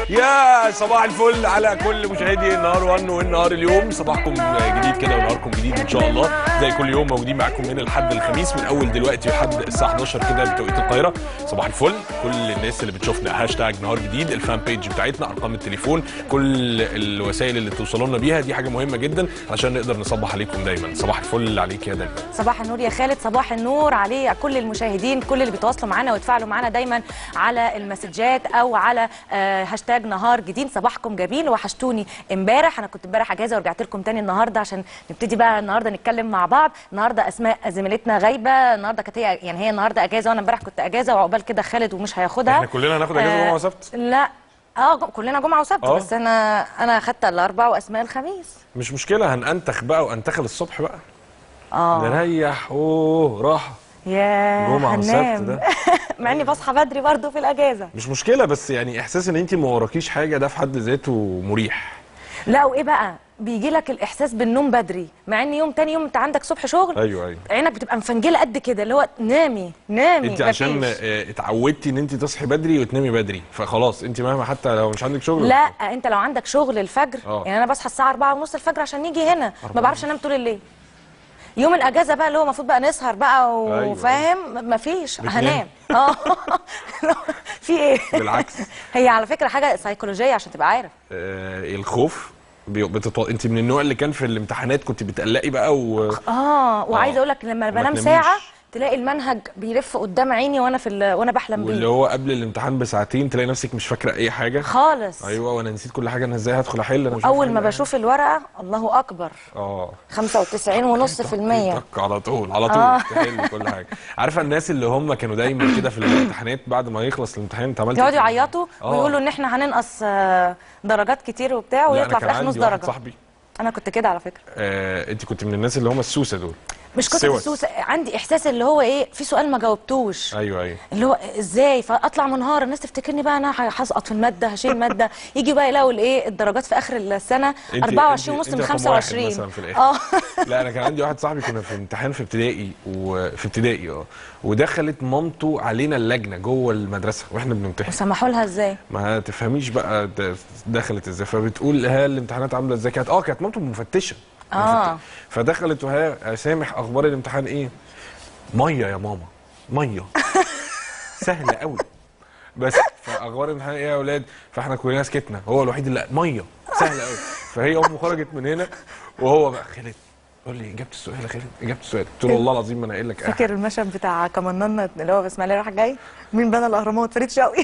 يا صباح الفل على كل مشاهدي النهار 1 والنهار اليوم صباحكم جديد كده ونهاركم جديد ان شاء الله زي كل يوم موجودين معاكم من الحد الخميس من اول دلوقتي لحد الساعه 11 كده بتوقيت القاهره صباح الفل كل الناس اللي بتشوفنا هاشتاج نهار جديد الفان بيج بتاعتنا ارقام التليفون كل الوسائل اللي توصلوا لنا بيها دي حاجه مهمه جدا عشان نقدر نصبح عليكم دايما صباح الفل عليك يا دنيا صباح النور يا خالد صباح النور عليه كل المشاهدين كل اللي بيتواصلوا معانا ويتفاعلوا معانا دايما على المسجات او على آه، هاشتاج نهار جديد صباحكم جميل وحشتوني امبارح انا كنت امبارح اجازه ورجعت لكم تاني النهارده عشان نبتدي بقى النهارده نتكلم مع بعض النهارده اسماء زميلتنا غايبه النهارده كانت هي يعني هي النهارده اجازه وانا امبارح كنت اجازه وعقبال كده خالد ومش هياخدها احنا كلنا هناخد اجازه آه، جمعه وسبت لا اه ج- كلنا جمعه وسبت آه. بس انا انا اخدت الاربع واسماء الخميس مش مشكله هننتخ بقى وانتخل الصبح بقى اه نريح اوه راحه يا جمعه وسبت هننام ده مع اني بصحى بدري برضو في الاجازه مش مشكله بس يعني احساس ان انت ما وراكيش حاجه ده في حد ذاته مريح لا وايه بقى بيجي لك الاحساس بالنوم بدري مع ان يوم تاني يوم انت عندك صبح شغل ايوه ايوه عينك بتبقى مفنجله قد كده اللي هو نامي نامي انت عشان مفيش. آه، اتعودتي ان انت تصحي بدري وتنامي بدري فخلاص انت مهما حتى لو مش عندك شغل لا انت لو عندك شغل الفجر اه. يعني انا بصحى الساعه 4 ونص الفجر عشان نيجي هنا ما بعرفش انام طول الليل يوم الاجازه بقى اللي هو المفروض بقى نسهر بقى أيوة. وفاهم مفيش بتنام. هنام اه في ايه بالعكس هي على فكره حاجه سيكولوجيه عشان تبقى عارف آه الخوف بي- بتتو... انت من النوع اللي كان في الامتحانات كنت بتقلقي بقى و... اه وعايزه اه. اقول لك لما وما بنام تناميش. ساعه تلاقي المنهج بيلف قدام عيني وانا في ال- وانا بحلم واللي بيه هو قبل الامتحان بساعتين تلاقي نفسك مش فاكره اي حاجه خالص ايوه وانا نسيت كل حاجه انا ازاي هدخل احل انا مش عارف اول أحل ما أي بشوف الورقه الله اكبر حاجة. اه 95 ونص في المية طق على طول على طول آه. تحل كل حاجه عارفه الناس اللي هم كانوا دايما كده في الامتحانات بعد ما يخلص الامتحان انت عملت يقعدوا إيه؟ يعيطوا آه. ويقولوا ان احنا هننقص آه، درجات كتير وبتاع لا، أنا ويطلع في كان الاخر نص عندي واحد درجه صاحبي انا كنت كده على فكره آه، انت كنت من الناس اللي هم السوسه دول مش كنت سوس. السوسه عندي احساس اللي هو ايه في سؤال ما جاوبتوش ايوه ايوه اللي هو ازاي فاطلع منهار الناس تفتكرني بقى انا هسقط في الماده هشيل ماده يجي بقى يلاقوا الايه الدرجات في اخر السنه انت- 24 ونص انت- من انت رقم واحد 25 مثلا في الآخر. اه لا انا كان عندي واحد صاحبي كنا في امتحان في ابتدائي وفي ابتدائي اه ودخلت مامته علينا اللجنه جوه المدرسه واحنا بنمتحن وسمحوا لها ازاي ما تفهميش بقى د- دخلت ازاي فبتقول ها الامتحانات عامله ازاي كانت اه كانت مامته مفتشه آه. مفتشة. فدخلت وها سامح اخبار الامتحان ايه ميه يا ماما ميه سهله قوي بس فاخبار الامتحان ايه يا اولاد فاحنا كلنا سكتنا هو الوحيد اللي ميه سهله قوي فهي امه خرجت من هنا وهو بقى خالد قول لي اجابه السؤال يا خالد اجابه السؤال قلت له والله العظيم ما انا قايل لك أي فاكر المشهد بتاع كمننا اللي هو في اسماعيليه رايح جاي مين بنى الاهرامات فريد شوقي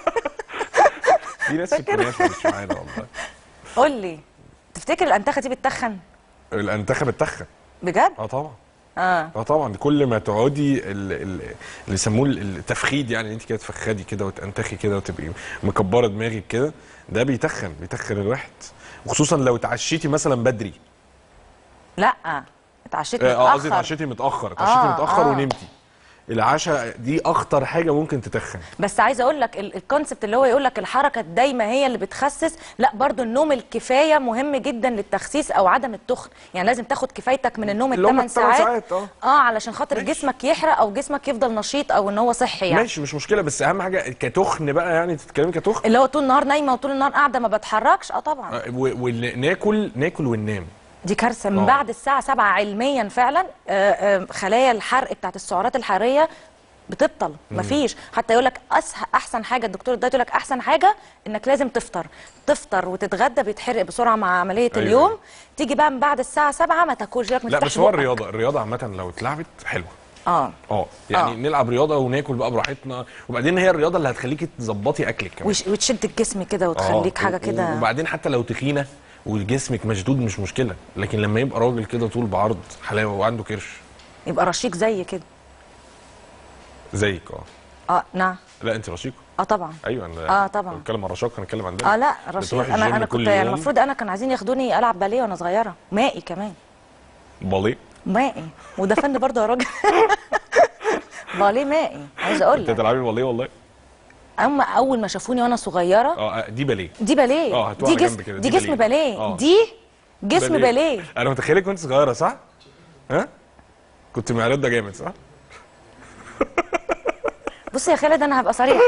في ناس في الكنافه مش معانا والله قول لي تفتكر الانتخه دي بتتخن الانتخه بتخن بجد اه طبعا اه اه طبعا كل ما تقعدي ال- ال- اللي يسموه التفخيد يعني انت كده تفخدي كده وتنتخي كده وتبقي مكبره دماغك كده ده بيتخن بيتخن الواحد وخصوصا لو اتعشيتي مثلا بدري لا اتعشيت اه آه، قصدي متاخر اتعشيتي متاخر اتعشيتي آه، متاخر آه. ونمتي العشاء دي اخطر حاجه ممكن تتخن بس عايزه اقول لك ال- الكونسبت اللي هو يقول لك الحركه الدايمه هي اللي بتخسس لا برضو النوم الكفايه مهم جدا للتخسيس او عدم التخن يعني لازم تاخد كفايتك من النوم اللي هم الثمان التمن ساعات ساعات، اه. اه علشان خاطر ماشي. جسمك يحرق او جسمك يفضل نشيط او ان هو صحي يعني ماشي مش مشكله بس اهم حاجه كتخن بقى يعني تتكلمي كتخن اللي هو طول النهار نايمه وطول النهار قاعده ما بتحركش اه طبعا آه، و- وناكل ناكل وننام دي كارثه من آه. بعد الساعه 7 علميا فعلا آه، آه، خلايا الحرق بتاعت السعرات الحراريه بتبطل مفيش حتى يقول لك احسن حاجه الدكتور الدايت يقول لك احسن حاجه انك لازم تفطر تفطر وتتغدى بيتحرق بسرعه مع عمليه أيوة، اليوم أيوة. تيجي بقى من بعد الساعه 7 ما تاكلش لك ما لا تفتحش بس هو بقك. الرياضه الرياضه عامه لو اتلعبت حلوه اه اه يعني آه. نلعب رياضه وناكل بقى براحتنا وبعدين هي الرياضه اللي هتخليكي تظبطي اكلك كمان وش- وتشد الجسم كده آه، وتخليك حاجه و- كده وبعدين حتى لو تخينه وجسمك مشدود مش مشكله لكن لما يبقى راجل كده طول بعرض حلاوه وعنده كرش يبقى رشيق زي كده زيك اه اه نعم لا انت رشيقه اه طبعا ايوه انا اه طبعا بنتكلم عن رشاقه هنتكلم عن ده اه لا رشيق بتروحي انا الجيم انا كل كنت يعني يوم؟ المفروض انا كان عايزين ياخدوني العب باليه وانا صغيره مائي كمان باليه مائي وده فن برضه يا راجل باليه مائي عايزه اقول انت لك تلعبي باليه والله اما اول ما شافوني وانا صغيره اه دي باليه دي باليه اه، هاتوها دي جنب جسم كده، دي دي جسم باليه. باليه اه. دي جسم باليه انا متخيلك وانت صغيره صح؟ ها؟ كنت معرض ده جامد صح؟ بص يا خالد انا هبقى صريحه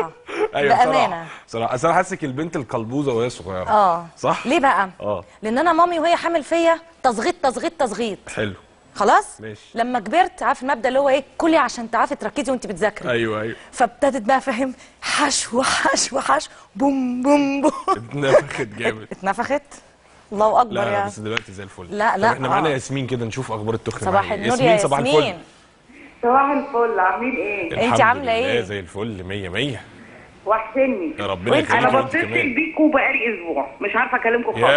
ايوه بامانه بصراحه بصراحه اصل انا حاسك البنت القلبوزه وهي صغيره اه صح ليه بقى اه لان انا مامي وهي حامل فيا تزغيط تزغيط تزغيط حلو خلاص ماشي. لما كبرت عارف المبدا اللي هو ايه كلي عشان تعرفي تركزي وانت بتذاكري ايوه ايوه فابتدت بقى فاهم حشو حشو حشو بوم بوم بوم اتنفخت جامد اتنفخت الله اكبر لا لا يا بس دلوقتي زي الفل لا، طب لا، احنا معانا آه. ياسمين كده نشوف اخبار التخن صباح معانا. النور يا صباح الفل ياسمين صباح الفل عاملين ايه؟ انت الحمد عاملة لله ايه؟ زي الفل 100 100 وحشني يا ربنا وانت- يخليك انا انت بتصل كمان بيكوا بقالي اسبوع مش عارفه اكلمكم خالص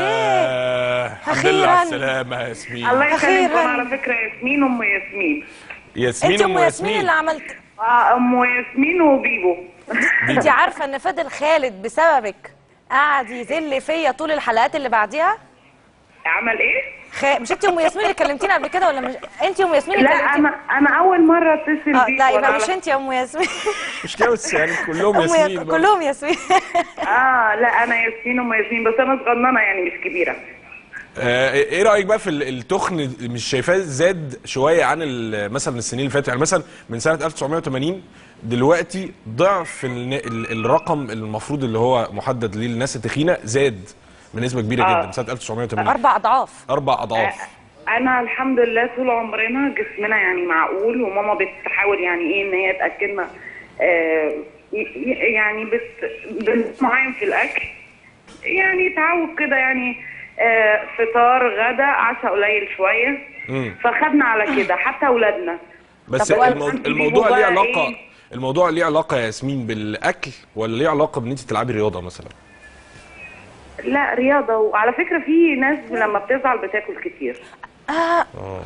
يا الحمد لله على أخيراً. السلامة يا ياسمين الله يخليكم أخيراً. انا على فكره ياسمين ام ياسمين ياسمين انت ام ياسمين ياسمين اللي عملت اه ام ياسمين وبيبو انت عارفه ان فضل خالد بسببك قعد يذل فيا طول الحلقات اللي بعديها عمل ايه؟ خ... مش انت ام ياسمين اللي كلمتينا قبل كده ولا مش انت ام ياسمين اللي لا كلمتينا انا انا اول مره اتصل اه بيك لا وأنا يبقى على- مش انت يا ام ياسمين مش كده بس يعني كلهم أم ياسمين يا... برضه. كلهم ياسمين اه لا انا ياسمين ام ياسمين بس انا صغننه يعني مش كبيره آه، ايه رايك بقى في ال- التخن مش شايفاه زاد شويه عن ال- مثلا السنين اللي فاتت يعني مثلا من سنه 1980 دلوقتي ضعف الن- ال- الرقم المفروض اللي هو محدد للناس التخينه زاد بنسبه كبيره آه. جدا من سنه 1980 اربع اضعاف اربع اضعاف انا الحمد لله طول عمرنا جسمنا يعني معقول وماما بتحاول يعني ايه ان هي تاكلنا آه ي- ي- يعني بت بنظام معين في الاكل يعني تعود كده يعني آه فطار غدا عشاء قليل شويه مم. فخدنا على كده حتى اولادنا بس طب هو المو... أنت الموضوع بيبقوا ليه بقى علاقه إيه؟ الموضوع ليه علاقه يا ياسمين بالاكل ولا ليه علاقه بان انت تلعبي رياضه مثلا لا رياضه وعلى فكره في ناس لما بتزعل بتاكل كتير آه آه،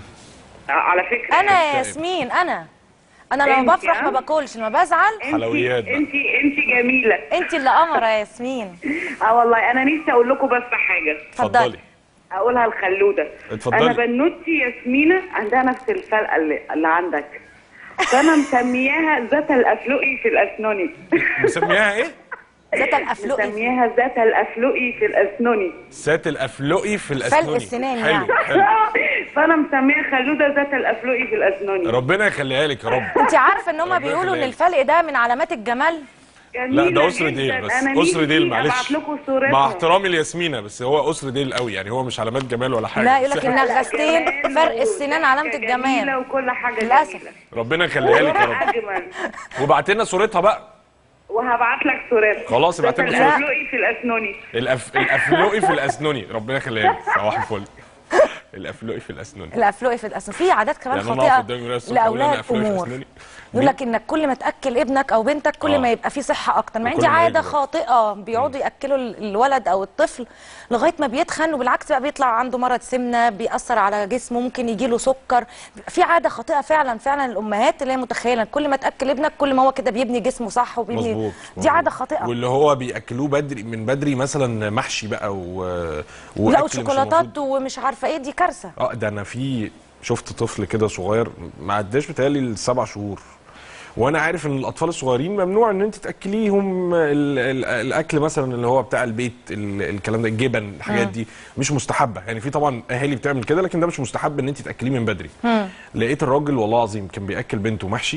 على فكره انا يا بتكتئب. ياسمين انا انا لما انت بفرح اه؟ ما باكلش لما بزعل انت حلويات بقى. انت انت جميله انت اللي قمره يا ياسمين اه والله انا نفسي اقول لكم بس حاجه اتفضلي اقولها الخلوده اتفضلي. انا بنوتي ياسمينه عندها نفس الفلقه اللي, اللي عندك فانا مسمياها ذات الافلقي في الاسنوني مسميها ايه ذات الافلقي مسمياها ذات الافلقي في الاسنوني سات الافلقي في الاسنوني السنان حلو يعني. حلو فانا مسميها خلوده ذات الافلقي في الاسنوني ربنا يخليها لك يا رب انت عارفه ان هم ربنا بيقولوا ان يخليك. الفلق ده من علامات الجمال جميلة لا ده اسر جداً. ديل بس أنا اسر ديل نفسي معلش ابعت لكم صورتها مع احترامي لياسمينه بس هو اسر ديل قوي يعني هو مش علامات جمال ولا حاجه لا يقول لك بس انها لا، غستين جمال فرق السنان علامه وضحكة جميلة الجمال وكل حاجه للأسف. جميلة. ربنا يخليها لك يا رب اجمل وبعت لنا صورتها بقى وهبعت لك صورتها خلاص، ابعت لنا ذات صورتها. الافلقي في الاسنوني الأف... الافلقي في الاسنوني ربنا يخليها لك صباح الفل الافلقي في الاسنوني الافلقي في الاسنان في عادات كمان يعني انا اقف خاطئه قدام المرايه الصبح اقول انا لاولاد افلقي في امور اسناني يقول لك انك كل ما تاكل ابنك او بنتك كل آه. ما يبقى فيه صحه اكتر ما وكل عندي ما عاده يكبر. خاطئه بيقعدوا ياكلوا ال- الولد او الطفل لغايه ما بيتخن وبالعكس بقى بيطلع عنده مرض سمنه بيأثر على جسمه ممكن يجي له سكر في عاده خاطئه فعلا فعلا الامهات اللي هي متخيله كل ما تاكل ابنك كل ما هو كده بيبني جسمه صح وبيبني مظبوط دي مظبوط. عاده خاطئه واللي هو بياكلوه بدري من بدري مثلا محشي بقى و لا وأكل مش وشوكولاتات المفروض- ومش عارفه ايه دي كارثه اه ده انا في شفت طفل كده صغير ما عداش بتهيألي السبع شهور وانا عارف ان الاطفال الصغيرين ممنوع ان انت تاكليهم ال ال الاكل مثلا اللي هو بتاع البيت ال الكلام ده الجبن الحاجات دي مش مستحبه يعني في طبعا اهالي بتعمل كده لكن ده مش مستحب ان انت تاكليه من بدري لقيت الراجل والله العظيم كان بياكل بنته محشي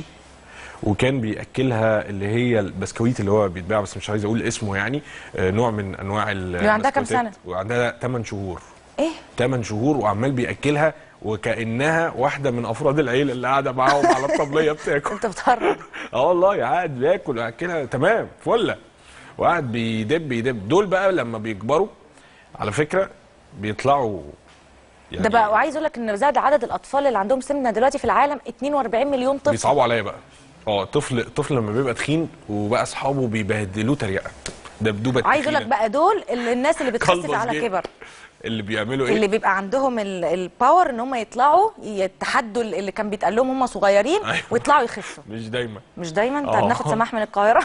وكان بياكلها اللي هي البسكويت اللي هو بيتباع بس مش عايز اقول اسمه يعني آه، نوع من انواع ال عندها كام البسكويتات. سنة؟ وعندها 8 شهور ايه 8 شهور وعمال بياكلها وكانها واحده من افراد العيله اللي قاعده معاهم على الطبليه بتاكل انت بتهرج اه والله قاعد بياكل وياكلها تمام فله وقاعد بيدب يدب دول بقى لما بيكبروا على فكره بيطلعوا يعني ده بقى وعايز اقول لك ان زاد عدد الاطفال اللي عندهم سمنه دلوقتي في العالم 42 مليون طفل بيصعبوا عليا بقى اه طفل طفل لما بيبقى تخين وبقى اصحابه بيبهدلوه تريقه دبدوبه عايز اقول لك تخينة. بقى دول اللي الناس اللي بتخسس كلبز على جه. كبر اللي بيعملوا ايه اللي بيبقى عندهم ال- الباور ان هم يطلعوا يتحدوا اللي كان بيتقال لهم هم صغيرين أيوة. ويطلعوا يخسوا مش دايما مش دايما انت آه. هناخد سماح من القاهره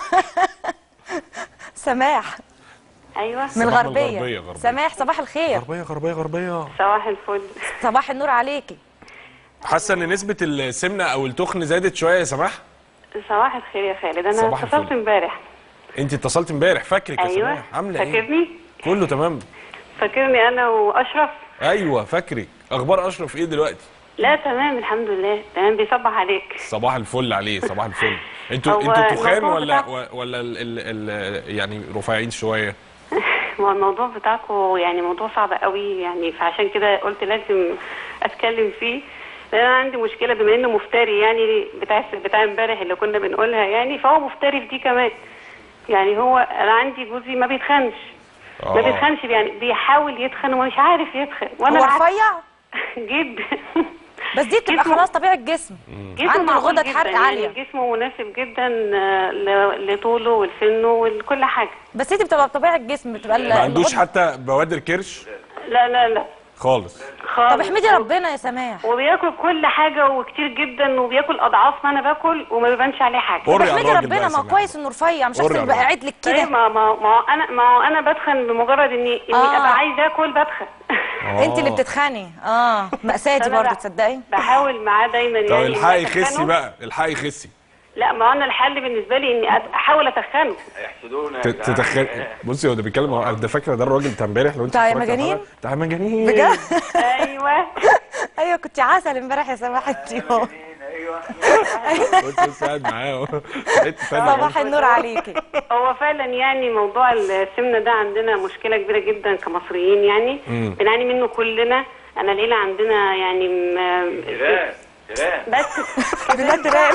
سماح ايوه من صباح الغربيه الغربية، غربية. سماح صباح الخير غربيه غربيه غربيه صباح الفل صباح النور عليكي حاسه ان نسبه السمنه او التخن زادت شويه يا سماح صباح الخير يا خالد انا صباح اتصلت الفل. امبارح انت اتصلت امبارح فاكرك يا ايوه سماح عامله ايه فاكرني كله تمام فاكرني انا واشرف ايوه فاكرك اخبار اشرف ايه دلوقتي لا تمام الحمد لله تمام بيصبح عليك صباح الفل عليه صباح الفل انتوا هو انتوا تخان الموضوع ولا بتاع- ولا ال ال ال يعني رفيعين شويه ما هو الموضوع بتاعكم يعني موضوع صعب قوي يعني فعشان كده قلت لازم اتكلم فيه لان انا عندي مشكله بما انه مفتري يعني بتاع بتاع امبارح اللي كنا بنقولها يعني فهو مفتري في دي كمان يعني هو انا عندي جوزي ما بيتخنش ما آه. بيتخنش يعني بيحاول يتخن ومش عارف يتخن وانا هو العكس رفيع جدا بس دي بتبقى جسمه- خلاص طبيعه جسم جسمه عنده معقول غدد جداً، حرق عاليه يعني جسمه مناسب جدا آه، ل- لطوله ولسنه ولكل حاجه بس دي بتبقى بطبيعه الجسم بتبقى ال- ما عندوش الغدة- حتى بوادر كرش لا لا لا خالص خالص طب احمدي ربنا يا سماح وبياكل كل حاجه وكتير جدا وبياكل اضعاف ما انا باكل وما بيبانش عليه حاجه قري على احمدي الراجل بقى ربنا يا ما هو سماح. كويس انه رفيع مش قري احسن على يبقى الراجل. قاعد لك طيب كده ما ما ما هو انا ما هو انا بتخن بمجرد اني اني آه. ابقى عايزه اكل بتخن انت اللي بتتخني اه مأساة دي فأنا برضه بقى تصدقي بحاول معاه دايما طب يعني الحقي إني يخسي أتخنه. بقى الحقي يخسي لا ما هو انا الحل بالنسبه لي اني أت- احاول اتخنه ت- تتخيل بصي هو ده بيتكلم هو- ده فاكره ده الراجل بتاع امبارح لو انت بتاع اتفرجت على مجانين؟ الحلقة؟ بتاع مجانين بجد ايوه ايوه كنت عسل امبارح يا سماح انت اهو. كنت بس قاعد معاه اهو. حته تانية صباح النور عليكي هو فعلا يعني موضوع السمنه ده عندنا مشكله كبيره جدا كمصريين يعني بنعاني منه كلنا انا العيله عندنا يعني م- بس بجد رايق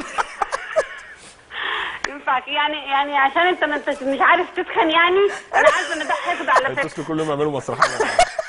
ينفع كده؟ يعني يعني عشان انت ما انت مش عارف تتخن يعني انا عارفه ان ده حقد على فكره هيتصلوا كل يوم يعملوا مسرحيه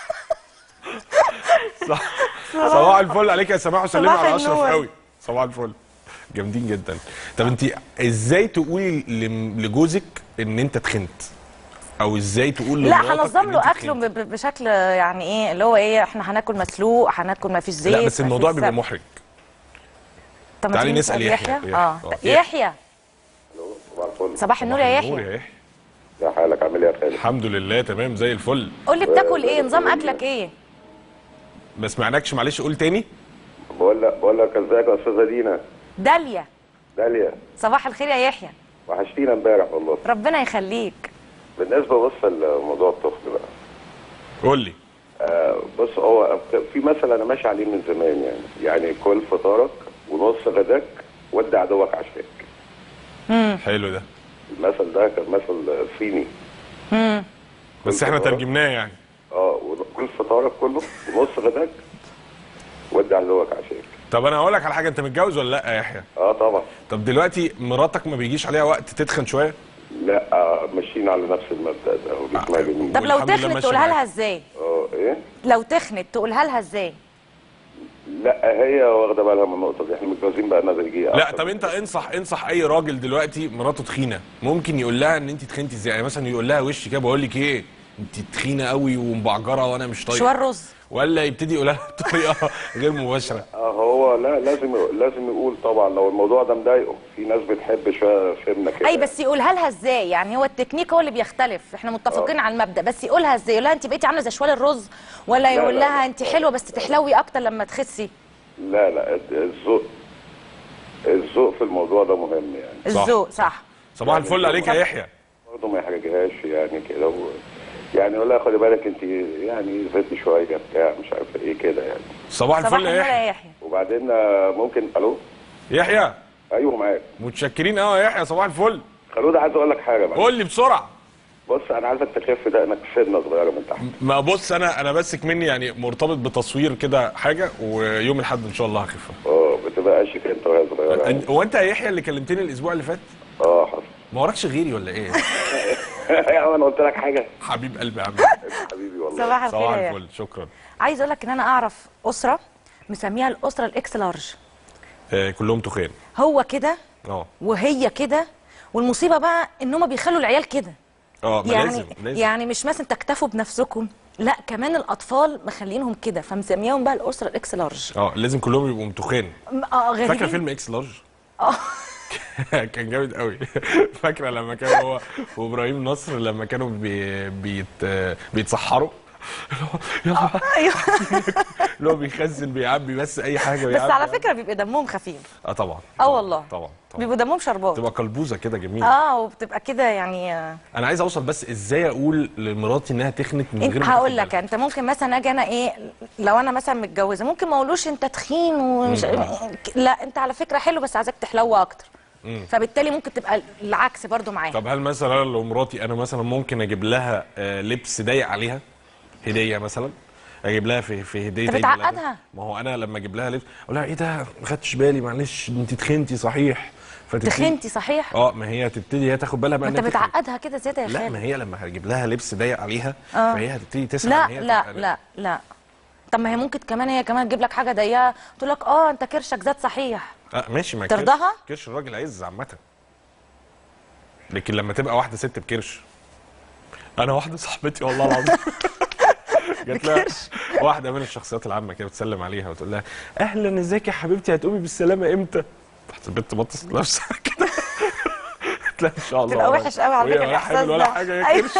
صح صباح الفل عليك يا سماح وسلمي صباح على اشرف النور. قوي صباح الفل جامدين جدا طب انت ازاي تقولي لم- لجوزك ان انت تخنت او ازاي تقول لا لمراتك هنظم إن له أنت اكله تخنت؟ ب- ب- بشكل يعني ايه اللي هو ايه احنا هناكل مسلوق هناكل ما فيش زيت لا بس ما الموضوع فيش بيبقى سمن. محرج طب ما تعالي تيجي نسأل يحيى. يحيى. اه آه. يحيى صباح الفل صباح النور يا نور يحيى يا يحيى يا حالك عامل ايه يا خالد؟ الحمد لله تمام زي الفل قول لي بتاكل ايه نظام اكلك ايه ما سمعناكش معلش قول تاني بقول لك بقول لك ازيك يا استاذه دينا داليا داليا صباح الخير يا يحيى وحشتينا امبارح والله ربنا يخليك بالنسبه بص لموضوع الطفل بقى قول لي آه بص هو في مثل انا ماشي عليه من زمان يعني يعني كل فطارك ونص غداك ودي عدوك عشاك حلو ده المثل ده كان مثل صيني بس احنا ترجمناه يعني اه كل فطارك كله ونص غداك ودي عدوك عشاك طب انا هقول لك على حاجه انت متجوز ولا لا يا يحيى اه طبعا طب دلوقتي مراتك ما بيجيش عليها وقت تتخن شويه لا آه ماشيين على نفس المبدا ده وجسمها جميل طب لو والحمد لله تخنت ماشية تقولها معاك. لها ازاي اه ايه لو تخنت تقولها لها ازاي لا هي واخده بالها من النقطه دي احنا متجوزين بقى لنا يجي لا أكتر طب من انت انصح انصح اي راجل دلوقتي مراته تخينه ممكن يقول لها ان انت تخنتي ازاي يعني مثلا يقول لها وش كده بقول لك ايه انت تخينه قوي ومبعجره وانا مش طايق شوار رز ولا يبتدي يقولها بطريقه غير مباشره اه هو لا لازم لازم يقول طبعا لو الموضوع ده مضايقه في ناس بتحب شويه سمنه كده اي بس يقولها لها ازاي يعني هو التكنيك هو اللي بيختلف احنا متفقين على المبدا بس يقولها ازاي يقول لها انت بقيتي عامله زي شوال الرز ولا يقول لا، لها لا. انت حلوه بس تحلوي اكتر لما تخسي لا لا الذوق الذوق في الموضوع ده مهم يعني صح. الذوق صح صباح الفل عليك يا يحيى برضه ما يحرجهاش يعني كده و... يعني يقول لها خدي بالك انت يعني زدتي شويه بتاع مش عارف ايه كده يعني صباح صباح الفل النور يا يا يحيى يحيى وبعدين آه، ممكن الو يحيى ايوه معاك متشكرين قوي يا يحيى صباح الفل خلود عايز اقول لك حاجه بقى قول لي بسرعه بص انا عايزك تخف دقنك سنه صغيره من تحت ما بص انا انا بس مني يعني مرتبط بتصوير كده حاجه ويوم الاحد ان شاء الله هخف اه بتبقى قاشك انت وهي صغيره يعني. أن- هو انت يا يحيى اللي كلمتني الاسبوع اللي فات اه حصل ما وراكش غيري ولا ايه يا عم انا قلت لك حاجه حبيب قلبي يا عم حبيبي والله صباح الخير صباح يا يحيى الفل شكرا عايز اقول لك ان انا اعرف اسره مسميها الاسره الاكس لارج آه كلهم تخان هو كده اه وهي كده والمصيبه بقى ان هم بيخلوا العيال كده اه ما يعني لازم لازم يعني مش مثلا تكتفوا بنفسكم لا كمان الاطفال مخلينهم كده فمسميهم بقى الاسره الاكس لارج اه لازم كلهم يبقوا تخان م- اه غريبين فاكره فيلم اكس لارج اه كان جامد قوي فاكره لما كان هو وابراهيم نصر لما كانوا بي بيت بيتسحروا يلا ايوه اللي هو بيخزن بيعبي بس اي حاجه بس بيعبي على فكره بيبقى دمهم خفيف اه طبعا اه والله طبعا طبعا بيبقوا دمهم شربات تبقى قلبوزه كده جميله اه وبتبقى كده يعني آه، انا عايز اوصل بس ازاي اقول لمراتي انها تخنت من غير انت ما هقول تاخد لك بالها. انت ممكن مثلا اجي انا ايه لو انا مثلا متجوزه ممكن ما اقولوش انت تخين ومش لا انت على فكره حلو بس عايزك تحلو اكتر فبالتالي ممكن تبقى العكس برضو معاها طب هل مثلا لو مراتي انا مثلا ممكن اجيب لها آه، لبس ضيق عليها هديه مثلا اجيب لها في في هديه انت عيد ميلادها. بتعقدها. ما هو انا لما اجيب لها لبس اقول لها ايه ده ما خدتش بالي معلش انت تخنتي صحيح فتبتدي- تخنتي صحيح اه ما هي هتبتدي هي تاخد بالها بقى ما انت إنها تخنت. بتعقدها كده زياده يا لا خالد ما هي لما هجيب لها لبس ضيق عليها آه. فهي هتبتدي تسعى لا إن هي لا تبقى- لا لا طب ما هي ممكن كمان هي كمان تجيب لك حاجه ضيقه تقول لك اه انت كرشك زاد صحيح آه ماشي ما ترضاها؟ كرش- كرش الراجل عز عامة لكن لما تبقى واحدة ست بكرش أنا واحدة صاحبتي والله العظيم جات لها واحدة من الشخصيات العامة كده بتسلم عليها وتقول لها أهلا ازيك يا حبيبتي هتقومي بالسلامة إمتى؟ رحت البنت بطست نفسها كده قلت لها إن شاء الله تبقى قريب. وحش قوي على وهي فكرة ولا الإحساس حامل ولا ده. حاجة هي أيوة. كرش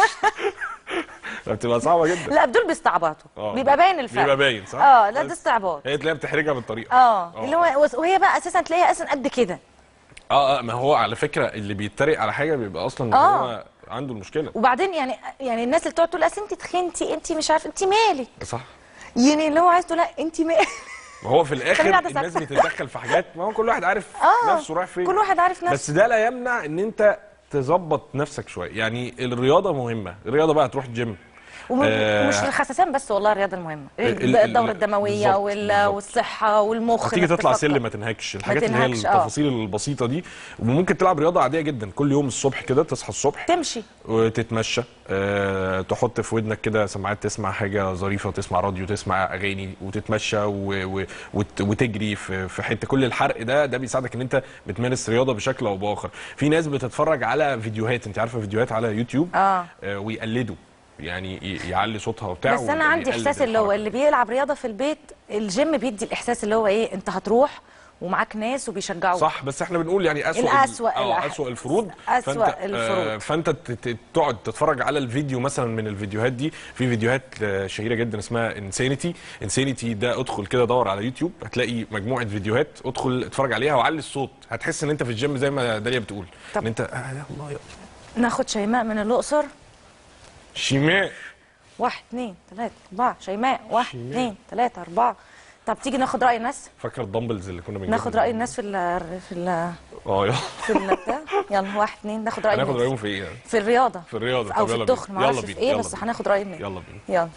فبتبقى صعبة جدا لا دول بيستعبطوا آه. بيبقى باين الفرق بيبقى باين صح؟ اه لا بس ده استعباط هي تلاقيها بتحرجها بالطريقة اه اللي هو وهي بقى اساسا تلاقيها اساسا قد كده اه اه ما هو على فكره اللي بيتريق على حاجه بيبقى اصلا آه. هو عنده المشكله وبعدين يعني يعني الناس اللي تقعد تقول اصل انت تخنتي انت مش عارفه انت مالك صح يعني اللي هو عايز تقول لا انت مالك ما هو في الاخر خليني قاعدة الناس ساكتة. بتتدخل في حاجات ما هو كل واحد عارف اه نفسه رايح فين كل واحد عارف نفسه بس ده لا يمنع ان انت تظبط نفسك شويه يعني الرياضه مهمه الرياضه بقى تروح جيم وم- آه. ومش الخسسان بس والله الرياضه المهمه ال- ال- الدوره ال- الدمويه بالظبط، وال- بالظبط. والصحه والمخ تيجي إنك تطلع تفكر. سلم ما تنهكش الحاجات اللي هي تنهكش، آه. التفاصيل البسيطه دي وممكن تلعب رياضه عاديه جدا كل يوم الصبح كده تصحى الصبح تمشي وتتمشى أه تحط في ودنك كده سماعات تسمع حاجه ظريفه وتسمع راديو تسمع اغاني وتتمشى و... و... وت... وتجري في... في حته كل الحرق ده ده بيساعدك ان انت بتمارس رياضه بشكل او باخر في ناس بتتفرج على فيديوهات انت عارفه فيديوهات على يوتيوب اه أه ويقلدوا يعني ي- يعلي صوتها وبتاع بس انا ويبقى عندي بيقلد احساس اللي هو الحركة. اللي بيلعب رياضه في البيت الجيم بيدي الاحساس اللي هو ايه انت هتروح ومعاك ناس وبيشجعوك صح بس احنا بنقول يعني اسوء الأسوأ اه الأح- اسوء الفروض أسوأ فانت الفروض. آه فانت ت- ت- تقعد تتفرج على الفيديو مثلا من الفيديوهات دي في فيديوهات آه، شهيره جدا اسمها انسانيتي انسانيتي ده ادخل كده دور على يوتيوب هتلاقي مجموعه فيديوهات ادخل اتفرج عليها وعلي الصوت هتحس ان انت في الجيم زي ما داليا بتقول طب. ان انت آه يا الله يا ناخد شيماء من الاقصر شيماء واحد اثنين ثلاثة أربعة شيماء واحد شيماء. اثنين ثلاثة أربعة طب تيجي ناخد رأي الناس فاكر الدمبلز اللي كنا بنجيبها ناخد رأي الناس في ال في ال اه يلا في البتاع يلا واحد اثنين ناخد رأي هناخد الناس رايهم في ايه يعني في الرياضة في الرياضه أو طب في يلا التخن بينا. معرفش يلا في بينا إيه يلا بس بينا. هناخد رأي الناس يلا بينا يلا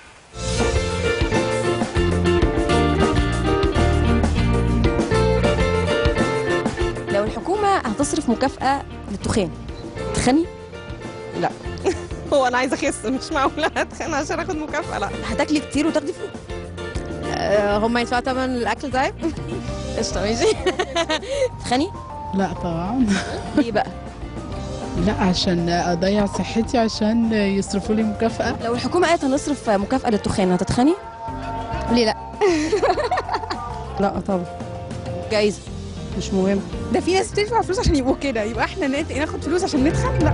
لو الحكومة هتصرف مكافأة للتخان تخني؟ لا هو انا عايزه اخس مش معقوله اتخن عشان اخد مكافاه لا هتاكلي كتير وتاخدي فلوس أه هم يدفعوا ثمن الاكل طيب قشطه ماشي تخني؟ لا طبعا ليه بقى؟ لا عشان اضيع صحتي عشان يصرفوا لي مكافأة لو الحكومة قالت هنصرف مكافأة للتخان هتتخني؟ ليه لا؟ لا طبعا جايزة مش مهم ده في ناس بتدفع فلوس عشان يبقوا كده يبقى احنا نت- ناخد فلوس عشان نتخن لا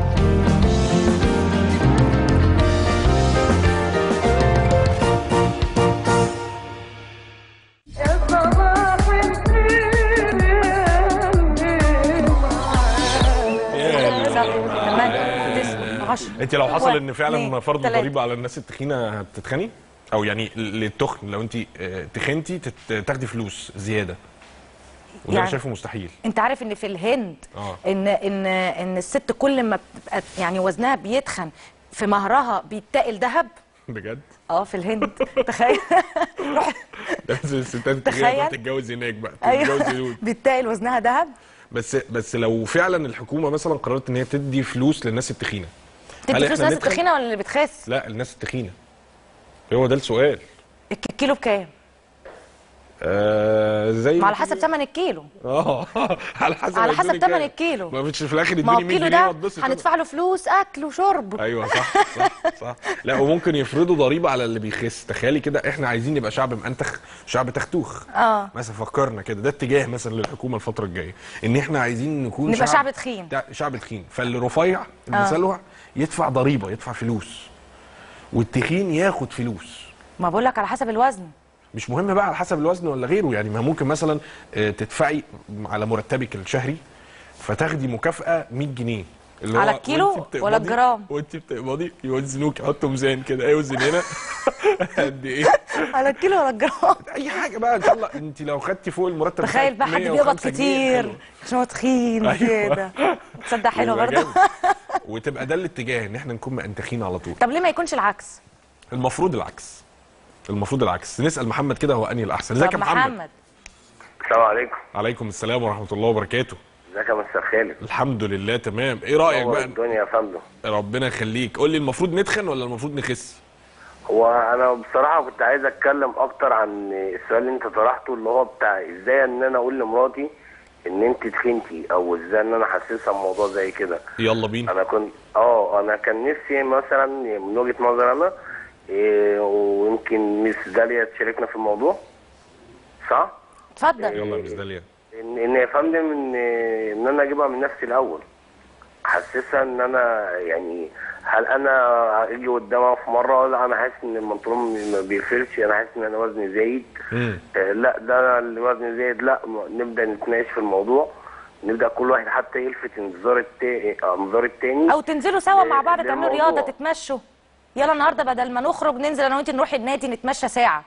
يا ثمانية تسعة عشرة انت لو حصل واحد، ان فعلا اتنين، فرض تلاتة. ضريبه على الناس التخينه هتتخني او يعني للتخن لو انت آه، تخنتي تت- تاخدي فلوس زياده وده انا يعني- شايفه مستحيل انت عارف ان في الهند اه. ان ان ان الست كل ما بتبقى يعني وزنها بيتخن في مهرها بيتقل ذهب بجد اه في الهند تخيل روح لازم الستات تخيل. التخينه تروح تتجوز هناك بقى ايوه تتجوز هنود بيتقل وزنها ذهب بس بس لو فعلا الحكومه مثلا قررت ان هي تدي فلوس للناس التخينه هل تدي فلوس احنا الناس ندخل؟ التخينه ولا اللي بتخس لا الناس التخينه هو ده السؤال الكيلو بكام آه زي ما على حسب ثمن الكيلو اه على حسب على حسب هيدوني ثمن كام. الكيلو ما فيش في الاخر ما هو يدوني 100 الكيلو جنيه ده واتبسط أنا. هندفع له فلوس اكل وشرب ايوه صح صح صح لا وممكن يفرضوا ضريبه على اللي بيخس تخيلي كده احنا عايزين نبقى شعب مأنتخ شعب تختوخ اه مثلا فكرنا كده ده اتجاه مثلا للحكومه الفتره الجايه ان احنا عايزين نكون نبقى شعب تخين. تع- شعب تخين فاللي رفيع اللي آه. مسلوع يدفع ضريبه يدفع فلوس والتخين ياخد فلوس ما بقول لك على حسب الوزن مش مهم بقى على حسب الوزن ولا غيره يعني ما ممكن مثلا آه، تدفعي على مرتبك الشهري فتاخدي مكافأة 100 جنيه اللي على هو الكيلو وانت بتقبضي- ولا الجرام؟ وانت بتقبضي يوزنوك يحطوا ميزان كده ايوزن هنا قد ايه على الكيلو ولا الجرام اي حاجه بقى ان شاء الله انت لو خدتي فوق المرتب تخيل بتاعك بقى حد 105 بيقبض جنيه، كتير حلو. عشان هو تخين أيوة. كده تصدق حلو يبقى برضه جامد. وتبقى ده الاتجاه ان احنا نكون مأنتخين على طول طب ليه ما يكونش العكس المفروض العكس المفروض العكس نسال محمد كده هو انهي الاحسن ازيك طب يا محمد محمد السلام عليكم عليكم السلام ورحمه الله وبركاته ازيك يا مستر خالد الحمد لله تمام ايه رايك نور بقى الدنيا يا فندم ربنا يخليك قول لي المفروض نتخن ولا المفروض نخس هو انا بصراحه كنت عايز اتكلم اكتر عن السؤال اللي انت طرحته اللي هو بتاع ازاي ان انا اقول لمراتي ان انت تخنتي او ازاي ان انا احسسها بموضوع زي كده يلا بينا انا كنت اه انا كان نفسي مثلا من وجهه نظري انا إيه ويمكن ميس داليا تشاركنا في الموضوع صح؟ اتفضل يلا يا مس داليا ان ان يا فندم ان ان انا اجيبها من نفسي الاول احسسها ان انا يعني هل انا اجي قدامها في مره ولا انا حاسس ان البنطلون ما بيقفلش انا حاسس ان انا وزني زايد مم. آه، لا ده أنا اللي وزني زايد لا م- نبدا نتناقش في الموضوع نبدا كل واحد حتى يلفت انظار التاني انظار التاني او تنزلوا سوا مع بعض ده تعملوا الموضوع. رياضه تتمشوا يلا النهارده بدل ما نخرج ننزل انا وانت نروح النادي نتمشى ساعه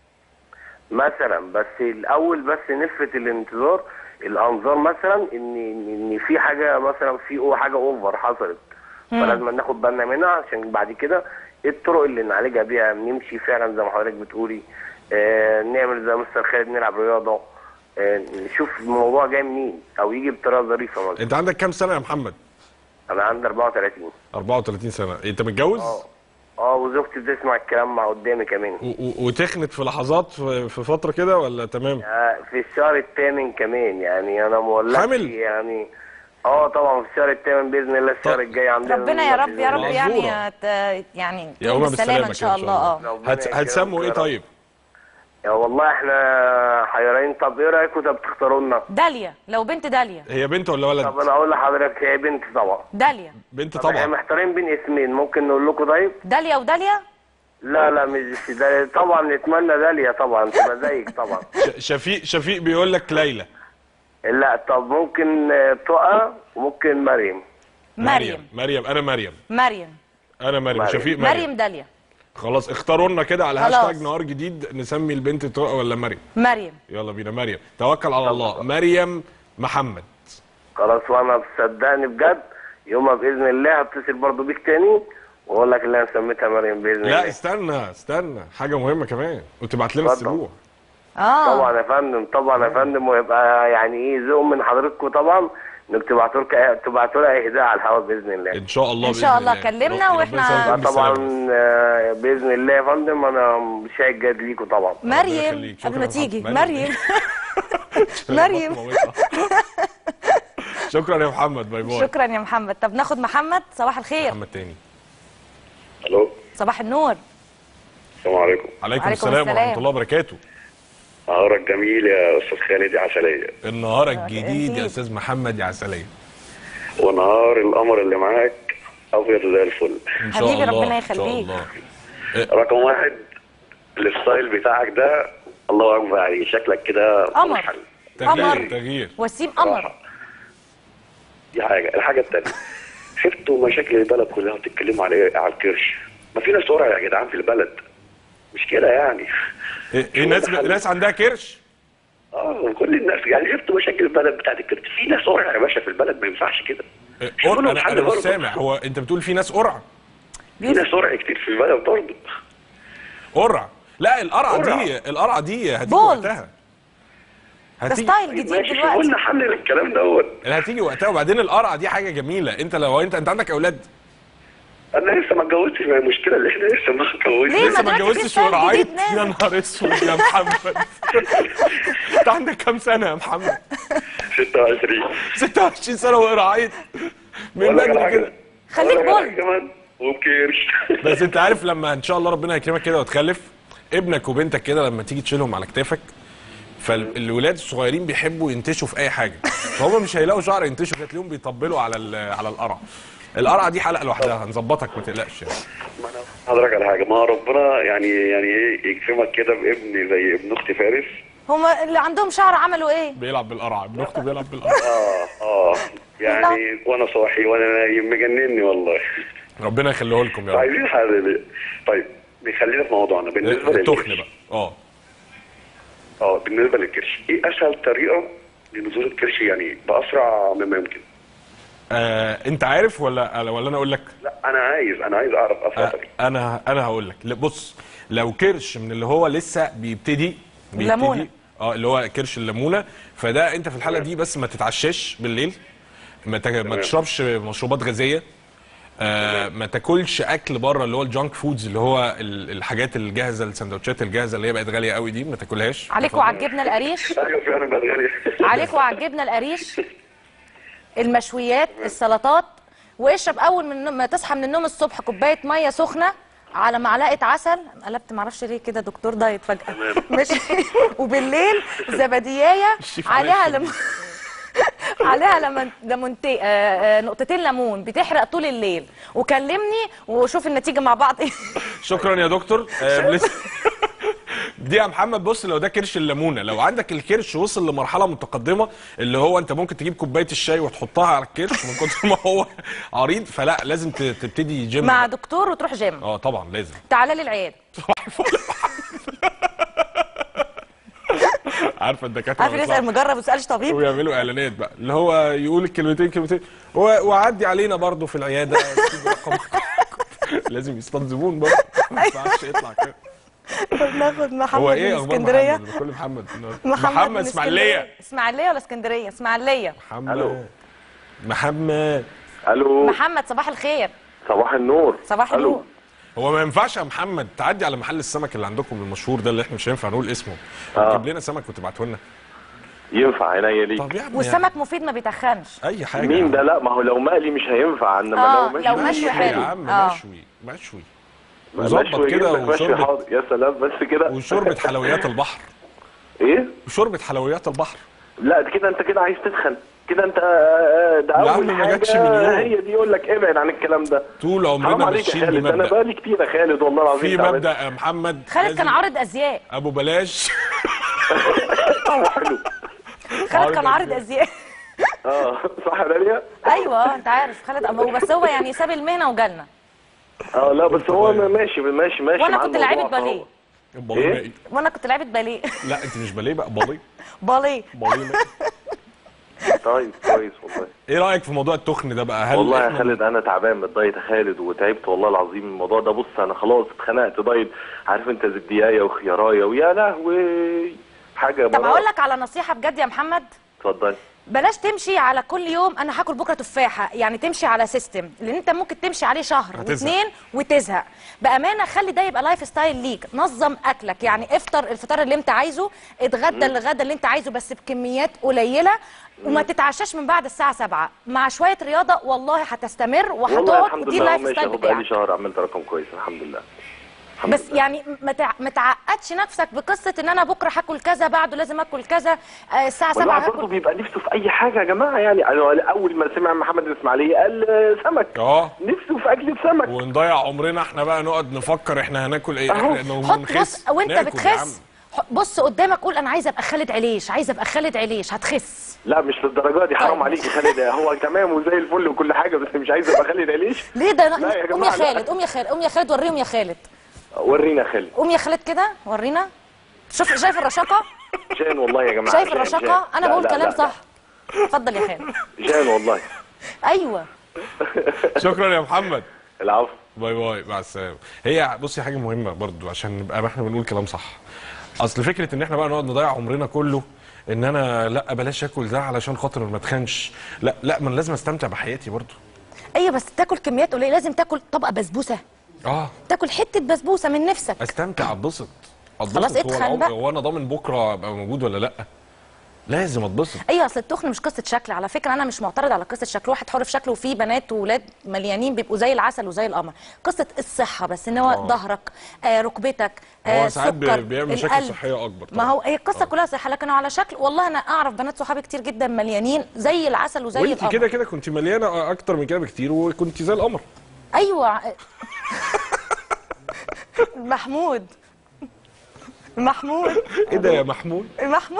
مثلا بس الاول بس نلفت الانتظار الانظار مثلا ان ان إن في حاجه مثلا في أو- حاجه اوفر حصلت فلازم ناخد بالنا منها عشان بعد كده ايه الطرق اللي نعالجها بيها نمشي فعلا زي ما حضرتك بتقولي آه نعمل زي مستر خالد نلعب رياضه آه نشوف الموضوع جاي منين او يجي بطريقه ظريفه مثلا انت عندك كام سنه يا محمد انا عندي 34 34 سنه انت متجوز اه اه وزوجتي بتسمع الكلام مع قدامي كمان و- و- وتخنت في لحظات في في فتره كده ولا تمام آه، في الشهر الثامن كمان يعني انا مولدت حامل؟ يعني اه طبعا في الشهر الثامن باذن الله الشهر طب. الجاي عندنا ربنا يا رب يا رب معذورة. يعني ت- يعني يا تقوم أمة بالسلامه بالسلامة ان شاء كده الله اه ربنا هت... يكرمك هتسموا يا ايه رب. طيب يا والله احنا حيرانين طب ايه رايكم طب تختاروا لنا داليا لو بنت داليا هي بنت ولا ولد طب انا اقول لحضرتك هي بنت طبعا داليا بنت طب احنا طبعا محتارين بين اسمين ممكن نقول لكم طيب داليا وداليا لا لا مش ده طبعا نتمنى داليا طبعا تبقى زيك طبعا ش... شفيق شفيق بيقول لك ليلى لا طب ممكن آه، تقى وممكن مريم مريم مريم انا مريم مريم انا مريم مريم. شفيق مريم, مريم داليا خلاص اختاروا لنا كده على خلاص. هاشتاج نهار جديد نسمي البنت تقى ولا مريم مريم يلا بينا مريم توكل على الله مريم محمد خلاص وانا صدقني بجد يومها باذن الله هتصل برضو بيك تاني واقول لك اللي انا سميتها مريم باذن الله لا استنى استنى حاجه مهمه كمان وتبعت لنا اتفضل. السبوع اه طبعا يا فندم طبعا يا فندم ويبقى يعني ايه ذوق من حضرتكم طبعا انك تبعتوا لها تبعتوا لها اهداء على الهواء باذن الله ان شاء الله إن بإذن شاء الله الله. كلمنا ربنا وإحنا- يسلمك طبعا بالسلامة. آه، باذن الله يا فندم انا شايف جاد ليكم طبعا مريم يخليك. شكراً قبل ما يا تيجي محمد. مريم مريم. شكرا يا محمد باي باي شكرا يا محمد طب ناخد محمد صباح الخير محمد تاني الو صباح النور السلام عليكم عليكم وعليكم السلام السلام. ورحمه الله وبركاته نهارك جميل يا استاذ خالد يا عسليه النهار الجديد أكيد. يا استاذ محمد يا عسليه ونهار القمر اللي معاك ابيض زي الفل ان شاء حبيبي الله ربنا ان شاء يخليك. الله رقم واحد الستايل بتاعك ده الله اكبر عليه شكلك كده قمر. منحل. تغيير قمر. تغيير وسيم قمر دي حاجه الحاجه الثانيه سبتوا مشاكل البلد كلها وتتكلموا على ايه على الكرش ما في ناس ورع يا جدعان في البلد مش كده يعني ايه إيه، ناس ناس عندها كرش اه كل الناس يعني سبتوا مشاكل البلد بتاعت الكرش في ناس ورع يا باشا في البلد ما ينفعش كده إيه، شوفوا قرع لهم انا حل انا مش برضه. سامع هو انت بتقول في ناس قرع في ناس ورع كتير في البلد برضه قرع لا القرعه قرع. دي القرعه دي هتيجي بولد. وقتها ده هتيجي ستايل جديد ماشي شوفوا دلوقتي لنا حل للكلام دوت هتيجي وقتها وبعدين القرعه دي حاجه جميله انت لو انت انت عندك اولاد انا لسه ما اتجوزتش ما هي المشكله اللي احنا لسه ما اتجوزناش ليه؟ لسه ما دلوقتي في اتجوزتش ستايل ورعيت جديد نازل. يا نهار اسود يا محمد انت عندك كام سنه يا محمد 26 26 سنه ورعيت من ولا على بدري حاجة. كده خليك ولا على بولد. حاجة كمان وبكيرش بس انت عارف لما ان شاء الله ربنا يكرمك كده وتخلف ابنك وبنتك كده لما تيجي تشيلهم على كتافك فالولاد الصغيرين بيحبوا ينتشوا في اي حاجه فهم مش هيلاقوا شعر ينتشوا هتلاقيهم بيطبلوا على ال- على القرع القرعه دي حلقه لوحدها هنظبطك ما تقلقش يعني ما انا حضرتك على حاجه ما ربنا يعني يعني ايه يكرمك كده بابن زي ابن اختي فارس هما اللي عندهم شعر عملوا ايه بيلعب بالقرع ابن اخته بيلعب بالقرع اه اه يعني وانا صاحي وانا نايم مجنني والله ربنا يخليه لكم يا رب عايزين حل طيب نخلينا في موضوعنا بالنسبه التخن للكرش بقى اه اه بالنسبه للكرش ايه اسهل طريقه لنزول الكرش يعني باسرع مما يمكن آه، انت عارف ولا ولا انا اقول لك لا انا عايز انا عايز اعرف اسرع آه، طريقه انا انا هقول لك لا، بص لو كرش من اللي هو لسه بيبتدي الليمونة. بيبتدي اه اللي هو كرش الليمونه فده انت في الحاله دي بس ما تتعشاش بالليل ما ت- ما تشربش مشروبات غازيه آه ما تاكلش اكل بره اللي هو الجانك فودز اللي هو ال- الحاجات الجاهزه السندوتشات الجاهزه اللي هي بقت غاليه قوي دي ما تاكلهاش عليكوا على الجبنه القريش ايوه فعلا بقى غالي عليكوا على الجبنه القريش المشويات السلطات واشرب اول من النوم- ما تصحى من النوم الصبح كوبايه ميه سخنه على معلقه عسل قلبت معرفش ليه كده دكتور دايت فجاه ماشي وبالليل زباديايه الشيف عليها عمال لم... عليها لمن... ليمونتي... آه، آه، نقطتين ليمون بتحرق طول الليل وكلمني وشوف النتيجه مع بعض ايه شكرا يا دكتور آه لسه دي يا محمد بص لو ده كرش الليمونه لو عندك الكرش وصل لمرحله متقدمه اللي هو انت ممكن تجيب كوبايه الشاي وتحطها على الكرش من كتر ما هو عريض فلا لازم ت- تبتدي جيم مع بقى. دكتور وتروح جيم اه طبعا لازم تعالى لي العياده عارفه الدكاتره عارف بيطلعوا يسال مجرب ما يسالش طبيب ويعملوا اعلانات بقى اللي هو يقول الكلمتين كلمتين و- وعدي علينا برضو في العياده سيب رقم. لازم يصطاد زبون برضه ما ينفعش يطلع كده طب ناخد محمد هو ايه من اخبار اسكندريه محمد بكل محمد النهاردة. محمد, محمد من اسماعيليه اسكندرية. اسماعيليه ولا اسكندريه اسماعيليه محمد محمد الو محمد صباح الخير صباح النور صباح ألو. النور هو ما ينفعش يا محمد تعدي على محل السمك اللي عندكم المشهور ده اللي احنا مش هينفع نقول اسمه آه. تجيب لنا سمك وتبعته لنا ينفع عينيا ليك طب يا ابني والسمك مفيد ما بيتخنش اي حاجه مين ده لا ما هو لو مقلي مش هينفع انما آه، لو لو مشوي مشوي يا حلو. عم آه. مشوي مشوي وظبط مشوي كده جدا، مشوي وشوربه حاضر يا سلام بس كده وشوربه حلويات البحر ايه وشوربه حلويات البحر لا ده كده انت كده عايز تتخن كده انت آه، آه، ده يا اول عم ما جاتش حاجه من يوم. هي دي يقول لك ابعد عن الكلام ده طول حرام عمرنا عليك يا ماشيين خالد انا بمبدا بقالي كتير يا خالد والله العظيم في تعبان. مبدا يا محمد خالد كان لازم عارض ازياء ابو بلاش اه حلو خالد كان عارض عارض ازياء اه صح يا داليا ايوه آه، انت عارف خالد أما- بس هو يعني ساب المهنه وجالنا اه لا بس هو ماشي ماشي ماشي وانا مع كنت الموضوع لعيبه باليه طبعا. باليه إيه؟ مائي. وانا كنت لعيبه باليه لا انت مش باليه بقى باليه باليه باليه مائي. طيب كويس والله ايه رايك في موضوع التخن ده بقى هل والله يا إحنا- خالد انا تعبان من الدايت يا خالد وتعبت والله العظيم من الموضوع ده بص انا خلاص اتخنقت دايت عارف انت زبديايه وخيارايه ويا لهوي حاجه طب مرار. هقول لك على نصيحه بجد يا محمد اتفضل بلاش تمشي على كل يوم انا هاكل بكره تفاحه يعني تمشي على سيستم لان انت ممكن تمشي عليه شهر هتزهق. واثنين وتزهق بامانه خلي ده يبقى لايف ستايل ليك نظم اكلك يعني افطر الفطار اللي انت عايزه اتغدى الغدا اللي انت عايزه بس بكميات قليله وما تتعشاش من بعد الساعه 7 مع شويه رياضه والله هتستمر والله وهتقعد الحمد ودي لله هو اللايف ماشي ستايل اهو بقالي بتاعك شهر عملت رقم كويس الحمد لله الحمد بس لله. يعني ما تع- ما تعقدش نفسك بقصه ان انا بكره هاكل كذا بعده لازم اكل كذا آه، الساعه 7 والواحد برضه هاكل بيبقى نفسه في اي حاجه يا جماعه يعني أنا اول ما سمع محمد الاسماعيليه قال آه، سمك اه نفسه في اكله سمك ونضيع عمرنا احنا بقى نقعد نفكر احنا هناكل ايه أهو. احنا حط نخس بص وانت ناكل يا عم. بتخس ح- بص قدامك قول انا عايزه ابقى خالد عليش عايزه ابقى خالد عليش هتخس لا مش للدرجه دي حرام طيب. عليك يا خالد هو تمام وزي الفل وكل حاجه بس مش عايز ابقى خالد عليش ليه ده لا يا قوم يا جماعة، لا. خالد قوم يا خالد قوم يا خالد وريهم يا خالد ورينا يا خالد قوم يا خالد كده ورينا شوف شايف الرشاقه جان والله يا جماعه شايف جان، الرشاقه جان. انا لا، بقول لا، كلام لا، صح اتفضل يا خالد لا. جان والله ايوه شكرا يا محمد العفو باي باي مع السلامه هي بصي حاجه مهمه برضو عشان نبقى احنا بنقول كلام صح اصل فكره ان احنا بقى نقعد نضيع عمرنا كله ان انا لا بلاش اكل ده علشان خاطر ما اتخنش لا لا ما أنا لازم استمتع بحياتي برضو ايوه بس تاكل كميات قليله لازم تاكل طبقه بسبوسه اه تاكل حته بسبوسه من نفسك استمتع اتبسط خلاص اتبسط هو اتخن العمر بقى. هو انا ضامن بكره ابقى موجود ولا لا لازم اتبسط ايوه اصل التخن مش قصه شكل على فكره انا مش معترض على قصه شكل واحد حر في شكله وفي بنات وولاد مليانين بيبقوا زي العسل وزي القمر قصه الصحه بس ان هو آه. ظهرك آه ركبتك هو آه ساعات بي- سكر بيعمل مشاكل القلب. صحيه اكبر ما هو هي القصه كلها صحه لكن على شكل والله انا اعرف بنات صحابي كتير جدا مليانين زي العسل وزي وانت القمر كده كده كنت مليانه اكتر من كده بكتير وكنت زي القمر ايوه محمود محمود ايه ده يا محمود محمود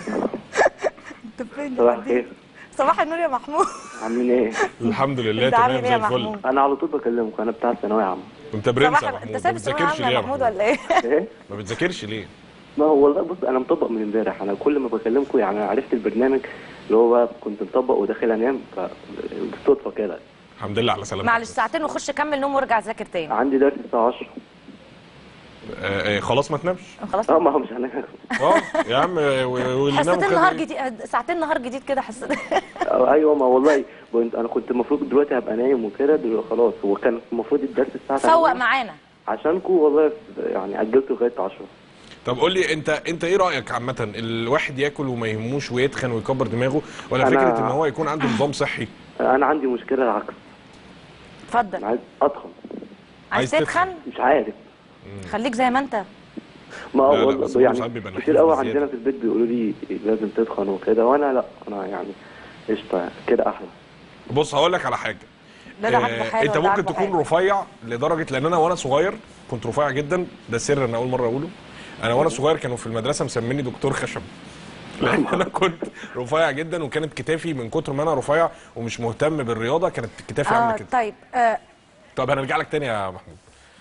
انت فين يا صباح حبيبي؟ الخير صباح النور يا محمود عاملين ايه؟ الحمد لله انت عامل تمام ايه زي يا الفل محمود؟ انا على طول بكلمك انا بتاع ثانويه عامه انت برنس صباح يا انت محمود ما سايب ثانوية بتذاكرش عامة ليه يا يا محمود محمود ولا ايه؟ ايه؟ ما بتذاكرش ليه ما هو والله بص انا مطبق من امبارح انا كل ما بكلمكم يعني أنا عرفت البرنامج اللي هو بقى كنت مطبق وداخل انام فبالصدفه كده الحمد لله على سلامتك معلش ساعتين وخش كمل نوم وارجع ذاكر تاني عندي درس الساعه 10 آه آه خلاص ما تنامش خلاص اه ما هو مش هنام اه يا عم و- واللي حسيت ناموا النهار كده جديد ساعتين نهار جديد كده حسيت آه، ايوه ما والله كنت انا كنت المفروض دلوقتي هبقى نايم وكده دلوقتي خلاص هو كان المفروض الدرس الساعه فوق 8 معانا عشانكم والله يعني اجلته لغايه 10 طب قول لي انت انت ايه رايك عامه الواحد ياكل وما يهموش ويتخن ويكبر دماغه ولا أنا- فكره ان هو يكون عنده نظام صحي انا عندي مشكله العكس اتفضل انا عايز اتخن عايز عايز تتخن مش عارف خليك زي ما انت ما لا، لا، هو بس والله برضه يعني ساعات بيبقى كتير نحيف قوي بزيادة. عندنا في البيت بيقولوا لي لازم تتخن وكده وانا لا انا يعني قشطه يعني كده احلى بص هقول لك على حاجه لا ده عاجبه آه، حاجه انت وده ممكن عاجبه تكون حاجة. رفيع لدرجه لان انا وانا صغير كنت رفيع جدا ده سر انا اول مره اقوله انا وانا صغير كانوا في المدرسه مسميني دكتور خشب لان انا كنت رفيع جدا وكانت كتافي من كتر ما انا رفيع ومش مهتم بالرياضه كانت كتافي عامله اه كده طيب آه طب هنرجع لك تاني يا محمود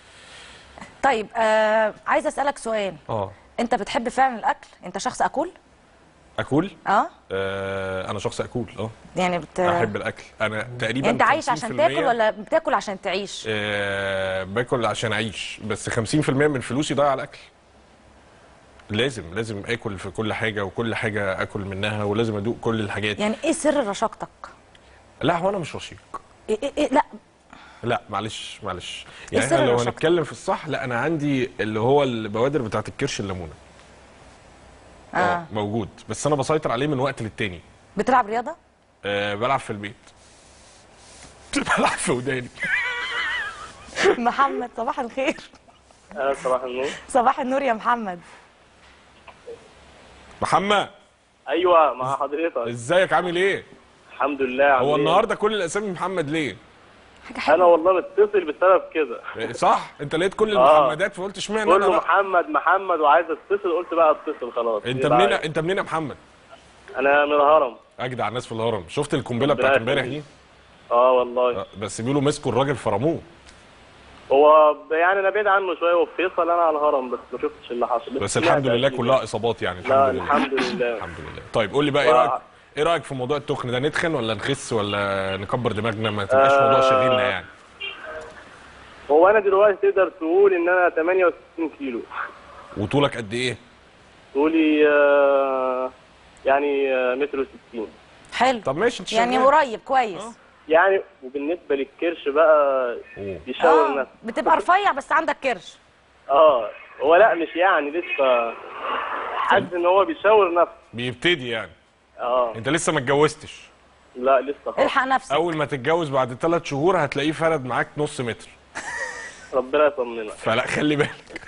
طيب آه عايزه اسالك سؤال اه انت بتحب فعلا الاكل انت شخص اكول اكل اه آه انا شخص اكول اه يعني بت... احب الاكل انا تقريبا انت عايش عشان 50% تاكل ولا بتاكل عشان تعيش آه باكل عشان اعيش بس 50% من فلوسي ضايعه على الاكل لازم لازم اكل في كل حاجه وكل حاجه اكل منها ولازم ادوق كل الحاجات يعني ايه سر رشاقتك لا هو انا مش رشيق إيه إيه إيه لا لا معلش معلش إيه يعني سر احنا لو رشاقتك؟ هنتكلم في الصح لا انا عندي اللي هو البوادر بتاعت الكرش الليمونه آه. موجود بس انا بسيطر عليه من وقت للتاني بتلعب رياضه أه بلعب في البيت بلعب في وداني محمد صباح الخير آه صباح النور صباح النور يا محمد محمد ايوه مع حضرتك ازيك عامل ايه الحمد لله هو النهارده كل الاسامي محمد ليه حاجه حلوه انا والله متصل بسبب كده إيه، صح انت لقيت كل آه. المحمدات فقلت اشمعنى انا كله بقى محمد محمد وعايز اتصل قلت بقى اتصل خلاص انت إيه بقى؟ منين انت منين يا محمد انا من الهرم اجدع الناس في الهرم شفت القنبله بتاعت ربنا امبارح دي يخليك. اه والله آه، بس بيقولوا مسكوا الراجل فرموه هو يعني انا بعيد عنه شويه وفي فيصل انا على الهرم بس ما شفتش اللي حصل بس سمعت الحمد لله أكيد. كلها اصابات يعني لا الحمد لله الحمد لله الحمد لله طيب قول لي بقى ايه و- رايك ايه رايك في موضوع التخن ده نتخن ولا نخس ولا نكبر دماغنا ما تبقاش آه. موضوع شاغلنا يعني هو انا دلوقتي تقدر تقول ان انا 68 كيلو وطولك قد ايه طولي آه، يعني آه، متر و60 حلو طب ماشي انت يعني شغال. قريب كويس يعني وبالنسبه للكرش بقى أوه. يشاور اه نفسه بتبقى رفيع بس عندك كرش اه هو لا مش يعني لسه حاسس ان هو بيشاور نفسه بيبتدي يعني اه انت لسه ما اتجوزتش لا لسه خالص الحق نفسك اول ما تتجوز بعد ثلاث شهور هتلاقيه فرد معاك نص متر ربنا يطمنك فلا خلي بالك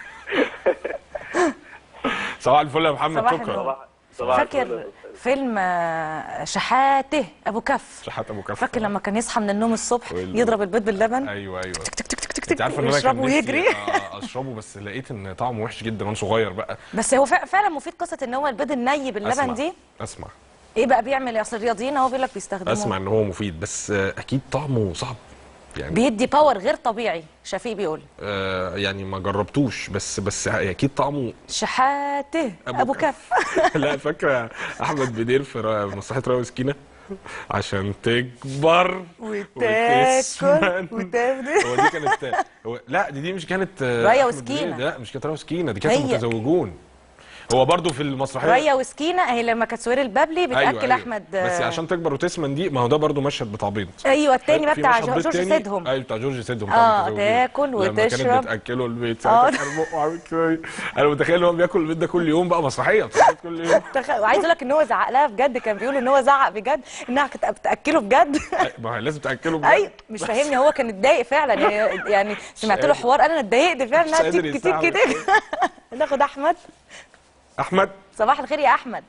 صباح الفل يا محمد صباح شكرا النور. صباح صباح الفل فاكر يا فيلم آه، شحاته ابو كف شحات ابو كف فاكر لما كان يصحى من النوم الصبح وال- يضرب البيض باللبن ايوه ايوه تك تك تك تك انت عارفه ان انا كان ويشربه نفسي ويجري آه، اشربه بس لقيت ان طعمه وحش جدا وانا صغير بقى بس هو فع- فعلا مفيد قصه ان هو البيض الني باللبن اسمع دي اسمع ايه بقى بيعمل اصل الرياضيين اهو بيقول لك بيستخدموه اسمع ان هو مفيد بس آه، اكيد طعمه صعب يعني بيدي باور غير طبيعي شفيق بيقول آه يعني ما جربتوش بس بس اكيد طعمه شحاته أبو ابو كف. كف لا فاكره احمد بدير في را- مسرحيه راوي سكينه عشان تكبر وتاكل وتسمن. وتاخد هو دي كانت هو لا دي دي مش كانت آه، رايا أحمد وسكينة. بدير. لا مش كانت رايا وسكينه دي كانت هي. متزوجون هو برضو في المسرحيه ريا وسكينه هي لما كانت سوير البابلي بتاكل احمد بس عشان تكبر وتسمن دي ما هو ده برضو مشهد بتاع بيض ايوه التاني بقى في بتاع مشهد جو- بيض جورج تاني- سيدهم ايوه بتاع جورج سيدهم آه، بتاع المتزوجين. تاكل لما وتشرب. كانت بتاكله البيض آه. ساعتها كان بقه عامل كده انا متخيل ان هو بياكل البيض ده كل يوم بقى مسرحيه بتاعت كل يوم تخ... وعايز اقول لك ان هو زعق لها بجد كان بيقول ان هو زعق بجد انها كانت بتاكله بجد ما هي لازم تاكله بجد ايوه مش فاهمني هو كان اتضايق فعلا يعني, يعني سمعت له قادر. حوار انا اتضايقت فعلا مش انها قادر تيك تيك يستحمل. كده ناخد احمد احمد صباح الخير يا احمد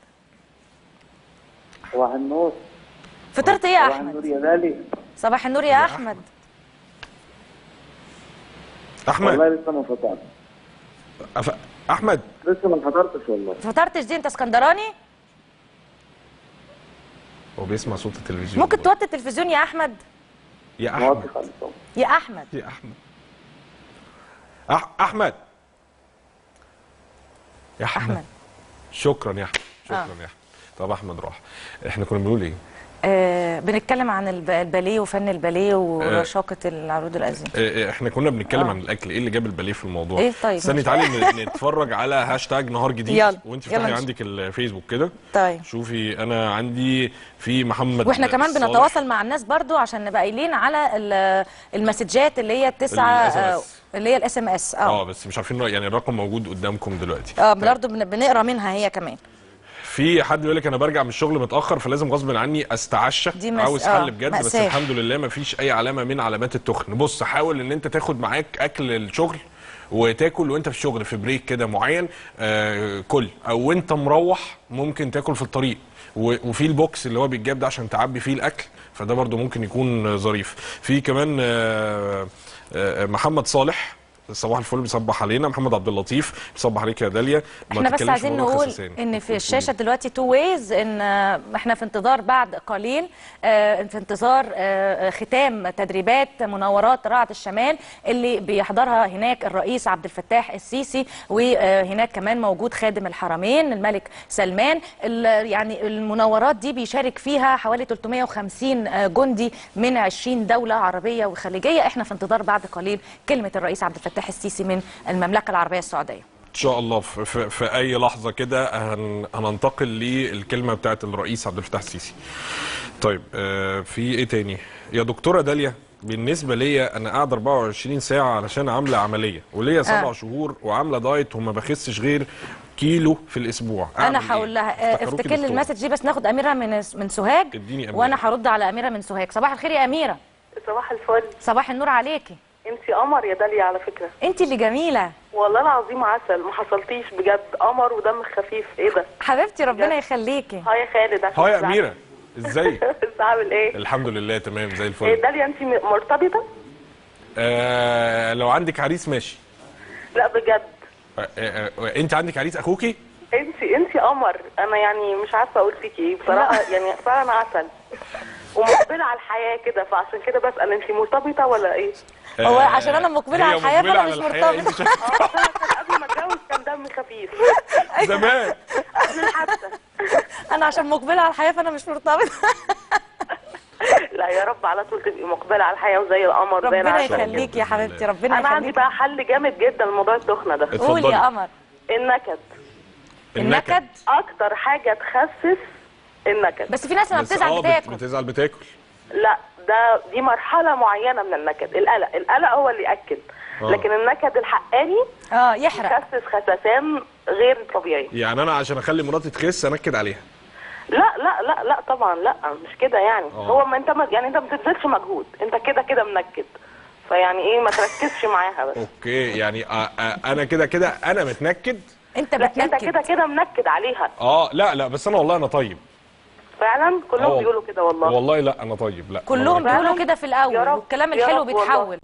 صباح النور فطرت ايه يا احمد يا غالي صباح النور يا احمد احمد لسه ما فطرت أف... احمد لسه ما حضرتش والله فطرتش دي انت اسكندراني هو بيسمع صوت التلفزيون ممكن توطي التلفزيون يا احمد يا احمد يا احمد يا احمد أح... احمد يا احمد, أحمد. شكرا يا احمد شكرا آه. يا احمد طب احمد راح احنا كنا بنقول ايه آه بنتكلم عن الب- الباليه وفن الباليه ورشاقه العروض الازياء آه، احنا كنا بنتكلم آه. عن الاكل ايه اللي جاب الباليه في الموضوع إيه طيب، استني ماشي. تعالي ن- نتفرج على هاشتاج نهار جديد يلا، وانت يلا فتحي نشوف. عندك الفيسبوك كده طيب شوفي انا عندي في محمد واحنا كمان صالح. بنتواصل مع الناس برضو عشان نبقى قايلين على ال- المسجات اللي هي التسعه ال آه، SMS. اللي هي الاس ام اس اه اه بس مش عارفين يعني الرقم موجود قدامكم دلوقتي اه برضو بن- بنقرا منها هي كمان في حد بيقول لك انا برجع من الشغل متاخر فلازم غصب عني استعشى دي مس- عاوز آه، حل بجد بس مأساة. الحمد لله ما فيش اي علامه من علامات التخن بص حاول ان انت تاخد معاك اكل الشغل وتاكل وانت في الشغل في بريك كده معين آه كل او وانت مروح ممكن تاكل في الطريق و- وفي البوكس اللي هو بيتجاب ده عشان تعبي فيه الاكل فده برضو ممكن يكون آه، ظريف في كمان آه آه محمد صالح صباح الفل بيصبح علينا محمد عبد اللطيف بيصبح عليك يا داليا ما احنا بس تتكلمش عايزين في موضوع نقول الخساسين. ان في الشاشه دلوقتي تو ويز ان آه، احنا في انتظار بعد قليل آه، في انتظار آه، ختام تدريبات مناورات رعد الشمال اللي بيحضرها هناك الرئيس عبد الفتاح السيسي وهناك كمان موجود خادم الحرمين الملك سلمان ال- يعني المناورات دي بيشارك فيها حوالي 350 جندي من 20 دوله عربيه وخليجيه احنا في انتظار بعد قليل كلمه الرئيس عبد الفتاح السيسي من المملكه العربيه السعوديه ان شاء الله في, في, في اي لحظه كده هن هننتقل للكلمه بتاعت الرئيس عبد الفتاح السيسي طيب آه في ايه تاني يا دكتوره داليا بالنسبه ليا انا قاعده 24 ساعه علشان عامله عمليه وليا سبع آه. شهور وعامله دايت وما بخسش غير كيلو في الاسبوع انا أعمل هقول إيه؟ لها آه، افتكروكي افتكر لي دكتورة. المسج دي بس ناخد اميره من من سوهاج اديني أميرة. وانا هرد على اميره من سوهاج صباح الخير يا اميره صباح الفل صباح النور عليكي انت قمر يا داليا على فكره انت اللي جميله والله العظيم عسل ما حصلتيش بجد قمر ودم خفيف ايه ده حبيبتي ربنا يخليكي هاي يا خالد عشان هاي يا تزعل. اميره ازيك انت عامل ايه الحمد لله تمام زي إيه الفل داليا انت م- مرتبطه آه لو عندك عريس ماشي لا بجد آه آه آه انت عندك عريس اخوكي انت انت قمر انا يعني مش عارفه اقول فيكي ايه بصراحه يعني فعلا عسل ومقبله على الحياه كده فعشان كده بسال انت مرتبطه ولا ايه هو عشان انا مقبله هي على الحياه مقبلة فانا على مش الحياة، مرتبطه أنت شايفة؟ اه أصل أنا كان قبل ما اتجوز كان دم خفيف زمان قبل الحادثه انا عشان مقبله على الحياه فانا مش مرتبطه لا يا رب على طول تبقي مقبله على الحياه وزي القمر زي ربنا العسل يخليكي يا حبيبتي ربنا انا عندي يخليكي بقى حل جامد جدا لموضوع التخنه ده قول يا قمر النكد النكد اكتر حاجه تخسس النكد بس في ناس لما بس بتزعل آه، بت- بتاكل بتزعل بتاكل لا ده دي مرحله معينه من النكد القلق القلق هو اللي ياكل آه. لكن النكد الحقاني اه يحرق يخسس خسسان غير طبيعي يعني انا عشان اخلي مراتي تخس انكد عليها لا لا لا لا طبعا لا مش كده يعني آه. هو ما انت ما يعني انت ما بتبذلش مجهود انت كده كده منكد فيعني ايه ما تركزش معاها بس اوكي يعني آه آه انا كده كده انا متنكد انت لا انت كده كده منكد عليها اه لا لا بس انا والله انا طيب فعلا آه كلهم والله. بيقولوا كده والله والله لا انا طيب لا كلهم أنا بيقولوا كده في الاول يا رب، والكلام يا الحلو رب والله. بيتحول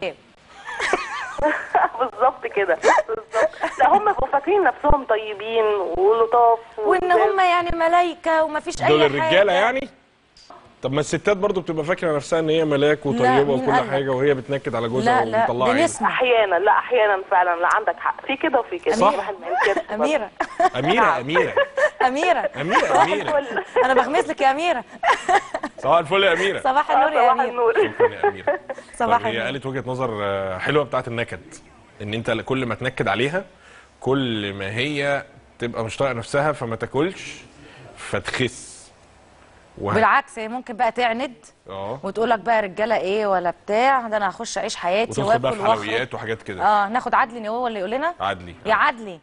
بالظبط كده بالظبط لا هم بيبقوا فاكرين نفسهم طيبين ولطاف وان هم يعني ملايكه ومفيش اي دول حاجه الرجاله يعني طب ما الستات برضو بتبقى فاكره نفسها ان هي ملاك لا، وطيبه مين وكل قالك؟ حاجه وهي بتنكد على جوزها لا لا ومطلعها عينه. بنسمع احيانا لا احيانا فعلا لا عندك حق في كده وفي كده صح. الواحد ما ينكرش برضه. اميره اميره اميره اميره اميره اميره انا بغمز لك يا اميره صباح الفل يا اميره صباح النور يا صباح اميره النور شكرا يا اميره صباح طب هي النور. قالت وجهه نظر آه، حلوه بتاعت النكد ان انت كل ما تنكد عليها كل ما هي تبقى مش طايقه نفسها فما تاكلش فتخس وه- بالعكس هي ممكن بقى تعند اه وتقول لك بقى رجاله ايه ولا بتاع ده انا هخش اعيش حياتي وتدخل بقى واكل في واخرج حلويات وحاجات كده اه ناخد عدلي هو اللي يقول لنا عدلي يا عدلي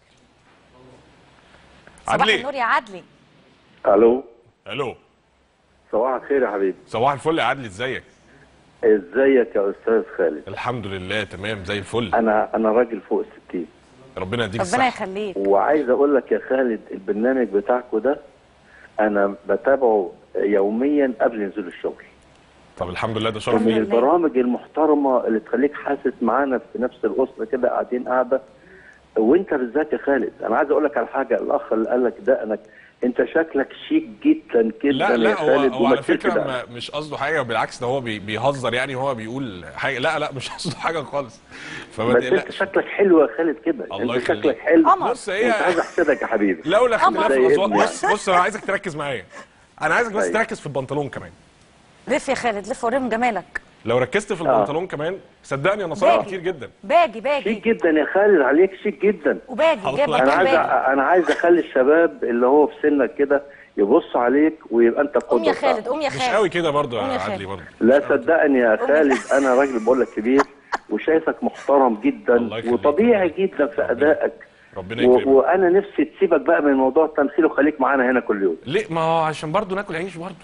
صباح عدلي النور يا عدلي الو الو صباح الخير يا حبيبي صباح الفل يا عدلي ازيك ازيك يا استاذ خالد الحمد لله تمام زي الفل انا انا راجل فوق الستين ربنا يديك ربنا الصحه يخليك وعايز اقول لك يا خالد البرنامج بتاعكم ده انا بتابعه يوميا قبل نزول الشغل طب الحمد لله ده شرف من ليا البرامج المحترمه اللي تخليك حاسس معانا في نفس الاسره كده قاعدين قاعده وانت بالذات يا خالد انا عايز اقول لك على حاجه الاخ اللي قال لك دقنك انت شكلك شيك جدا جدا لا يا لا هو, خالد هو على ومثلت فكره دقنك. ما مش قصده حاجه بالعكس ده هو بي بيهزر يعني هو بيقول حاجه لا لا مش قصده حاجه خالص فما بس انت تقلقش شكلك حلو يا خالد كده الله انت يخليك. شكلك حلو قمر. بص هي- انت عايز احسدك يا حبيبي لولا اختلاف زي الاصوات ابني بص بص انا عايزك تركز معايا انا عايزك بس أيوة. تركز في البنطلون كمان لف يا خالد لف وريهم جمالك لو ركزت في آه. البنطلون كمان صدقني انا صراحه باجي. كتير جدا باجي باجي شيك جدا يا خالد عليك شيك جدا وباجي جايب الله لك انا عايز باجي انا عايز اخلي الشباب اللي هو في سنك كده يبص عليك ويبقى انت قوم يا قدوه خالد قوم يا مش خالد قوي كده برضو قوم يا يا خالد. عدلي برضو لا صدقني يا قوم خالد انا راجل بقول لك كبير وشايفك محترم جدا الله يخليك. وطبيعي جدا في ادائك ربنا و... يكرمك وانا نفسي تسيبك بقى من موضوع التمثيل وخليك معانا هنا كل يوم ليه ما هو عشان برضو ناكل عيش برضو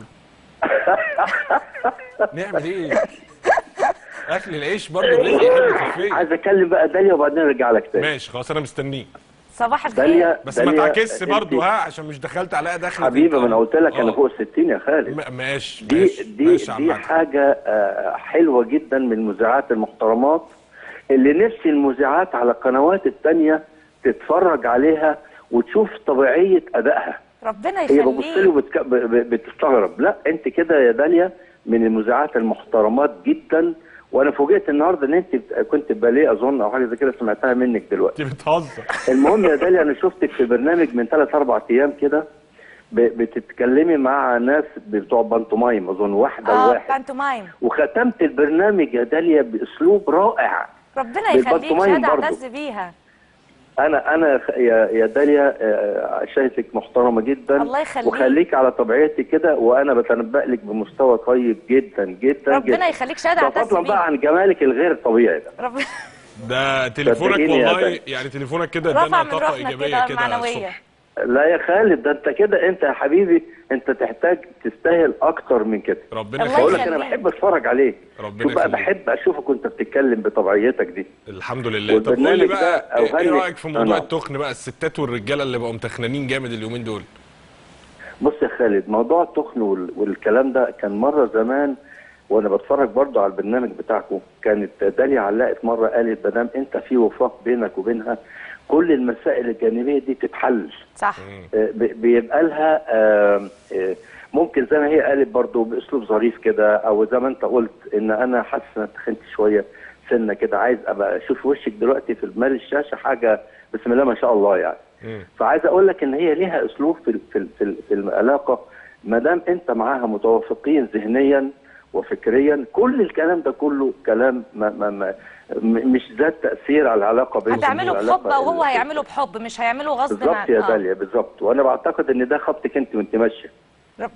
نعمل ايه اكل العيش برضو رزق حلو كفايه عايز اكلم بقى داليا وبعدين ارجع لك تاني ماشي خلاص انا مستنيه صباح الخير داليا بس ما داليا، تعكسش انت برضو ها عشان مش دخلت عليها دخلة حبيبي انت- ما انا قلت لك انا آه. فوق ال 60 يا خالد م- ماشي دي ماشي دي ماشي يا عم دي عدلي. حاجه آه، حلوه جدا من المذيعات المحترمات اللي نفسي المذيعات على القنوات التانية تتفرج عليها وتشوف طبيعيه ادائها ربنا هي بتبص لي يخليك وبتك... ب- ب- بتستغرب لا انت كده يا داليا من المذيعات المحترمات جدا وانا فوجئت النهارده ان انت بت- كنت باليه اظن او حاجه زي كده سمعتها منك دلوقتي انت بتهزر المهم يا داليا انا شفتك في برنامج من ثلاث اربع ايام كده ب- بتتكلمي مع ناس بتوع بانتومايم اظن واحده اه وواحد بانتومايم وختمت البرنامج يا داليا باسلوب رائع ربنا يخليك بالبانتومايم شهاده برضو. اعتز بيها انا انا خ- يا يا داليا آه، شايفك محترمه جدا الله يخليك. وخليك على طبيعتي كده وانا بتنبأ لك بمستوى طيب جدا جدا ربنا جدا يخليك شهاده ده اعتز فضلا بقى بيها عن جمالك الغير طبيعي ده ربنا ده تليفونك صدقيني يا والله داليا. يعني تليفونك كده رفع ادانا من طاقه روحنا ايجابيه كده كده المعنويه الصبح لا يا خالد ده انت كده انت يا حبيبي انت تحتاج تستاهل اكتر من كده ربنا الله بقول لك يخليك انا يخليك. بحب اتفرج عليك ربنا شوف بقى يخليك. بحب اشوفك وانت بتتكلم بطبيعيتك دي الحمد لله طب قول والبرنامج لي ده بقى ايه أوهمني- إيه رايك في موضوع أنا. التخن بقى الستات والرجاله اللي بقوا متخنانين جامد اليومين دول بص يا خالد موضوع التخن وال- والكلام ده كان مره زمان وانا بتفرج برضو على البرنامج بتاعكم كانت داليا علقت مره قالت ما دام انت في وفاق بينك وبينها كل المسائل الجانبيه دي تتحل صح آه، ب- بيبقى لها آه، آه، ممكن زي ما هي قالت برضو باسلوب ظريف كده او زي ما انت قلت ان انا حاسس ان أنا تخنت شويه سنه كده عايز ابقى اشوف وشك دلوقتي في المال الشاشه حاجه بسم الله ما شاء الله يعني مم. فعايز اقول لك ان هي ليها اسلوب في ال- في ال- في, ال- في العلاقه ما دام انت معاها متوافقين ذهنيا وفكريا كل الكلام ده كله كلام ما ما ما م- مش ذات تاثير على العلاقه بينكم هتعمله والعلاقة بحب او هو ال- هيعمله بحب مش هيعمله غصب بالظبط عن يا آه. داليا بالظبط وانا بعتقد ان ده خطك انت وانت ماشيه رب-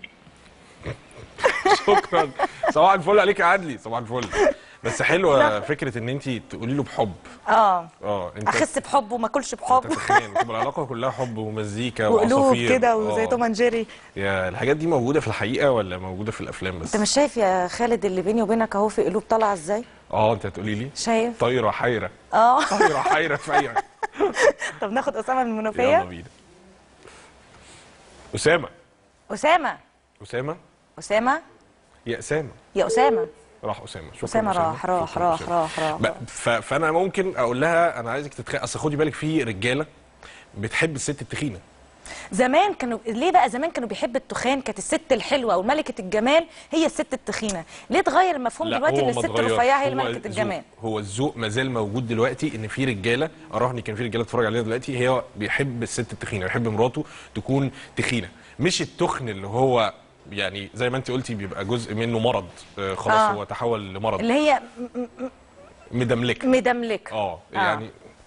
شكرا صباح الفل عليك يا عدلي صباح الفل بس حلوه فكره ان انت تقولي له بحب اه اه انت اخس بحب وما اكلش بحب تتخيل تبقى العلاقه كلها حب ومزيكا وقلوب وعصافير كده وزي آه. توم اند جيري يا الحاجات دي موجوده في الحقيقه ولا موجوده في الافلام بس انت مش شايف يا خالد اللي بيني وبينك اهو في قلوب طالعه ازاي اه انت هتقولي لي شايف طايره حيره اه طايره حيره في اي حاجة. طب ناخد اسامه من يلا المنوفيه بينا اسامه اسامه اسامه اسامه يا اسامه يا اسامه راح اسامه شكرا اسامه راح راح شكراً راح أسامة. راح راح ب- ف- فانا ممكن اقول لها انا عايزك تتخيل اصل خدي بالك في رجاله بتحب الست التخينه زمان كانوا ليه بقى زمان كانوا بيحبوا التخان كانت الست الحلوه وملكه الجمال هي الست التخينه ليه اتغير المفهوم لا، دلوقتي هو ان ما الست اتغيرش. الرفيعه هي هو اللي ملكه الذوق- الجمال هو الذوق ما زال موجود دلوقتي ان في رجاله اراهني كان في رجاله بتتفرج علينا دلوقتي هي بيحب الست التخينه بيحب مراته تكون تخينه مش التخن اللي هو يعني زي ما انت قلتي بيبقى جزء منه مرض آه خلاص آه. هو تحول لمرض اللي هي م- م- مدملك مدملك اه يعني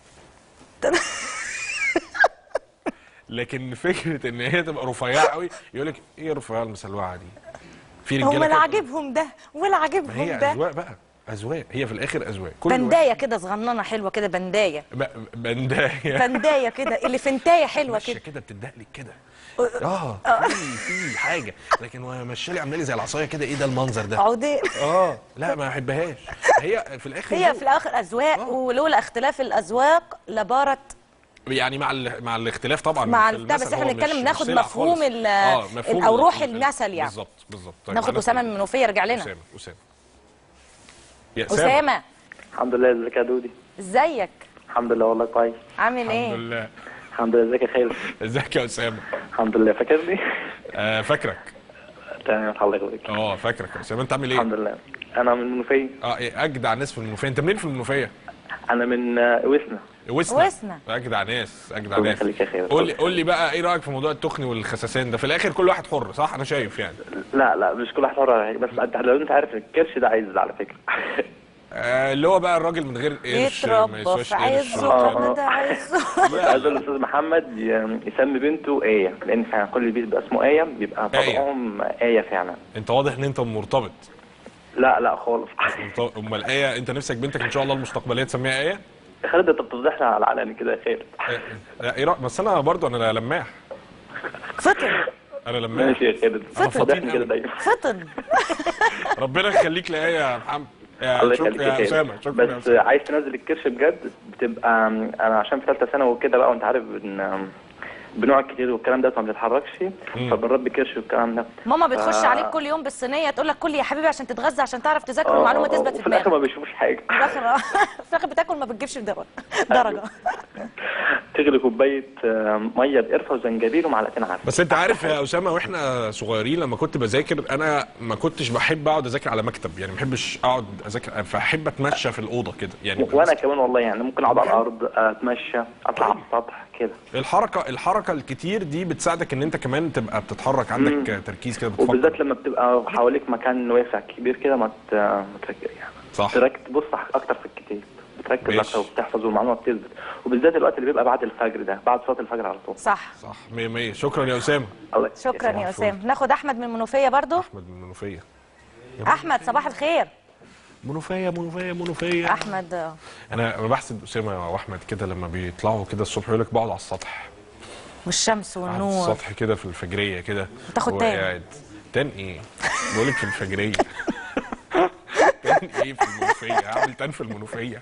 لكن فكره ان هي تبقى رفيعه قوي يقول لك ايه الرفيعه المسلوعه دي في رجاله هم لا كده- عاجبهم ده ولا ما عاجبهم هي ده اذواق بقى اذواق هي في الاخر اذواق كل واحد- بندايه كده صغننه حلوه كده بندايه ب- بندايه بندايه كده الفنتايه حلوه ماشيه كده كده بتدقلك كده اه في في حاجه لكن هو ماشيه لي عامله لي زي العصايه كده ايه ده المنظر ده عودين اه لا ما احبهاش هي في الاخر هي في الاخر اذواق ولولا اختلاف الاذواق لبارت يعني مع ال... مع الاختلاف طبعا مع في ال- ده بس المثل احنا هو بنتكلم مش- مش ناخد سلع مفهوم خالص. ال- اه مفهوم ال- او روح ال- المثل يعني بالظبط بالظبط ناخد معانا اسامه من المنوفيه رجع لنا اسامه اسامه يا اسامه اسامه الحمد لله ازيك يا دودي ازيك الحمد لله والله كويس عامل الحمد ايه لله الحمد لله ازيك يا خالد ازيك يا اسامه الحمد لله فاكرني آه فاكرك تمام الله يخليك اه فاكرك يا اسامه انت عامل ايه الحمد لله انا من المنوفيه اه إيه، اجدع ناس في المنوفيه انت منين في المنوفيه انا من آه، وسنا وسنا وسنا. اجدع ناس اجدع الله ناس يخليك يا خالد قول لي قول لي بقى ايه رايك في موضوع التخن والخساسان ده في الاخر كل واحد حر صح انا شايف يعني لا لا مش كل واحد حر على حاجة، بس انت لو انت عارف الكرش ده عايز على فكره آه اللي هو بقى الراجل من غير قرش ما يتربى يسواش في قرش عزه آه. كما ده عزه عايز الاستاذ محمد ي- يسمي بنته ايه لان فعلا كل بيت بيبقى اسمه ايه بيبقى آية. طبعهم ايه فعلا انت واضح ان انت مرتبط لا لا خالص مرتبط. امال ايه انت نفسك بنتك ان شاء الله المستقبليه تسميها ايه يا خالد انت بتفضحنا على العلن كده يا خالد آه، لا ايه رأيك بس انا برضو انا لماح فطن انا لماح ماشي يا خالد أنا بتفضحني فطين كده أوي. دايما فطن ربنا يخليك لايه يا محمد يا الله شكرا يخليك يا يا اسامه خالد شكرا يا بس اسامه عايز تنزل الكرش بجد بتبقى انا عشان في ثالثه ثانوي وكده بقى وانت عارف بن بنقعد كتير والكلام ده ما بنتحركش فبنربي كرش والكلام ده ماما بتخش ف- عليك كل يوم بالصينيه تقول لك كل يا حبيبي عشان تتغذى عشان تعرف تذاكر آه، والمعلومه آه، تثبت في وفي الاخر ما دماغك بيشوفوش حاجه في الاخر في الاخر بتاكل ما بتجيبش درجه درجه تغلي كوبايه آه، ميه بقرفه وزنجبيل ومعلقتين عسل بس انت عارف يا اسامه واحنا صغيرين لما كنت بذاكر انا ما كنتش بحب اقعد اذاكر على مكتب يعني ما بحبش اقعد اذاكر فاحب اتمشى في الاوضه كده يعني وانا كمان والله يعني ممكن اقعد على الارض اتمشى اطلع على السطح كده الحركه الحركه الكتير دي بتساعدك ان انت كمان تبقى بتتحرك عندك تركيز كده بتفكر وبالذات لما بتبقى حواليك مكان واسع كبير كده ما ت- ما تركز يعني صح تركز تبص اكتر في الكتاب بتركز ماشي. اكتر وبتحفظ والمعلومه بتثبت وبالذات الوقت اللي بيبقى بعد الفجر ده بعد صلاه الفجر على طول صح صح 100 100 شكرا يا اسامه الله شكرا يا صباح اسام ناخد احمد من المنوفيه برضو احمد من المنوفيه احمد صباح الخير منوفيه منوفيه منوفيه احمد آه. انا أنا بحسد اسامه واحمد كده لما بيطلعوا كده الصبح يقول لك بقعد على السطح والشمس على والنور السطح كده في الفجريه كده تاخد وهو تان. قاعد تان ايه بقول لك في الفجريه تان ايه في المنوفيه هعمل تان في المنوفيه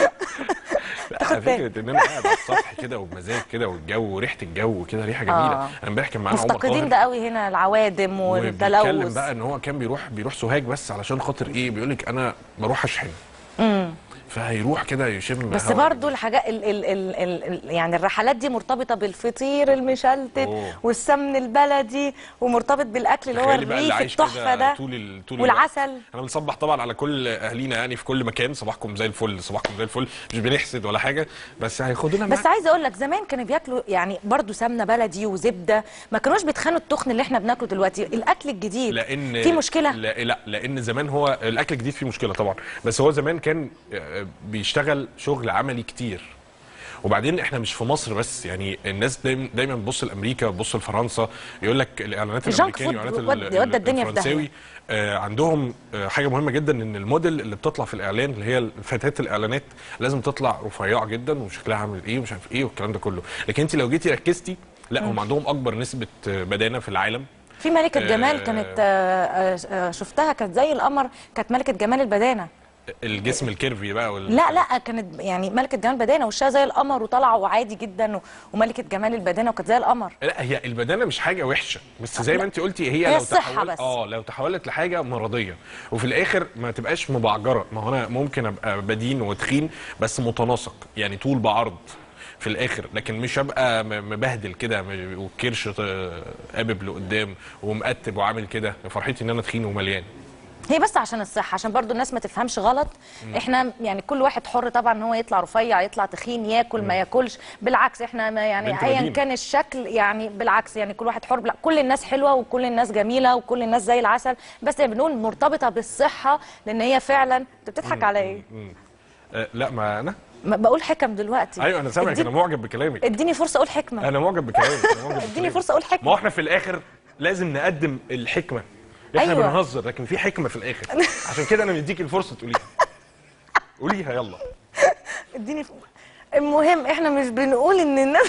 لا تاخد تان. فكره ان انا قاعد على السطح كده وبمزاج كده والجو وريحه الجو كده ريحه جميله آه. انا امبارح كان معانا عمر مفتقدين طاهر ده قوي هنا العوادم وبيتكلم والتلوث بقى ان هو كان بيروح بيروح سوهاج بس علشان خاطر ايه بيقول لك انا بروح اشحن امم فهيروح كده يشم بس هوا برضو الحاجات ال ال ال ال ال يعني الرحلات دي مرتبطه بالفطير المشلتت أوه. والسمن البلدي ومرتبط بالاكل اللي هو تخيلي بقى اللي الريف عايش التحفه كده ده طول ال... طول والعسل الوقت. انا بنصبح طبعا على كل اهالينا يعني في كل مكان صباحكم زي الفل صباحكم زي الفل مش بنحسد ولا حاجه بس هياخدونا بس عايزه اقول لك زمان كانوا بياكلوا يعني برضو سمنه بلدي وزبده ما كانوش بيتخانوا التخن اللي احنا بناكله دلوقتي الاكل الجديد لان في مشكله لا, لا لان زمان هو الاكل الجديد فيه مشكله طبعا بس هو زمان كان آه، بيشتغل شغل عملي كتير وبعدين احنا مش في مصر بس يعني الناس دايما دايما بتبص لامريكا بتبص لفرنسا يقول لك الاعلانات الجانك الامريكاني فود والاعلانات ود- ودى الدنيا في الفرنساوي آه، عندهم آه، حاجه مهمه جدا ان الموديل اللي بتطلع في الاعلان اللي هي فتاه الاعلانات لازم تطلع رفيعه جدا وشكلها عامل ايه ومش عارف ايه والكلام ده كله لكن انت لو جيتي ركزتي لا هم عندهم اكبر نسبه آه، بدانه في العالم في ملكه آه، جمال كانت آه، آه، آه، شفتها كانت زي القمر كانت ملكه جمال البدانه الجسم الكيرفي بقى وال... لا لا كانت يعني ملكه جمال البدانه وشها زي القمر وطالعه وعادي جدا و- وملكه جمال البدانه وكانت زي القمر لا هي البدانه مش حاجه وحشه بس زي ما لا. انت قلتي هي, هي لو الصحة تحولت بس. اه لو تحولت لحاجه مرضيه وفي الاخر ما تبقاش مبعجره ما هو انا ممكن ابقى بدين وتخين بس متناسق يعني طول بعرض في الاخر لكن مش ابقى م- مبهدل كده م- والكرش ط- قابب لقدام ومقتب وعامل كده فرحتي ان انا تخين ومليان هي بس عشان الصحه عشان برضو الناس ما تفهمش غلط مم. احنا يعني كل واحد حر طبعا ان هو يطلع رفيع يطلع تخين ياكل ما ياكلش بالعكس احنا ما يعني بنت ايا مدينة. كان الشكل يعني بالعكس يعني كل واحد حر لا كل الناس حلوه وكل الناس جميله وكل الناس زي العسل بس يعني بنقول مرتبطه بالصحه لان هي فعلا انت بتضحك على ايه مم. آه لا ما انا ما بقول حكم دلوقتي ايوه انا سامعك اديني- انا معجب بكلامك اديني فرصه اقول حكمه انا معجب بكلامك أنا معجب اديني بكلامك. فرصه اقول حكمه ما هو احنا في الاخر لازم نقدم الحكمه احنا أيوة. بنهزر لكن في حكمه في الاخر عشان كده انا مديك الفرصه تقوليها قوليها يلا اديني ف... المهم احنا مش بنقول ان الناس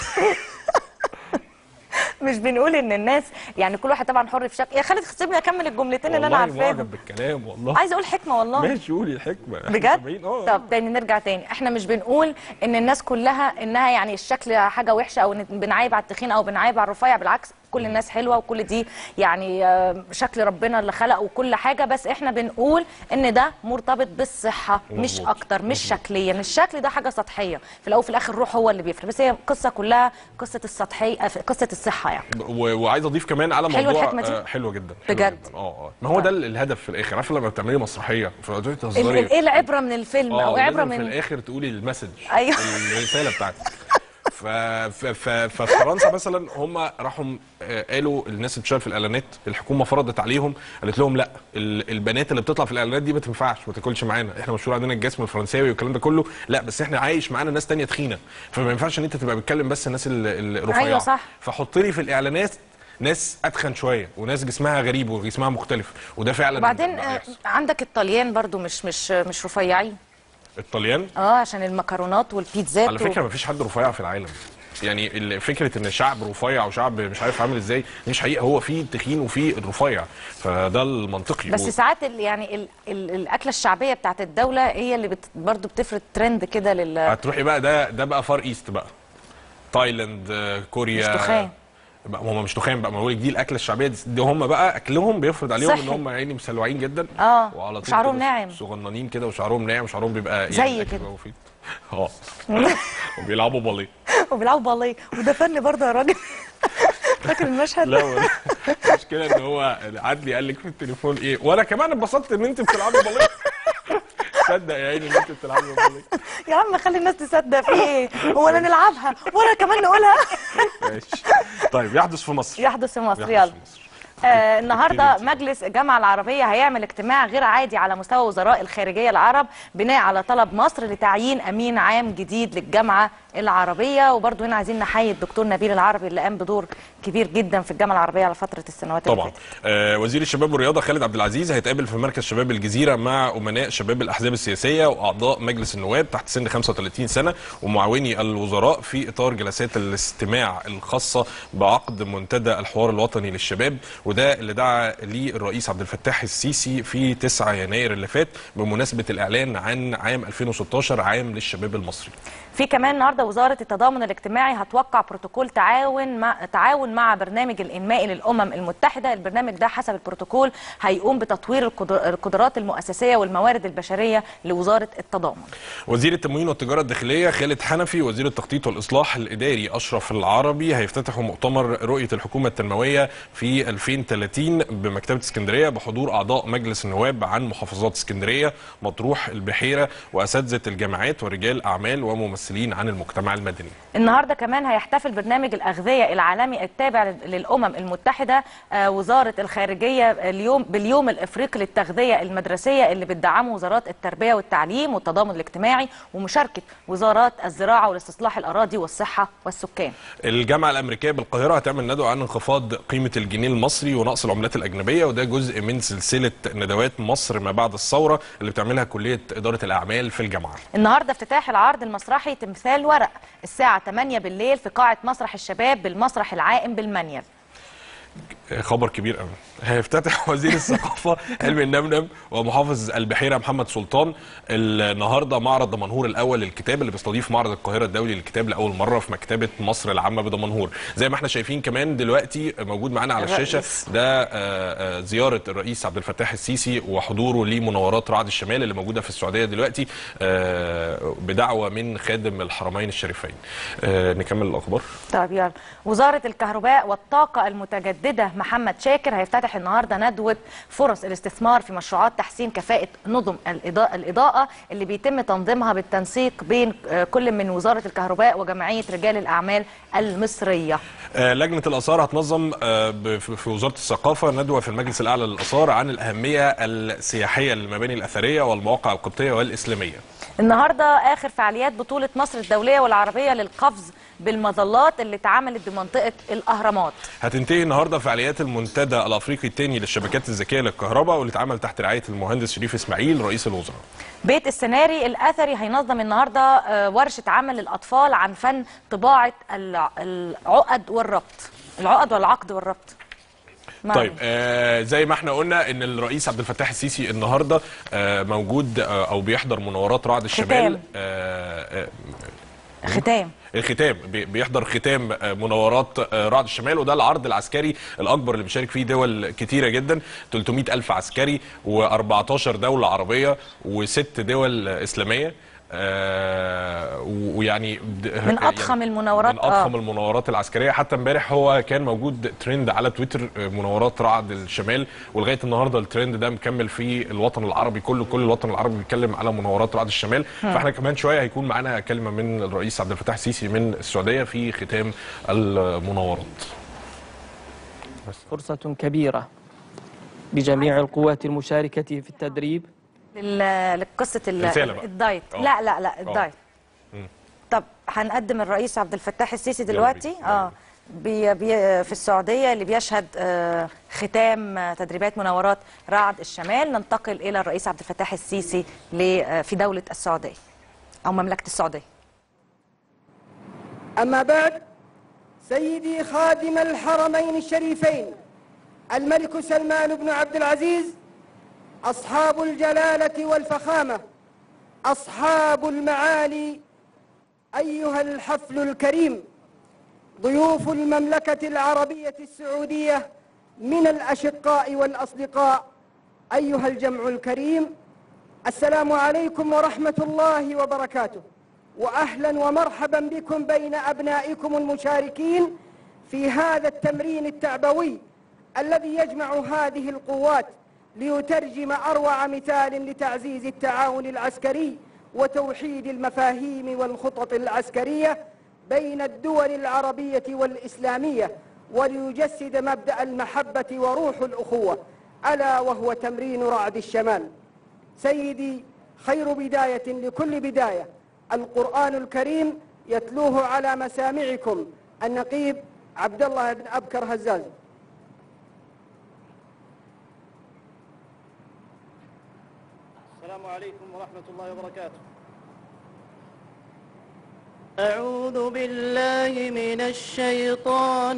مش بنقول ان الناس يعني كل واحد طبعا حر في شكل يا خالد سيبني اكمل الجملتين اللي انا والله عارفاهم معجب بالكلام والله عايزه اقول حكمه والله ماشي قولي الحكمه إحنا بجد سامعين، اه طب تاني نرجع تاني احنا مش بنقول ان الناس كلها انها يعني الشكل حاجه وحشه او إن بنعايب على التخين او بنعايب على الرفيع بالعكس كل الناس حلوه وكل دي يعني آه، شكل ربنا اللي خلقه وكل حاجه بس احنا بنقول ان ده مرتبط بالصحه مش مظبوط. اكتر مش شكليا الشكل ده حاجه سطحيه في الاول وفي الاخر الروح هو اللي بيفرق بس هي القصه كلها قصه السطحيه آه، قصه الصحه يعني و- وعايز اضيف كمان على حلوة موضوع الحكمة دي؟ آه، حلوه جدا حلوة بجد؟ جداً. اه اه ما هو ده ال- الهدف في الاخر عارفه لما بتعملي مسرحيه فتقعدي ال- تهزري ال- ايه العبره من الفيلم اه او عبره لازم في من الاخر تقولي المسج أيوة. الرساله بتاعتك ف... ف... ف... ففي فرنسا مثلا هم راحوا آه، قالوا الناس اللي بتشتغل في الاعلانات الحكومه فرضت عليهم قالت لهم لا ال- البنات اللي بتطلع في الاعلانات دي ما تنفعش ما تاكلش معانا احنا مشهور عندنا الجسم الفرنساوي والكلام ده كله لا بس احنا عايش معانا ناس تانية تخينه فما ينفعش ان انت تبقى بتكلم بس الناس ال- ال- الرفيعه أيوة صح. فحط لي في الاعلانات ناس اتخن شويه وناس جسمها غريب وجسمها مختلف وده فعلا وبعدين اللي آه، هيحصل. عندك الطليان برضو مش مش مش رفيعين الطليان اه عشان المكرونات والبيتزات على فكره ما فيش حد رفيع في العالم يعني ال- فكره ان شعب رفيع وشعب مش عارف عامل ازاي دي مش حقيقه هو في تخين وفي الرفيع فده المنطقي بس و- ساعات ال يعني ال ال الاكله الشعبيه بتاعت الدوله هي اللي بت برضو بتفرض ترند كده لل هتروحي بقى ده ده بقى فار ايست بقى تايلاند آه، كوريا مش تخان. بقى هم مش تخان بقى ما بقول لك دي الاكله الشعبيه دي, دي هم بقى اكلهم بيفرض عليهم ان صحي. هم يعني مسلوعين جدا اه وعلى طول شعرهم كده ناعم صغننين كده وشعرهم ناعم وشعرهم بيبقى زي يعني الأكل كده. بيبقى مفيد اه وبيلعبوا باليه وبيلعبوا باليه وده فن برضه يا راجل فاكر المشهد لا ولا المشكله ان هو عدلي قال لك في التليفون ايه وانا كمان اتبسطت ان انت بتلعبي باليه تصدق يا عيني ان انت بتلعبي باليه يا عم خلي الناس تصدق في ايه هو انا نلعبها ولا كمان نقولها ماشي طيب يحدث في مصر يحدث في مصر يحدث يلا في مصر. آه النهارده مجلس الجامعه العربيه هيعمل اجتماع غير عادي على مستوى وزراء الخارجيه العرب بناء على طلب مصر لتعيين امين عام جديد للجامعه العربيه وبرضه هنا عايزين نحيي الدكتور نبيل العربي اللي قام بدور كبير جدا في الجامعه العربيه على فتره السنوات اللي طبعا فاتت. آه وزير الشباب والرياضه خالد عبد العزيز هيتقابل في مركز شباب الجزيره مع امناء شباب الاحزاب السياسيه واعضاء مجلس النواب تحت سن 35 سنه ومعاوني الوزراء في اطار جلسات الاستماع الخاصه بعقد منتدى الحوار الوطني للشباب وده اللي دعا ليه الرئيس عبد الفتاح السيسي في 9 يناير اللي فات بمناسبه الاعلان عن عام 2016 عام للشباب المصري في كمان النهارده وزاره التضامن الاجتماعي هتوقع بروتوكول تعاون مع تعاون مع برنامج الانمائي للامم المتحده، البرنامج ده حسب البروتوكول هيقوم بتطوير القدر- القدرات المؤسسيه والموارد البشريه لوزاره التضامن. وزير التموين والتجاره الداخليه خالد حنفي وزير التخطيط والاصلاح الاداري اشرف العربي هيفتتحوا مؤتمر رؤيه الحكومه التنمويه في 2030 بمكتبه اسكندريه بحضور اعضاء مجلس النواب عن محافظات اسكندريه مطروح البحيره واساتذه الجامعات ورجال اعمال وممثلين عن المجتمع المدني النهارده كمان هيحتفل برنامج الاغذيه العالمي التابع للامم المتحده آه، وزاره الخارجيه اليوم باليوم الافريقي للتغذيه المدرسيه اللي بتدعمه وزارات التربيه والتعليم والتضامن الاجتماعي ومشاركه وزارات الزراعه والاستصلاح الاراضي والصحه والسكان. الجامعه الامريكيه بالقاهره هتعمل ندوه عن انخفاض قيمه الجنيه المصري ونقص العملات الاجنبيه وده جزء من سلسله ندوات مصر ما بعد الثوره اللي بتعملها كليه اداره الاعمال في الجامعه النهارده افتتاح العرض المسرحي تمثال ورق الساعه 8 بالليل في قاعه مسرح الشباب بالمسرح العائم بالمنيل. خبر كبير قوي هيفتتح وزير الثقافه علمي النمنم ومحافظ البحيره محمد سلطان النهارده معرض دمنهور الاول للكتاب اللي بيستضيف معرض القاهره الدولي للكتاب لاول مره في مكتبه مصر العامه بدمنهور زي ما احنا شايفين كمان دلوقتي موجود معانا على الشاشه الرئيس. ده آه، آه، زياره الرئيس عبد الفتاح السيسي وحضوره لمناورات رعد الشمال اللي موجوده في السعوديه دلوقتي آه، بدعوه من خادم الحرمين الشريفين آه، نكمل الاخبار طيب يلا وزارة الكهرباء والطاقة المتجددة محمد شاكر هيفتتح النهاردة ندوة فرص الاستثمار في مشروعات تحسين كفاءة نظم الإضاءة, الإضاءة اللي بيتم تنظيمها بالتنسيق بين آه، كل من وزارة الكهرباء وجمعية رجال الأعمال المصرية آه، لجنة الآثار هتنظم آه، ب- في في وزارة الثقافة ندوة في المجلس الأعلى للآثار عن الأهمية السياحية للمباني الأثرية والمواقع القبطية والإسلامية. النهاردة آخر فعاليات بطولة مصر الدولية والعربية للقفز بالمظلات اللي اتعملت بمنطقة الأهرامات هتنتهي النهارده فعاليات المنتدى الافريقي الثاني للشبكات الذكيه للكهرباء واللي اتعمل تحت رعايه المهندس شريف اسماعيل رئيس الوزراء. بيت السيناري الأثري هينظم النهاردة آه، ورشة عمل للأطفال عن فن طباعة الع- العقد والربط العقد والعقد والربط ما طيب آه زي ما احنا قلنا ان الرئيس عبد الفتاح السيسي النهارده آه موجود آه او بيحضر مناورات رعد الشمال ختام. آه آه ختام الختام بي- بيحضر ختام آه، مناورات آه، رعد الشمال وده العرض العسكري الاكبر اللي بيشارك فيه دول كتيره جدا 300 الف عسكري و14 دوله عربيه وست دول آه، اسلاميه آه، و- ويعني د- من اضخم المناورات من اضخم المناورات العسكريه حتى امبارح هو كان موجود ترند على تويتر آه، مناورات رعد الشمال ولغايه النهارده الترند ده مكمل في الوطن العربي كله كل الوطن العربي بيتكلم على مناورات رعد الشمال هم. فاحنا كمان شويه هيكون معانا كلمه من الرئيس عبد الفتاح السيسي من السعوديه في ختام المناورات فرصة كبيرة لجميع القوات المشاركة في التدريب لل- لقصه ال- رسالة بقى. الدايت آه. لا لا لا آه. الدايت مم. طب هنقدم الرئيس عبد الفتاح السيسي يلا دلوقتي بينا، اه بي بي في السعوديه اللي بيشهد آه ختام آه، تدريبات مناورات رعد الشمال ننتقل الى الرئيس عبد الفتاح السيسي ل- آه، في دوله السعوديه او مملكه السعوديه أما بعد سيدي خادم الحرمين الشريفين الملك سلمان بن عبد العزيز أصحاب الجلالة والفخامة أصحاب المعالي أيها الحفل الكريم ضيوف المملكة العربية السعودية من الأشقاء والأصدقاء أيها الجمع الكريم السلام عليكم ورحمة الله وبركاته وأهلا ومرحبا بكم بين أبنائكم المشاركين في هذا التمرين التعبوي الذي يجمع هذه القوات ليترجم أروع مثال لتعزيز التعاون العسكري وتوحيد المفاهيم والخطط العسكرية بين الدول العربية والإسلامية وليجسد مبدأ المحبة وروح الأخوة ألا وهو تمرين رعد الشمال سيدي خير بداية لكل بداية القرآن الكريم يتلوه على مسامعكم النقيب عبد الله بن أبكر هزاز السلام عليكم ورحمة الله وبركاته أعوذ بالله من الشيطان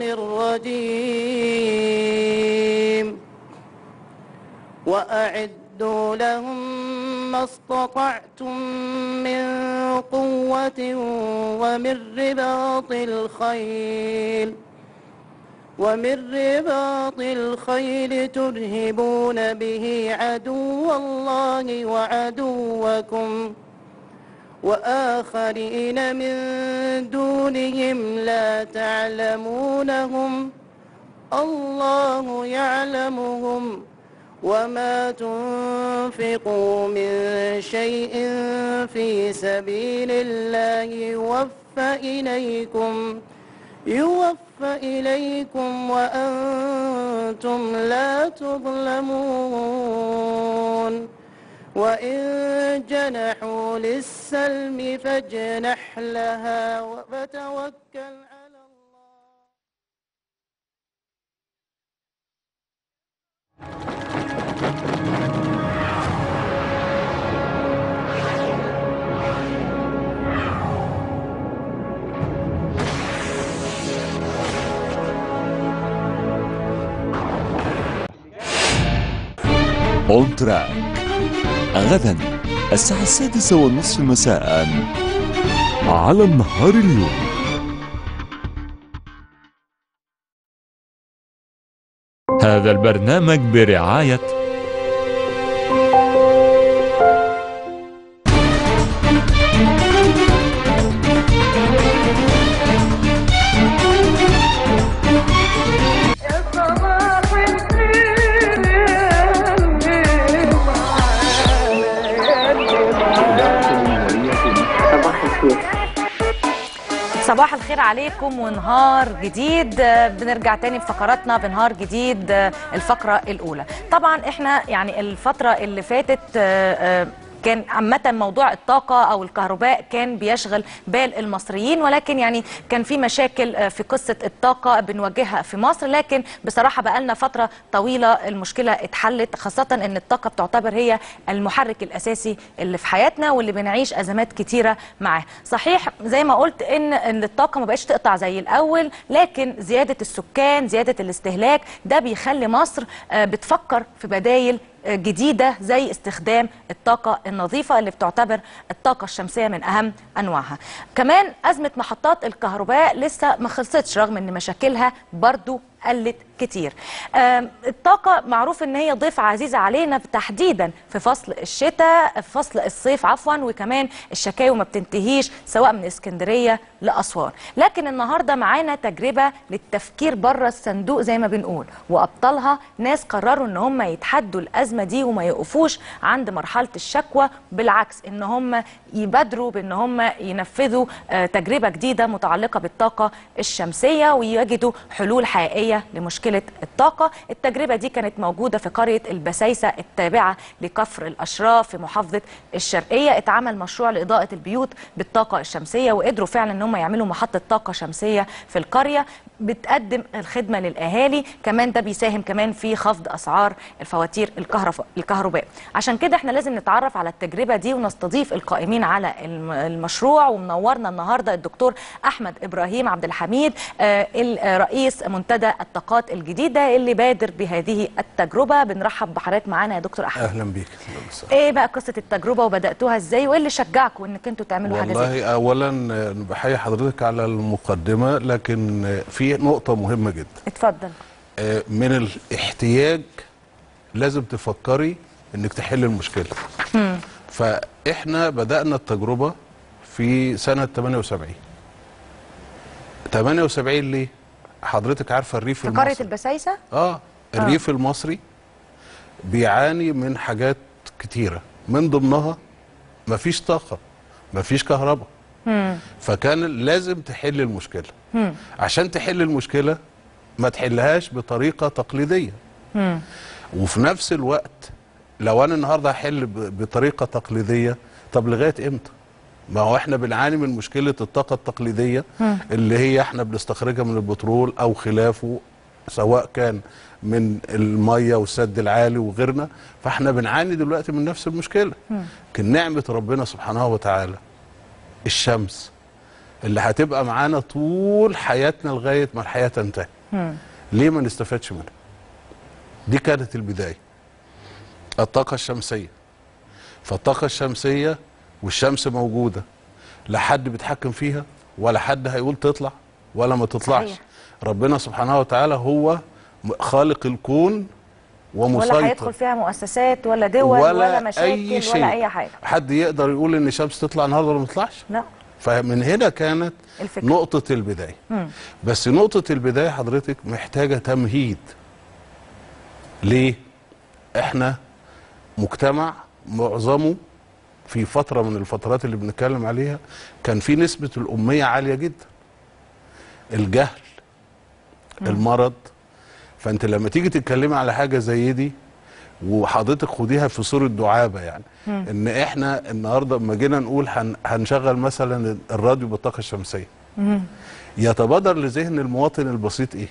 الرجيم وأعدوا لهم ما استطعتم من قوة ومن رباط الخيل ومن رباط الخيل ترهبون به عدو الله وعدوكم وآخرين من دونهم لا تعلمونهم الله يعلمهم وما تنفقوا من شيء في سبيل الله يوفى إليكم يوفى إليكم وأنتم لا تظلمون وإن جنحوا للسلم فاجنح لها وتوكل على اون تراك غدا الساعة السادسة والنصف مساء على النهار اليوم هذا البرنامج برعاية صباح الخير صباح الخير عليكم ونهار جديد آه، بنرجع تاني بفقراتنا بنهار جديد آه، الفقرة الأولى طبعا احنا يعني الفترة اللي فاتت آه، آه، كان عامة موضوع الطاقة أو الكهرباء كان بيشغل بال المصريين ولكن يعني كان في مشاكل آه، في قصة الطاقة بنواجهها في مصر لكن بصراحة بقالنا فترة طويلة المشكلة اتحلت خاصة أن الطاقة بتعتبر هي المحرك الأساسي اللي في حياتنا واللي بنعيش أزمات كتيرة معاه صحيح زي ما قلت إن إن الطاقة ما بقتش تقطع زي الأول لكن زيادة السكان زيادة الاستهلاك ده بيخلي مصر آه، بتفكر في بدايل جديده زي استخدام الطاقه النظيفه اللي بتعتبر الطاقه الشمسيه من اهم انواعها كمان ازمه محطات الكهرباء لسه ما خلصتش رغم ان مشاكلها برضو قلت كتير آم، الطاقة معروف ان هي ضيف عزيزة علينا تحديدا في فصل الشتاء في فصل الصيف عفوا وكمان الشكاوي ما بتنتهيش سواء من اسكندرية لأسوان لكن النهاردة معانا تجربة للتفكير بره الصندوق زي ما بنقول وأبطالها ناس قرروا ان هم يتحدوا الأزمة دي وما يقفوش عند مرحلة الشكوى بالعكس ان هم يبادروا بان هم ينفذوا آه، تجربة جديدة متعلقة بالطاقة الشمسية ويجدوا حلول حقيقية لمشكلة الطاقة التجربة دي كانت موجودة في قرية البسيسة التابعة لكفر الأشراف في محافظة الشرقية اتعمل مشروع لإضاءة البيوت بالطاقة الشمسية وقدروا فعلا ان هم يعملوا محطة طاقة شمسية في القرية بتقدم الخدمة للأهالي كمان ده بيساهم كمان في خفض أسعار الفواتير الكهرف- الكهرباء عشان كده احنا لازم نتعرف على التجربة دي ونستضيف القائمين على الم- المشروع ومنورنا النهاردة الدكتور أحمد إبراهيم عبد الحميد آه، ال- آه، رئيس منتدى الطاقات الجديدة اللي بادر بهذه التجربة بنرحب بحضرتك معانا يا دكتور أحمد اهلا بيك ايه بقى قصة التجربة وبدأتوها ازاي وايه اللي شجعكم انك انتوا تعملوا حاجة زي والله كده اولا آه، بحيي حضرتك على المقدمه لكن آه، في نقطه مهمه جدا اتفضل آه، من الاحتياج لازم تفكري انك تحل المشكله مم. فاحنا بدانا التجربه في سنه 78 78 ليه حضرتك عارفه الريف في المصري قرية البسيسة اه الريف المصري بيعاني من حاجات كتيره من ضمنها مفيش طاقه مفيش كهرباء مم. فكان لازم تحل المشكله مم. عشان تحل المشكله ما تحلهاش بطريقه تقليديه مم. وفي نفس الوقت لو انا النهارده هحل ب- بطريقه تقليديه طب لغايه امتى ما هو احنا بنعاني من مشكله الطاقه التقليديه مم. اللي هي احنا بنستخرجها من البترول او خلافه سواء كان من الميه والسد العالي وغيرنا فاحنا بنعاني دلوقتي من نفس المشكله لكن نعمه ربنا سبحانه وتعالى الشمس اللي هتبقى معانا طول حياتنا لغايه ما الحياه تنتهي مم. ليه ما نستفادش منها دي كانت البدايه الطاقه الشمسيه فالطاقه الشمسيه والشمس موجوده لا حد بيتحكم فيها ولا حد هيقول تطلع ولا ما تطلعش صحيح. ربنا سبحانه وتعالى هو خالق الكون ومسيطر ولا هيدخل فيها مؤسسات ولا دول ولا, ولا مشاكل أي شيء. ولا اي حاجة حد يقدر يقول ان الشمس تطلع النهارده ولا ما تطلعش لا فمن هنا كانت الفكرة. نقطه البدايه مم. بس نقطة البداية حضرتك محتاجة تمهيد ليه؟ احنا مجتمع معظمه في فترة من الفترات اللي بنتكلم عليها كان في نسبة الأمية عالية جدا الجهل المرض فانت لما تيجي تتكلمي على حاجة زي دي وحضرتك خديها في صورة دعابة يعني مم. ان احنا النهاردة لما جينا نقول هن- هنشغل مثلا الراديو بالطاقة الشمسية مم. يتبادر لذهن المواطن البسيط ايه؟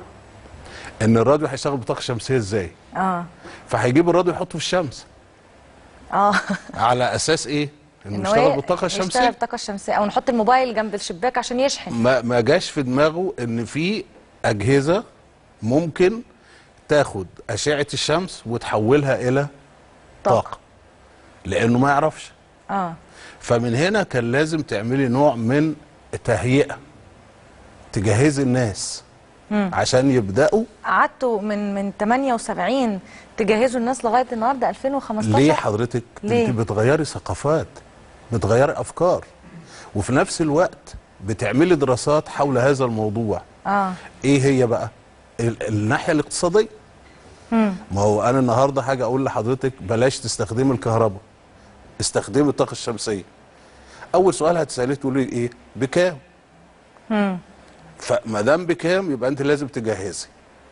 ان الراديو هيشتغل بطاقه شمسيه ازاي؟ اه فهيجيب الراديو يحطه في الشمس اه على اساس ايه؟ انه إن هو يشتغل بالطاقه يشتغل الشمسيه بالطاقة الشمسية او نحط الموبايل جنب الشباك عشان يشحن ما ما جاش في دماغه ان في اجهزه ممكن تاخد اشعه الشمس وتحولها الى طاقه لانه ما يعرفش اه فمن هنا كان لازم تعملي نوع من تهيئه تجهزي الناس مم. عشان يبداوا قعدتوا من من 78 تجهزوا الناس لغايه النهارده 2015 ليه حضرتك ليه؟ انت بتغيري ثقافات بتغيري افكار وفي نفس الوقت بتعملي دراسات حول هذا الموضوع اه ايه هي بقى ال- الناحيه الاقتصاديه مم. ما هو انا النهارده حاجه اقول لحضرتك بلاش تستخدمي الكهرباء استخدمي الطاقه الشمسيه اول سؤال هتساليه تقولي ايه بكام مم. فما دام بكام يبقى انت لازم تجهزي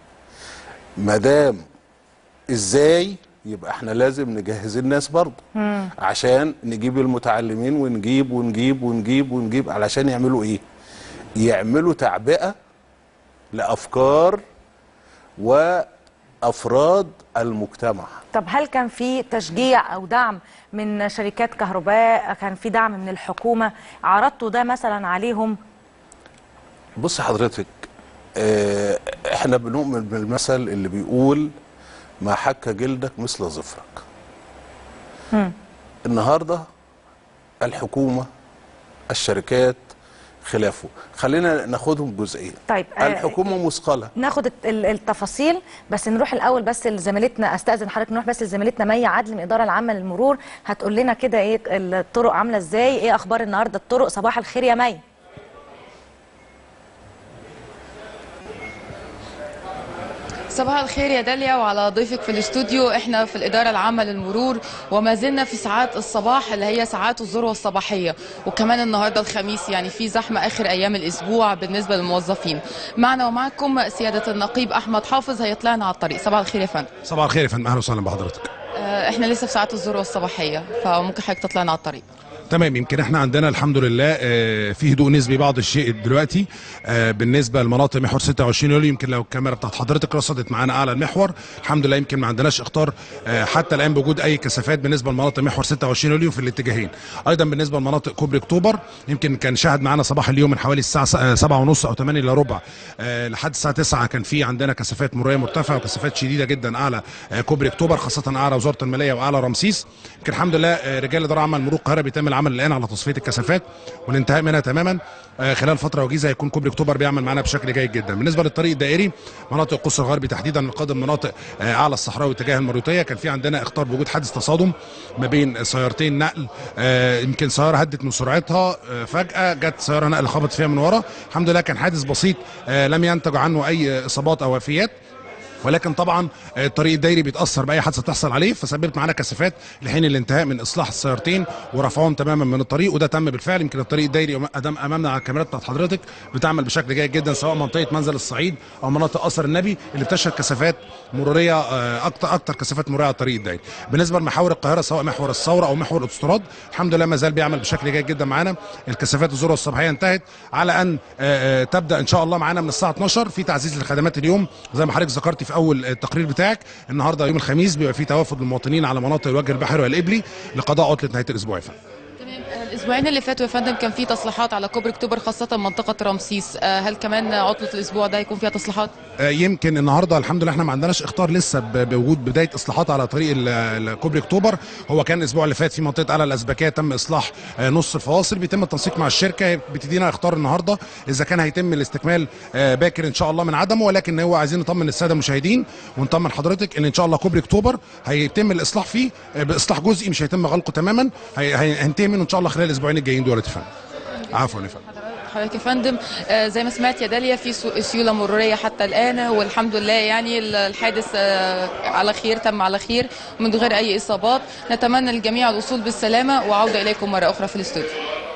ما دام ازاي يبقى احنا لازم نجهز الناس برضه مم. عشان نجيب المتعلمين ونجيب ونجيب ونجيب ونجيب علشان يعملوا ايه يعملوا تعبئة لأفكار وأفراد المجتمع طب هل كان في تشجيع او دعم من شركات كهرباء كان في دعم من الحكومه عرضتوا ده مثلا عليهم بص حضرتك اه احنا بنؤمن بالمثل اللي بيقول ما حك جلدك مثل ظفرك مم. النهارده الحكومه الشركات خلافه خلينا ناخدهم جزئين طيب آه، الحكومه مثقله ناخد الت- ال- التفاصيل بس نروح الاول بس لزميلتنا استاذن حضرتك نروح بس لزميلتنا مي عدل من الاداره العامه للمرور هتقول لنا كده ايه الطرق عامله ازاي ايه اخبار النهارده الطرق صباح الخير يا مي صباح الخير يا داليا وعلى ضيفك في الاستوديو احنا في الإدارة العامة للمرور وما زلنا في ساعات الصباح اللي هي ساعات الذروة الصباحية وكمان النهاردة الخميس يعني في زحمة آخر أيام الأسبوع بالنسبة للموظفين معنا ومعكم سيادة النقيب أحمد حافظ هيطلعنا على الطريق صباح الخير يا فندم صباح الخير يا فندم اهلا وسهلا بحضرتك آه، احنا لسه في ساعات الذروة الصباحية فممكن حضرتك تطلعنا على الطريق تمام يمكن احنا عندنا الحمد لله آه، في هدوء نسبي بعض الشيء دلوقتي آه، بالنسبه لمناطق محور 26 يوليو يمكن لو الكاميرا بتاعت حضرتك رصدت معانا اعلى المحور الحمد لله يمكن ما عندناش اخطار آه، حتى الان بوجود اي كثافات بالنسبه لمناطق محور 26 يوليو في الاتجاهين ايضا بالنسبه لمناطق كوبري اكتوبر يمكن كان شاهد معانا صباح اليوم من حوالي الساعه 7 ونص او 8 الا ربع آه، لحد الساعه 9 كان في عندنا كثافات مروريه مرتفعه وكثافات شديده جدا اعلى آه، كوبري اكتوبر خاصه اعلى وزاره الماليه واعلى رمسيس يمكن الحمد لله آه، رجال الاداره العامه لمرور القاهره بيتم العمل الان على تصفيه الكثافات والانتهاء منها تماما آه، خلال فتره وجيزه هيكون كوبري اكتوبر بيعمل معانا بشكل جيد جدا بالنسبه للطريق الدائري مناطق القصر الغربي تحديدا القادم مناطق آه، اعلى الصحراوي اتجاه المريوطيه كان في عندنا اخطار بوجود حادث تصادم ما بين سيارتين نقل آه، يمكن سياره هدت من سرعتها آه، فجاه جت سياره نقل خبط فيها من ورا الحمد لله كان حادث بسيط آه، لم ينتج عنه اي اصابات او وفيات ولكن طبعا آه، الطريق الدايري بيتاثر باي حادثه تحصل عليه فسببت معانا كثافات لحين الانتهاء من اصلاح السيارتين ورفعهم تماما من الطريق وده تم بالفعل يمكن الطريق الدايري أمام- امامنا على الكاميرات بتاعت حضرتك بتعمل بشكل جيد جدا سواء منطقه منزل الصعيد او مناطق اثر النبي اللي بتشهد كثافات مروريه آه، اكتر اكتر كثافات مروريه على الطريق الدايري بالنسبه لمحاور القاهره سواء محور الثوره او محور الاوتوستراد الحمد لله ما زال بيعمل بشكل جيد جدا معانا الكثافات الذروه الصباحيه انتهت على ان آه، آه، تبدا ان شاء الله معانا من الساعه 12 في تعزيز لخدمات اليوم زي ما حضرتك ذكرتي في اول التقرير بتاعك النهارده يوم الخميس بيبقى في توافد للمواطنين على مناطق الوجه البحري والابلي لقضاء عطله نهايه الاسبوع يا فندم آه، الاسبوعين اللي فاتوا يا فندم كان في تصليحات على كوبري اكتوبر خاصه منطقه رمسيس آه، هل كمان عطله الاسبوع ده هيكون فيها تصليحات آه، يمكن النهارده الحمد لله احنا ما عندناش اخطار لسه ب- بوجود بدايه اصلاحات على طريق ال- ال- كوبري اكتوبر هو كان الاسبوع اللي فات في منطقه اعلى الازبكيه تم اصلاح آه، نص الفواصل بيتم التنسيق مع الشركه بتدينا اختار النهارده اذا كان هيتم الاستكمال آه، باكر ان شاء الله من عدمه ولكن هو عايزين نطمن الساده المشاهدين ونطمن حضرتك ان ان شاء الله كوبري اكتوبر هيتم الاصلاح فيه آه، باصلاح جزئي مش هيتم غلقه تماما هي- هي- هينتهي منه ان شاء الله خلال الاسبوعين الجايين دول يا فندم عفوا يا فندم حضرتك يا فندم آه، زي ما سمعت يا داليا في سو- سيوله مروريه حتى الان والحمد لله يعني ال- الحادث آه، على خير تم على خير من غير اي اصابات نتمنى للجميع الوصول بالسلامه وعوده اليكم مره اخرى في الاستوديو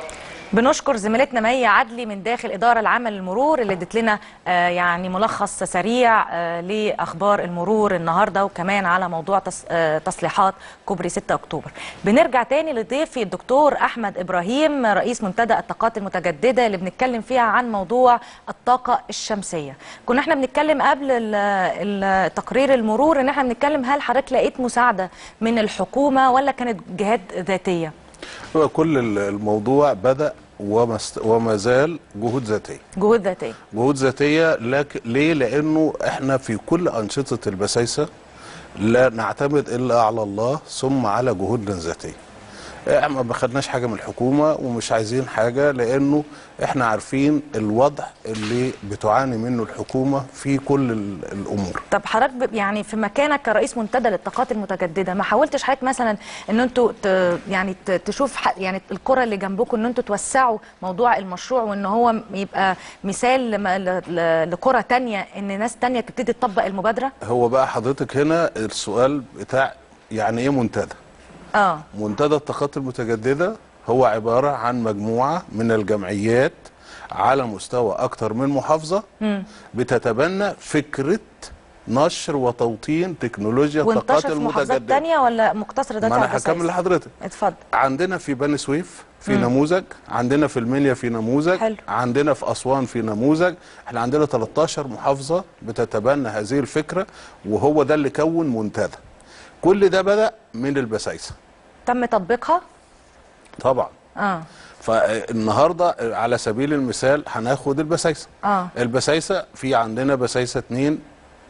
بنشكر زميلتنا مي عدلي من داخل الإدارة العامة للمرور اللي ادت لنا آه، يعني ملخص سريع آه، لأخبار المرور النهاردة وكمان على موضوع تص- آه، تصليحات كوبري 6 أكتوبر بنرجع تاني لضيفي الدكتور أحمد إبراهيم رئيس منتدى الطاقات المتجددة اللي بنتكلم فيها عن موضوع الطاقة الشمسية كنا احنا بنتكلم قبل ال- ال- تقرير المرور ان احنا بنتكلم هل حضرتك لقيت مساعدة من الحكومة ولا كانت جهات ذاتية هو كل ال- الموضوع بدا وما است- وما زال جهود ذاتيه جهود ذاتية جهود ذاتيه لك ليه لانه احنا في كل انشطه البسايسه لا نعتمد الا على الله ثم على جهودنا الذاتيه احنا ما خدناش حاجه من الحكومه ومش عايزين حاجه لانه احنا عارفين الوضع اللي بتعاني منه الحكومه في كل ال- الامور طب حضرتك ب- يعني في مكانك كرئيس منتدى للطاقات المتجدده ما حاولتش حضرتك مثلا ان انتوا ت- يعني ت- تشوف ح- يعني القرى اللي جنبكم ان انتوا توسعوا موضوع المشروع وان هو م- يبقى مثال لما- ل- ل- لقرى تانية ان ناس تانية تبتدي تطبق المبادره هو بقى حضرتك هنا السؤال بتاع يعني ايه منتدى اه منتدى الطاقات المتجددة هو عبارة عن مجموعة من الجمعيات على مستوى أكتر من محافظة مم. بتتبنى فكرة نشر وتوطين تكنولوجيا الطاقات وانتشر في محافظات المتجددة تانية ولا مقتصر ما دلوقتي أنا على البسايس؟ هكمل لحضرتك اتفضل عندنا في بني سويف في مم. نموذج عندنا في المنيا في نموذج حلو. عندنا في أسوان في نموذج احنا عندنا 13 محافظة بتتبنى هذه الفكرة وهو ده اللي كون منتدى كل ده بدأ من البسايسة تم تطبيقها طبعا اه فالنهارده على سبيل المثال هناخد البسايسه اه البسايسه في عندنا بسايسه اتنين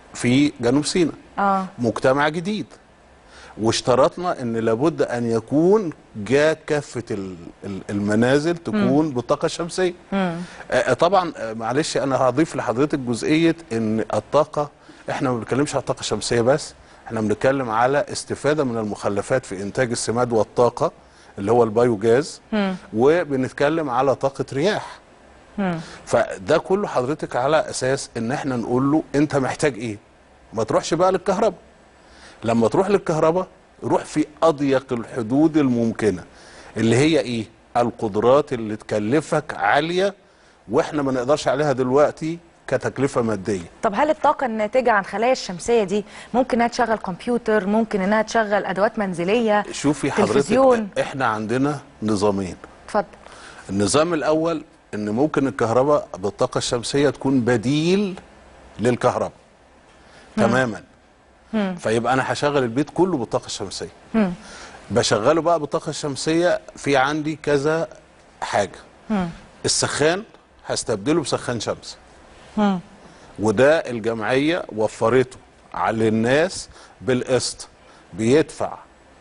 في جنوب سيناء اه مجتمع جديد واشترطنا ان لابد ان يكون جاء كافه ال- ال- المنازل تكون بالطاقه الشمسيه مم. آه، طبعا آه، معلش انا هضيف لحضرتك جزئيه ان الطاقه احنا ما بنتكلمش على الطاقه الشمسيه بس احنا بنتكلم على استفاده من المخلفات في انتاج السماد والطاقه اللي هو البايوجاز مم. وبنتكلم على طاقه رياح مم. فده كله حضرتك على اساس ان احنا نقول له انت محتاج ايه ما تروحش بقى للكهرباء لما تروح للكهرباء روح في اضيق الحدود الممكنه اللي هي ايه القدرات اللي تكلفك عاليه واحنا ما نقدرش عليها دلوقتي كتكلفه ماديه طب هل الطاقة الناتجة عن خلايا الشمسية دي ممكن انها تشغل كمبيوتر ممكن انها تشغل ادوات منزلية شوفي حضرتك تلفزيون احنا عندنا نظامين اتفضل النظام الاول ان ممكن الكهرباء بالطاقه الشمسيه تكون بديل للكهرباء مم. تماما مم. فيبقى انا هشغل البيت كله بالطاقه الشمسيه مم. بشغله بقى بالطاقه الشمسيه في عندي كذا حاجه مم. السخان هستبدله بسخان شمس مم. وده الجمعيه وفرته على الناس بالقسط بيدفع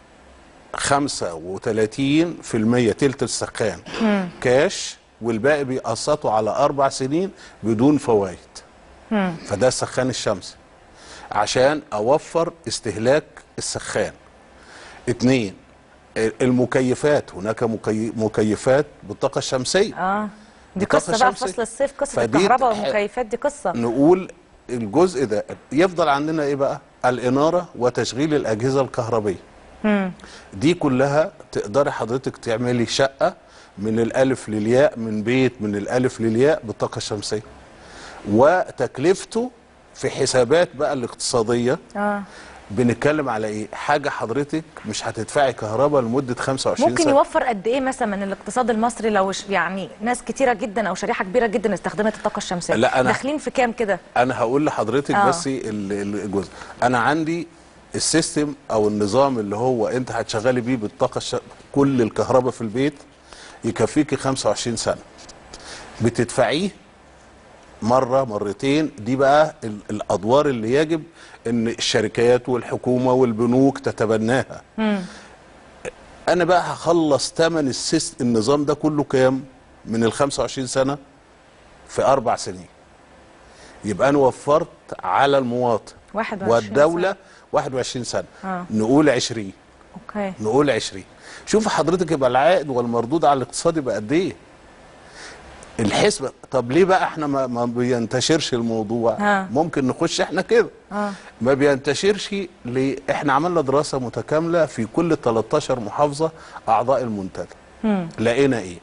35% تلت السخان مم. كاش والباقي بيقسطوا على اربع سنين بدون فوائد مم. فده السخان الشمسي عشان اوفر استهلاك السخان اتنين المكيفات هناك مكي- مكيفات بالطاقه الشمسيه اه دي بالطاقة قصة بقى في الشمسية. فصل الصيف قصة فدي الكهرباء تح- والمكيفات دي قصة نقول الجزء ده يفضل عندنا ايه بقى الاناره وتشغيل الاجهزه الكهربيه مم. دي كلها تقدري حضرتك تعملي شقه من الالف للياء من بيت من الالف للياء بالطاقه الشمسيه وتكلفته في حسابات بقى الاقتصاديه اه بنتكلم على ايه حاجه حضرتك مش هتدفعي كهرباء لمده 25 ممكن سنه يوفر قد ايه مثلا من الاقتصاد المصري لو ش- يعني ناس كتيرة جدا او شريحة كبيرة جدا استخدمت الطاقة الشمسية لا، أنا- داخلين في كام كده انا هقول لحضرتك آه. بس ال- ال- الجزء انا عندي السيستم او النظام اللي هو انت هتشغلي بيه بالطاقه الش... كل الكهرباء في البيت يكفيكي 25 سنه بتدفعيه مره مرتين دي بقى ال- الادوار اللي يجب ان الشركات والحكومه والبنوك تتبناها مم. انا بقى هخلص ثمن السيست النظام ده كله كام من ال 25 سنه في اربع سنين يبقى انا وفرت على المواطن 21 والدوله 21 سنه آه. نقول 20 اوكي نقول 20 شوف حضرتك يبقى العائد والمردود على الاقتصاد يبقى قد ايه الحسبه طب ليه بقى احنا ما, ما بينتشرش الموضوع ها. ممكن نخش احنا كده اه ما بينتشرش ليه احنا عملنا دراسه متكامله في كل 13 محافظه اعضاء المنتدى مم. لقينا ايه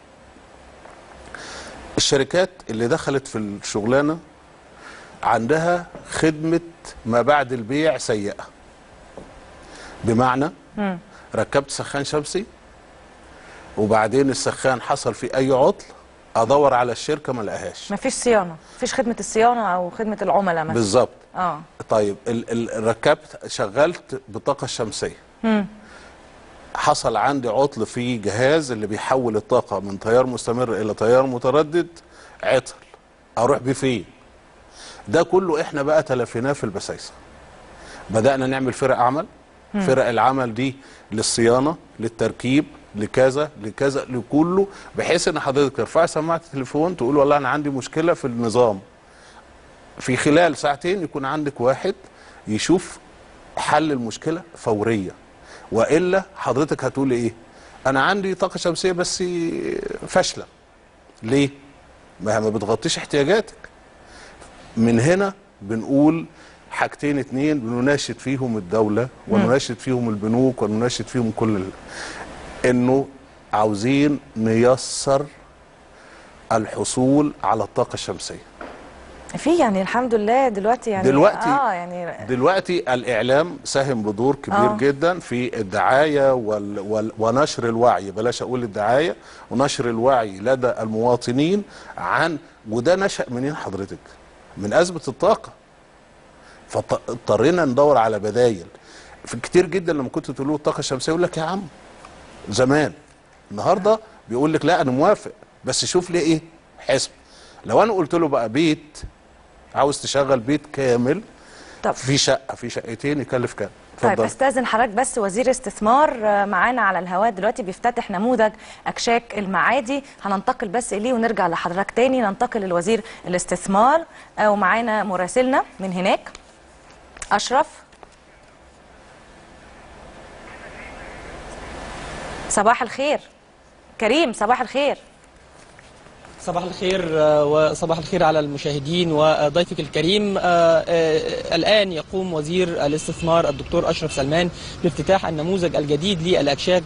الشركات اللي دخلت في الشغلانه عندها خدمه ما بعد البيع سيئه بمعنى مم. ركبت سخان شمسي وبعدين السخان حصل فيه اي عطل ادور على الشركه ما لقاهاش مفيش صيانة مفيش خدمة الصيانة او خدمة العملاء مثلا بالظبط اه طيب ال ال ركبت شغلت بالطاقه الشمسيه مم. حصل عندي عطل في جهاز اللي بيحول الطاقة من تيار مستمر إلى تيار متردد عطل أروح بيه فين؟ ده كله إحنا بقى تلافيناه في البسايسة بدأنا نعمل فرق عمل مم. فرق العمل دي للصيانة للتركيب لكذا لكذا لكله بحيث ان حضرتك ترفعي سماعه التليفون تقول والله انا عندي مشكله في النظام في خلال ساعتين يكون عندك واحد يشوف حل المشكله فوريه والا حضرتك هتقول ايه انا عندي طاقه شمسيه بس فاشله ليه ما هي ما بتغطيش احتياجاتك من هنا بنقول حاجتين اتنين بنناشد فيهم الدولة ونناشد فيهم البنوك ونناشد فيهم كل ال... انه عاوزين نيسر الحصول على الطاقة الشمسية في يعني الحمد لله دلوقتي يعني دلوقتي- اه يعني دلوقتي الإعلام ساهم بدور كبير آه. أوه. جدا في الدعاية وال... وال... ونشر الوعي بلاش أقول الدعاية ونشر الوعي لدى المواطنين عن وده نشأ منين حضرتك من أزمة الطاقة فاضطرينا ندور على بدايل في كتير جدا لما كنت تقول له الطاقة الشمسية يقول لك يا عم زمان النهارده بيقول لك لا انا موافق بس شوف لي ايه حسب لو انا قلت له بقى بيت عاوز تشغل بيت كامل طب. في شقه في شقتين يكلف كام طيب اتفضل استاذن حضرتك بس وزير استثمار آه، معانا على الهواء دلوقتي بيفتتح نموذج اكشاك المعادي هننتقل بس اليه ونرجع لحضرتك تاني ننتقل لوزير الاستثمار آه، ومعانا مراسلنا من هناك اشرف صباح الخير كريم صباح الخير صباح الخير آه، وصباح الخير على المشاهدين وضيفك الكريم آه، آه، الآن يقوم وزير الاستثمار الدكتور أشرف سلمان بافتتاح النموذج الجديد للأكشاك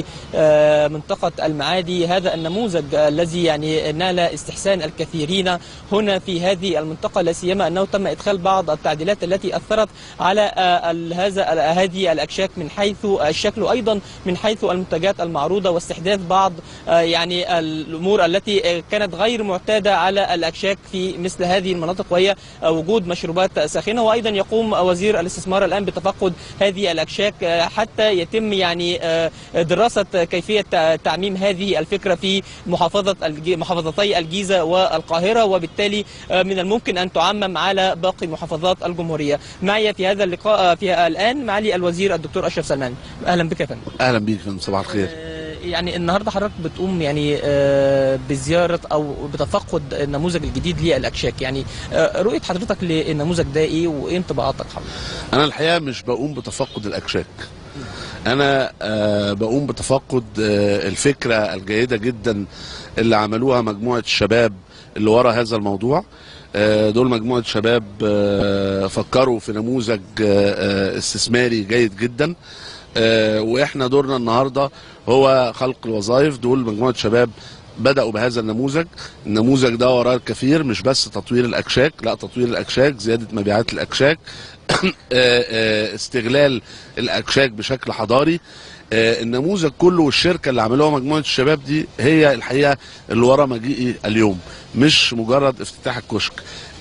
بمنطقة المعادي هذا النموذج الذي يعني نال استحسان الكثيرين هنا في هذه المنطقة لا سيما أنه تم إدخال بعض التعديلات التي أثرت على آه، ال- هذا ال- هذه الأكشاك من حيث الشكل وأيضا من حيث المنتجات المعروضة واستحداث بعض آه، يعني الأمور التي آه، كانت غير معتادة على الأكشاك في مثل هذه المناطق وهي آه، وجود مشروبات ساخنة وأيضا يقوم وزير الاستثمار الآن بتفقد هذه الأكشاك آه، حتى يتم يعني آه، دراسة كيفية تع- تعميم هذه الفكرة في محافظة الج- محافظتي الجيزة والقاهرة وبالتالي آه، من الممكن أن تعمم على باقي محافظات الجمهورية معي في هذا اللقاء آه، في الآن معالي الوزير الدكتور أشرف سلمان أهلا بك يا فندم اهلا بيك يا فندم، صباح الخير يعني النهارده حضرتك بتقوم يعني آه، بزياره او بتفقد النموذج الجديد للاكشاك يعني آه، رؤيه حضرتك للنموذج ده ايه وايه انطباعاتك حضرتك؟ انا الحقيقه مش بقوم بتفقد الاكشاك انا آه بقوم بتفقد آه الفكره الجيده جدا اللي عملوها مجموعه الشباب اللي ورا هذا الموضوع آه دول مجموعه شباب آه فكروا في نموذج آه آه، استثماري جيد جدا آه واحنا دورنا النهارده هو خلق الوظائف دول مجموعه شباب بدأوا بهذا النموذج النموذج ده وراه الكثير مش بس تطوير الأكشاك لا تطوير الأكشاك زيادة مبيعات الأكشاك آه، آه، استغلال الأكشاك بشكل حضاري آه، النموذج كله والشركة اللي عملوها مجموعة الشباب دي هي الحقيقة اللي ورا مجيئي اليوم مش مجرد افتتاح الكشك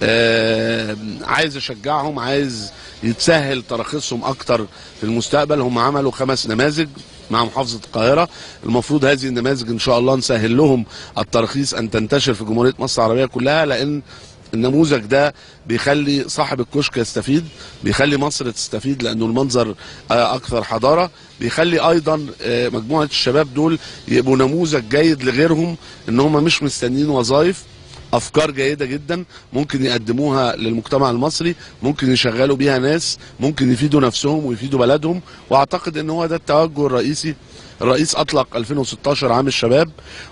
آه، عايز اشجعهم عايز يتسهل تراخيصهم اكتر في المستقبل هم عملوا خمس نماذج مع محافظة القاهرة المفروض هذه النماذج ان شاء الله نسهل لهم الترخيص ان تنتشر في جمهورية مصر العربية كلها لان النموذج ده بيخلي صاحب الكشك يستفيد بيخلي مصر تستفيد لانه المنظر آه، اكثر حضاره بيخلي ايضا آه، مجموعه الشباب دول يبقوا نموذج جيد لغيرهم ان هم مش مستنيين وظائف افكار جيده جدا ممكن يقدموها للمجتمع المصري ممكن يشغلوا بيها ناس ممكن يفيدوا نفسهم ويفيدوا بلدهم واعتقد ان هو ده التوجه الرئيسي الرئيس اطلق 2016 عام الشباب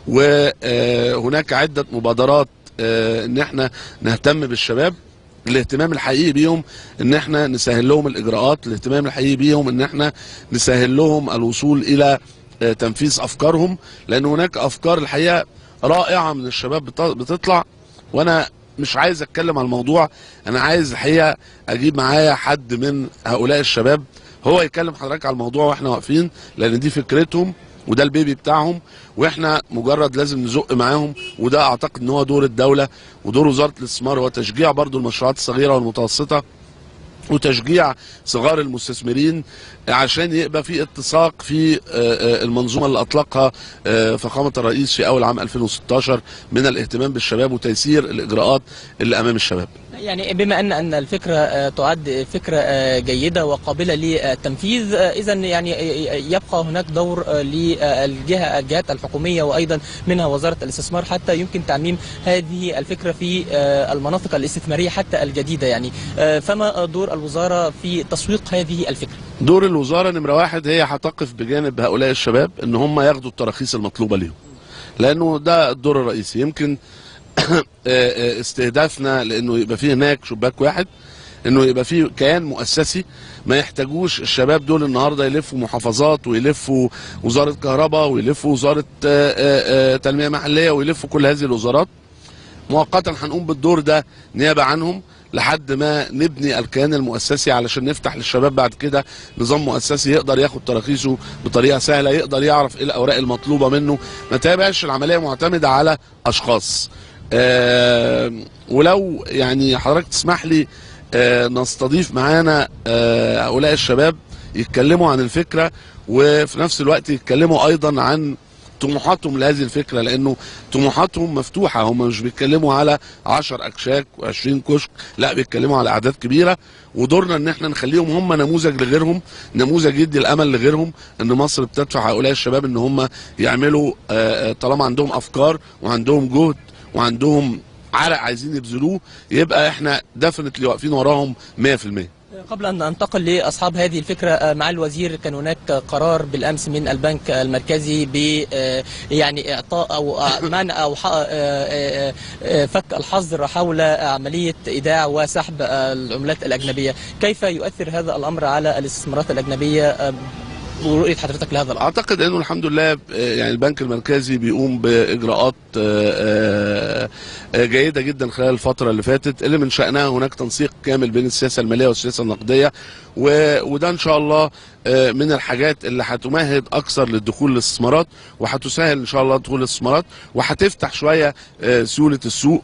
وهناك عده مبادرات آه، ان احنا نهتم بالشباب الاهتمام الحقيقي بيهم ان احنا نسهل لهم الاجراءات الاهتمام الحقيقي بيهم ان احنا نسهل لهم الوصول الى آه، تنفيذ افكارهم لان هناك افكار الحقيقه رائعه من الشباب بت- بتطلع وانا مش عايز اتكلم على الموضوع انا عايز الحقيقه اجيب معايا حد من هؤلاء الشباب هو يكلم حضرتك على الموضوع واحنا واقفين لان دي فكرتهم وده البيبي بتاعهم واحنا مجرد لازم نزق معاهم وده اعتقد ان هو دور الدوله ودور وزاره الاستثمار هو تشجيع برضو المشروعات الصغيره والمتوسطه وتشجيع صغار المستثمرين عشان يبقى في اتساق في آه، آه، المنظومه اللي اطلقها آه، فخامه الرئيس في اول عام 2016 من الاهتمام بالشباب وتيسير الاجراءات اللي امام الشباب. يعني بما ان ان الفكره آه، تعد فكره آه، جيده وقابله للتنفيذ اذا يعني آه، يبقى هناك دور آه، للجهه الجهات الحكوميه وايضا منها وزاره الاستثمار حتى يمكن تعميم هذه الفكره في آه، المناطق الاستثماريه حتى الجديده يعني آه، فما دور الوزاره في تسويق هذه الفكره؟ دور الوزاره نمره واحد هي هتقف بجانب هؤلاء الشباب ان هم ياخدوا التراخيص المطلوبه ليهم. لانه ده الدور الرئيسي يمكن آه، آه، استهدافنا لانه يبقى فيه هناك شباك واحد انه يبقى فيه كيان مؤسسي ما يحتاجوش الشباب دول النهارده يلفوا محافظات ويلفوا وزاره كهرباء ويلفوا وزاره آه، آه، آه، تنميه محليه ويلفوا كل هذه الوزارات مؤقتا هنقوم بالدور ده نيابه عنهم لحد ما نبني الكيان المؤسسي علشان نفتح للشباب بعد كده نظام مؤسسي يقدر ياخد تراخيصه بطريقه سهله يقدر يعرف ايه الاوراق المطلوبه منه ما تبقاش العمليه معتمده على اشخاص آه ولو يعني حضرتك تسمح لي آه نستضيف معانا آه هؤلاء الشباب يتكلموا عن الفكره وفي نفس الوقت يتكلموا ايضا عن طموحاتهم لهذه الفكره لانه طموحاتهم مفتوحه هم مش بيتكلموا على 10 اكشاك و20 كشك لا بيتكلموا على اعداد كبيره ودورنا ان احنا نخليهم هم نموذج لغيرهم نموذج يدي الامل لغيرهم ان مصر بتدفع هؤلاء الشباب ان هم يعملوا آه، آه، طالما عندهم افكار وعندهم جهد وعندهم عرق عايزين يبذلوه يبقى احنا دفنتلي واقفين وراهم 100% قبل أن أنتقل لأصحاب هذه الفكرة آه، مع الوزير كان هناك قرار بالأمس من البنك المركزي ب آه، يعني إعطاء أو آه، منع أو ح- آه، آه، آه، فك الحظر حول عملية إيداع وسحب آه، العملات الأجنبية كيف يؤثر هذا الأمر على الاستثمارات الأجنبية آه، ورؤية حضرتك لهذا الأمر اعتقد انه الحمد لله آه، يعني البنك المركزي بيقوم باجراءات آه، آه، جيده جدا خلال الفتره اللي فاتت اللي من شانها هناك تنسيق كامل بين السياسه الماليه والسياسه النقديه و- وده ان شاء الله آه، من الحاجات اللي هتمهد اكثر للدخول للاستثمارات وهتسهل ان شاء الله دخول الاستثمارات وهتفتح شويه آه، سيوله السوق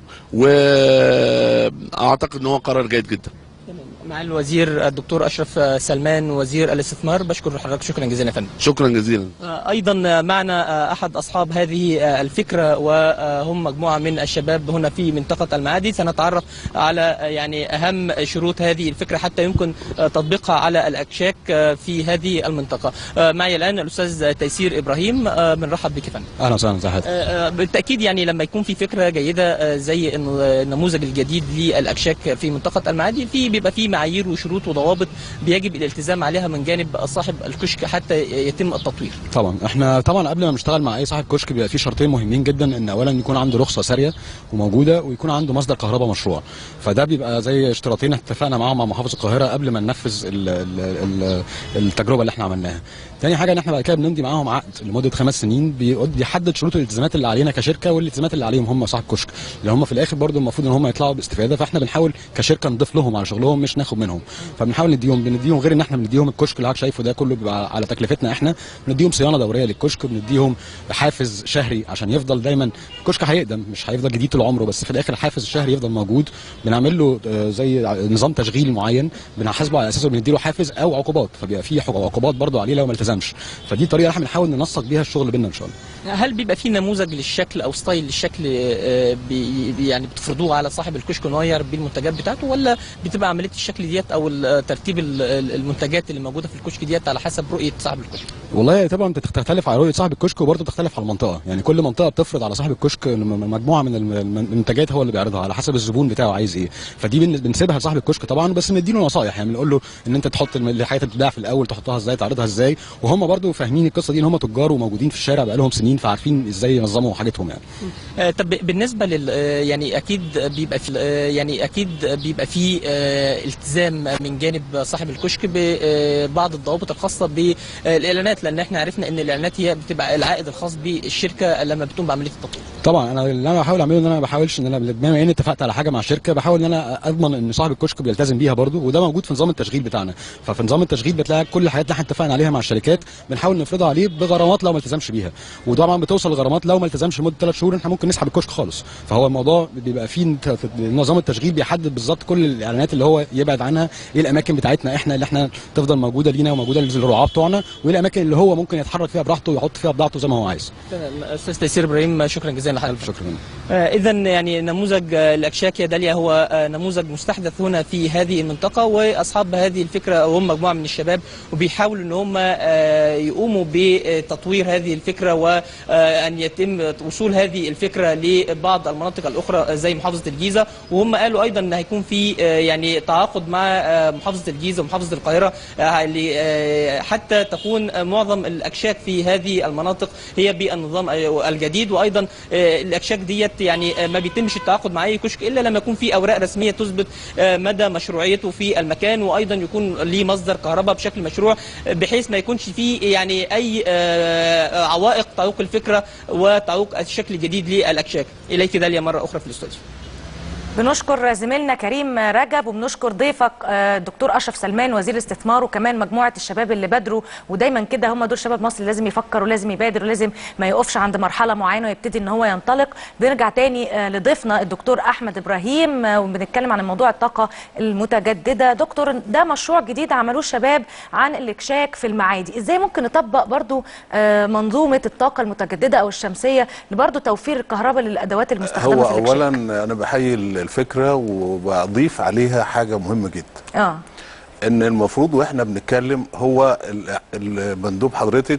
واعتقد ان هو قرار جيد جدا مع الوزير الدكتور أشرف سلمان وزير الاستثمار بشكر حضرتك شكرا جزيلا يا فندم شكرا جزيلا ايضا معنا احد اصحاب هذه الفكره وهم مجموعه من الشباب هنا في منطقه المعادي سنتعرف على يعني اهم شروط هذه الفكره حتى يمكن تطبيقها على الاكشاك في هذه المنطقه معي الان الاستاذ تيسير ابراهيم بنرحب بك يا فندم اهلا وسهلا ازي حضرتك بالتاكيد يعني لما يكون في فكره جيده زي إنه النموذج الجديد للاكشاك في منطقه المعادي في بيبقى في معايير وشروط وضوابط بيجب الالتزام عليها من جانب صاحب الكشك حتى يتم التطوير طبعا احنا طبعا قبل ما نشتغل مع اي صاحب كشك بيبقى في شرطين مهمين جدا ان اولا يكون عنده رخصه ساريه وموجوده ويكون عنده مصدر كهرباء مشروع فده بيبقى زي اشتراطين اتفقنا معاهم مع محافظ القاهره قبل ما ننفذ ال ال ال التجربه اللي احنا عملناها تاني حاجه ان احنا بعد كده بنمضي معاهم عقد لمده خمس سنين بيقض- بيحدد شروط الالتزامات اللي علينا كشركه والالتزامات اللي عليهم هم صاحب كشك اللي هم في الاخر برضو المفروض ان هم يطلعوا باستفاده فاحنا بنحاول كشركه نضيف لهم على شغلهم مش ناخد منهم فبنحاول نديهم بنديهم غير ان احنا بنديهم الكشك اللي حضرتك شايفه ده كله بيبقى على تكلفتنا احنا بنديهم صيانه دوريه للكشك وبنديهم حافز شهري عشان يفضل دايما الكشك هيقدم مش هيفضل جديد طول عمره بس في الاخر الحافز الشهري يفضل موجود بنعمل له آه، زي نظام تشغيل معين بنحاسبه على اساسه بنديله حافز او عقوبات فبيبقى في حق- عقوبات برضه عليه لو ما التزمش فدي الطريقه اللي احنا بنحاول ننسق بيها الشغل بينا ان شاء الله هل بيبقى في نموذج للشكل او ستايل للشكل آه، بي بي- يعني بتفرضوه على صاحب الكشك انه يغير بيه المنتجات بتاعته ولا بتبقى عمليه الشكل ديت او ال- ترتيب ال- ال- المنتجات اللي موجوده في الكشك ديت على حسب رؤيه صاحب الكشك والله طبعا بتختلف على رؤيه صاحب الكشك وبرضه بتختلف على المنطقه يعني كل منطقه بتفرض على صاحب الكشك م- مجموعه من الم- الم- المنتجات هو اللي بيعرضها على حسب الزبون بتاعه عايز ايه فدي بن- بنسيبها لصاحب الكشك طبعا بس بنديله نصايح يعني بنقول له ان انت تحط الم- الحاجات اللي بتتباع في الاول تحطها ازاي تعرضها ازاي وهم برضه فاهمين القصه دي ان هم تجار وموجودين في الشارع بقالهم سنين فعارفين ازاي ينظموا حاجتهم يعني آه، طب بالنسبه لل آه، يعني اكيد بيبقى في آه، يعني اكيد بيبقى في آه، التزام من جانب صاحب الكشك ببعض الضوابط الخاصه بالاعلانات لان احنا عرفنا ان الاعلانات هي بتبقى العائد الخاص بالشركه لما بتقوم بعمليه التطوير طبعا انا اللي انا بحاول اعمله ان انا ما بحاولش ان انا بما اني اتفقت على حاجه مع شركه بحاول ان انا اضمن ان صاحب الكشك بيلتزم بيها برضو وده موجود في نظام التشغيل بتاعنا ففي نظام التشغيل بتلاقي كل الحاجات اللي احنا اتفقنا عليها مع الشركات بنحاول نفرضها عليه بغرامات لو ما التزمش بيها وطبعا بتوصل لغرامات لو ما التزمش لمده ثلاث شهور احنا ممكن نسحب الكشك خالص فهو الموضوع بيبقى فيه انت- نظام التشغيل بيحدد بالظبط كل الاعلانات اللي هو يبعد عنها ايه الاماكن بتاعتنا احنا اللي احنا تفضل موجوده لينا وموجوده للرعاه بتوعنا وايه الاماكن اللي هو ممكن يتحرك فيها براحته ويحط فيها بضاعته زي ما هو عايز تمام استاذ تيسير ابراهيم شكرا جزيلا لحضرتك شكرا اذا يعني نموذج آه، الاكشاك يا داليا هو آه، نموذج مستحدث هنا في هذه المنطقه واصحاب هذه الفكره هم مجموعه من الشباب وبيحاولوا ان هم آه، يقوموا بتطوير هذه الفكره وان يتم وصول هذه الفكره لبعض المناطق الاخرى زي محافظه الجيزه وهم قالوا ايضا ان هيكون في آه، يعني تعاقد مع آه، محافظه الجيزه ومحافظه القاهره آه، ل- آه، حتى تكون آه، معظم الاكشاك في هذه المناطق هي بالنظام آه، الجديد وايضا آه، الاكشاك ديت يعني آه، ما بيتمش التعاقد مع اي كشك الا لما يكون في اوراق رسميه تثبت آه، مدى مشروعيته في المكان وايضا يكون ليه مصدر كهرباء بشكل مشروع آه، بحيث ما يكونش فيه يعني اي آه، عوائق تعوق الفكره وتعوق الشكل الجديد للاكشاك اليك داليا مره اخرى في الاستوديو بنشكر زميلنا كريم رجب وبنشكر ضيفك آه، الدكتور اشرف سلمان وزير الاستثمار وكمان مجموعه الشباب اللي بادروا ودايما كده هم دول شباب مصر اللي لازم يفكر ولازم يبادر ولازم ما يقفش عند مرحله معينه ويبتدي ان هو ينطلق بنرجع تاني آه، لضيفنا الدكتور احمد ابراهيم آه، وبنتكلم عن موضوع الطاقه المتجدده دكتور ده مشروع جديد عملوه الشباب عن الاكشاك في المعادي ازاي ممكن نطبق برضو آه، منظومه الطاقه المتجدده او الشمسيه لبرضو توفير الكهرباء للادوات المستخدمه هو في الإكشاك؟ اولا انا بحيي الفكره وبضيف عليها حاجه مهمه جدا اه ان المفروض واحنا بنتكلم هو ال- المندوب حضرتك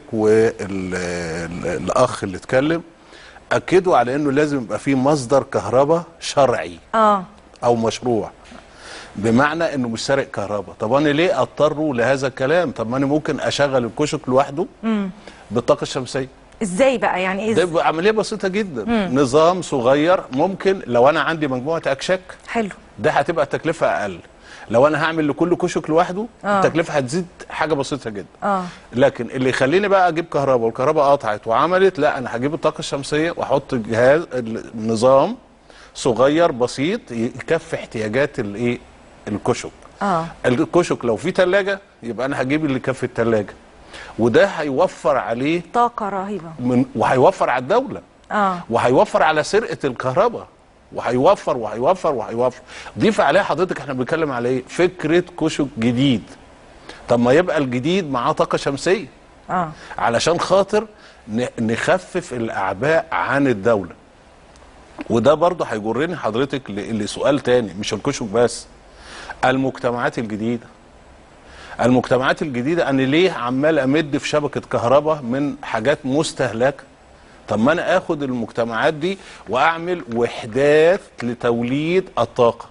والاخ اللي اتكلم اكدوا على انه لازم يبقى في مصدر كهرباء شرعي اه او مشروع بمعنى انه مش سارق كهرباء طب انا ليه اضطروا لهذا الكلام طب ما انا ممكن اشغل الكشك لوحده امم بالطاقه الشمسيه ازاي بقى يعني إيه ده بقى عمليه بسيطه جدا مم. نظام صغير ممكن لو انا عندي مجموعه اكشاك حلو ده هتبقى التكلفه اقل لو انا هعمل لكل كشك لوحده آه. التكلفه هتزيد حاجه بسيطه جدا اه لكن اللي يخليني بقى اجيب كهرباء والكهرباء قطعت وعملت لا انا هجيب الطاقه الشمسيه واحط جهاز النظام صغير بسيط يكفي احتياجات الايه الكشك اه الكشك لو في ثلاجه يبقى انا هجيب اللي يكفي الثلاجه وده هيوفر عليه طاقه رهيبه من وهيوفر على الدوله اه وهيوفر على سرقه الكهرباء وهيوفر وهيوفر وهيوفر ضيف عليها حضرتك احنا بنتكلم على ايه فكره كشك جديد طب ما يبقى الجديد معاه طاقه شمسيه اه علشان خاطر ن- نخفف الاعباء عن الدوله وده برضه هيجرني حضرتك ل- لسؤال تاني مش الكشك بس المجتمعات الجديده المجتمعات الجديده انا ليه عمال امد في شبكه كهرباء من حاجات مستهلكه طب ما انا اخد المجتمعات دي واعمل وحدات لتوليد الطاقه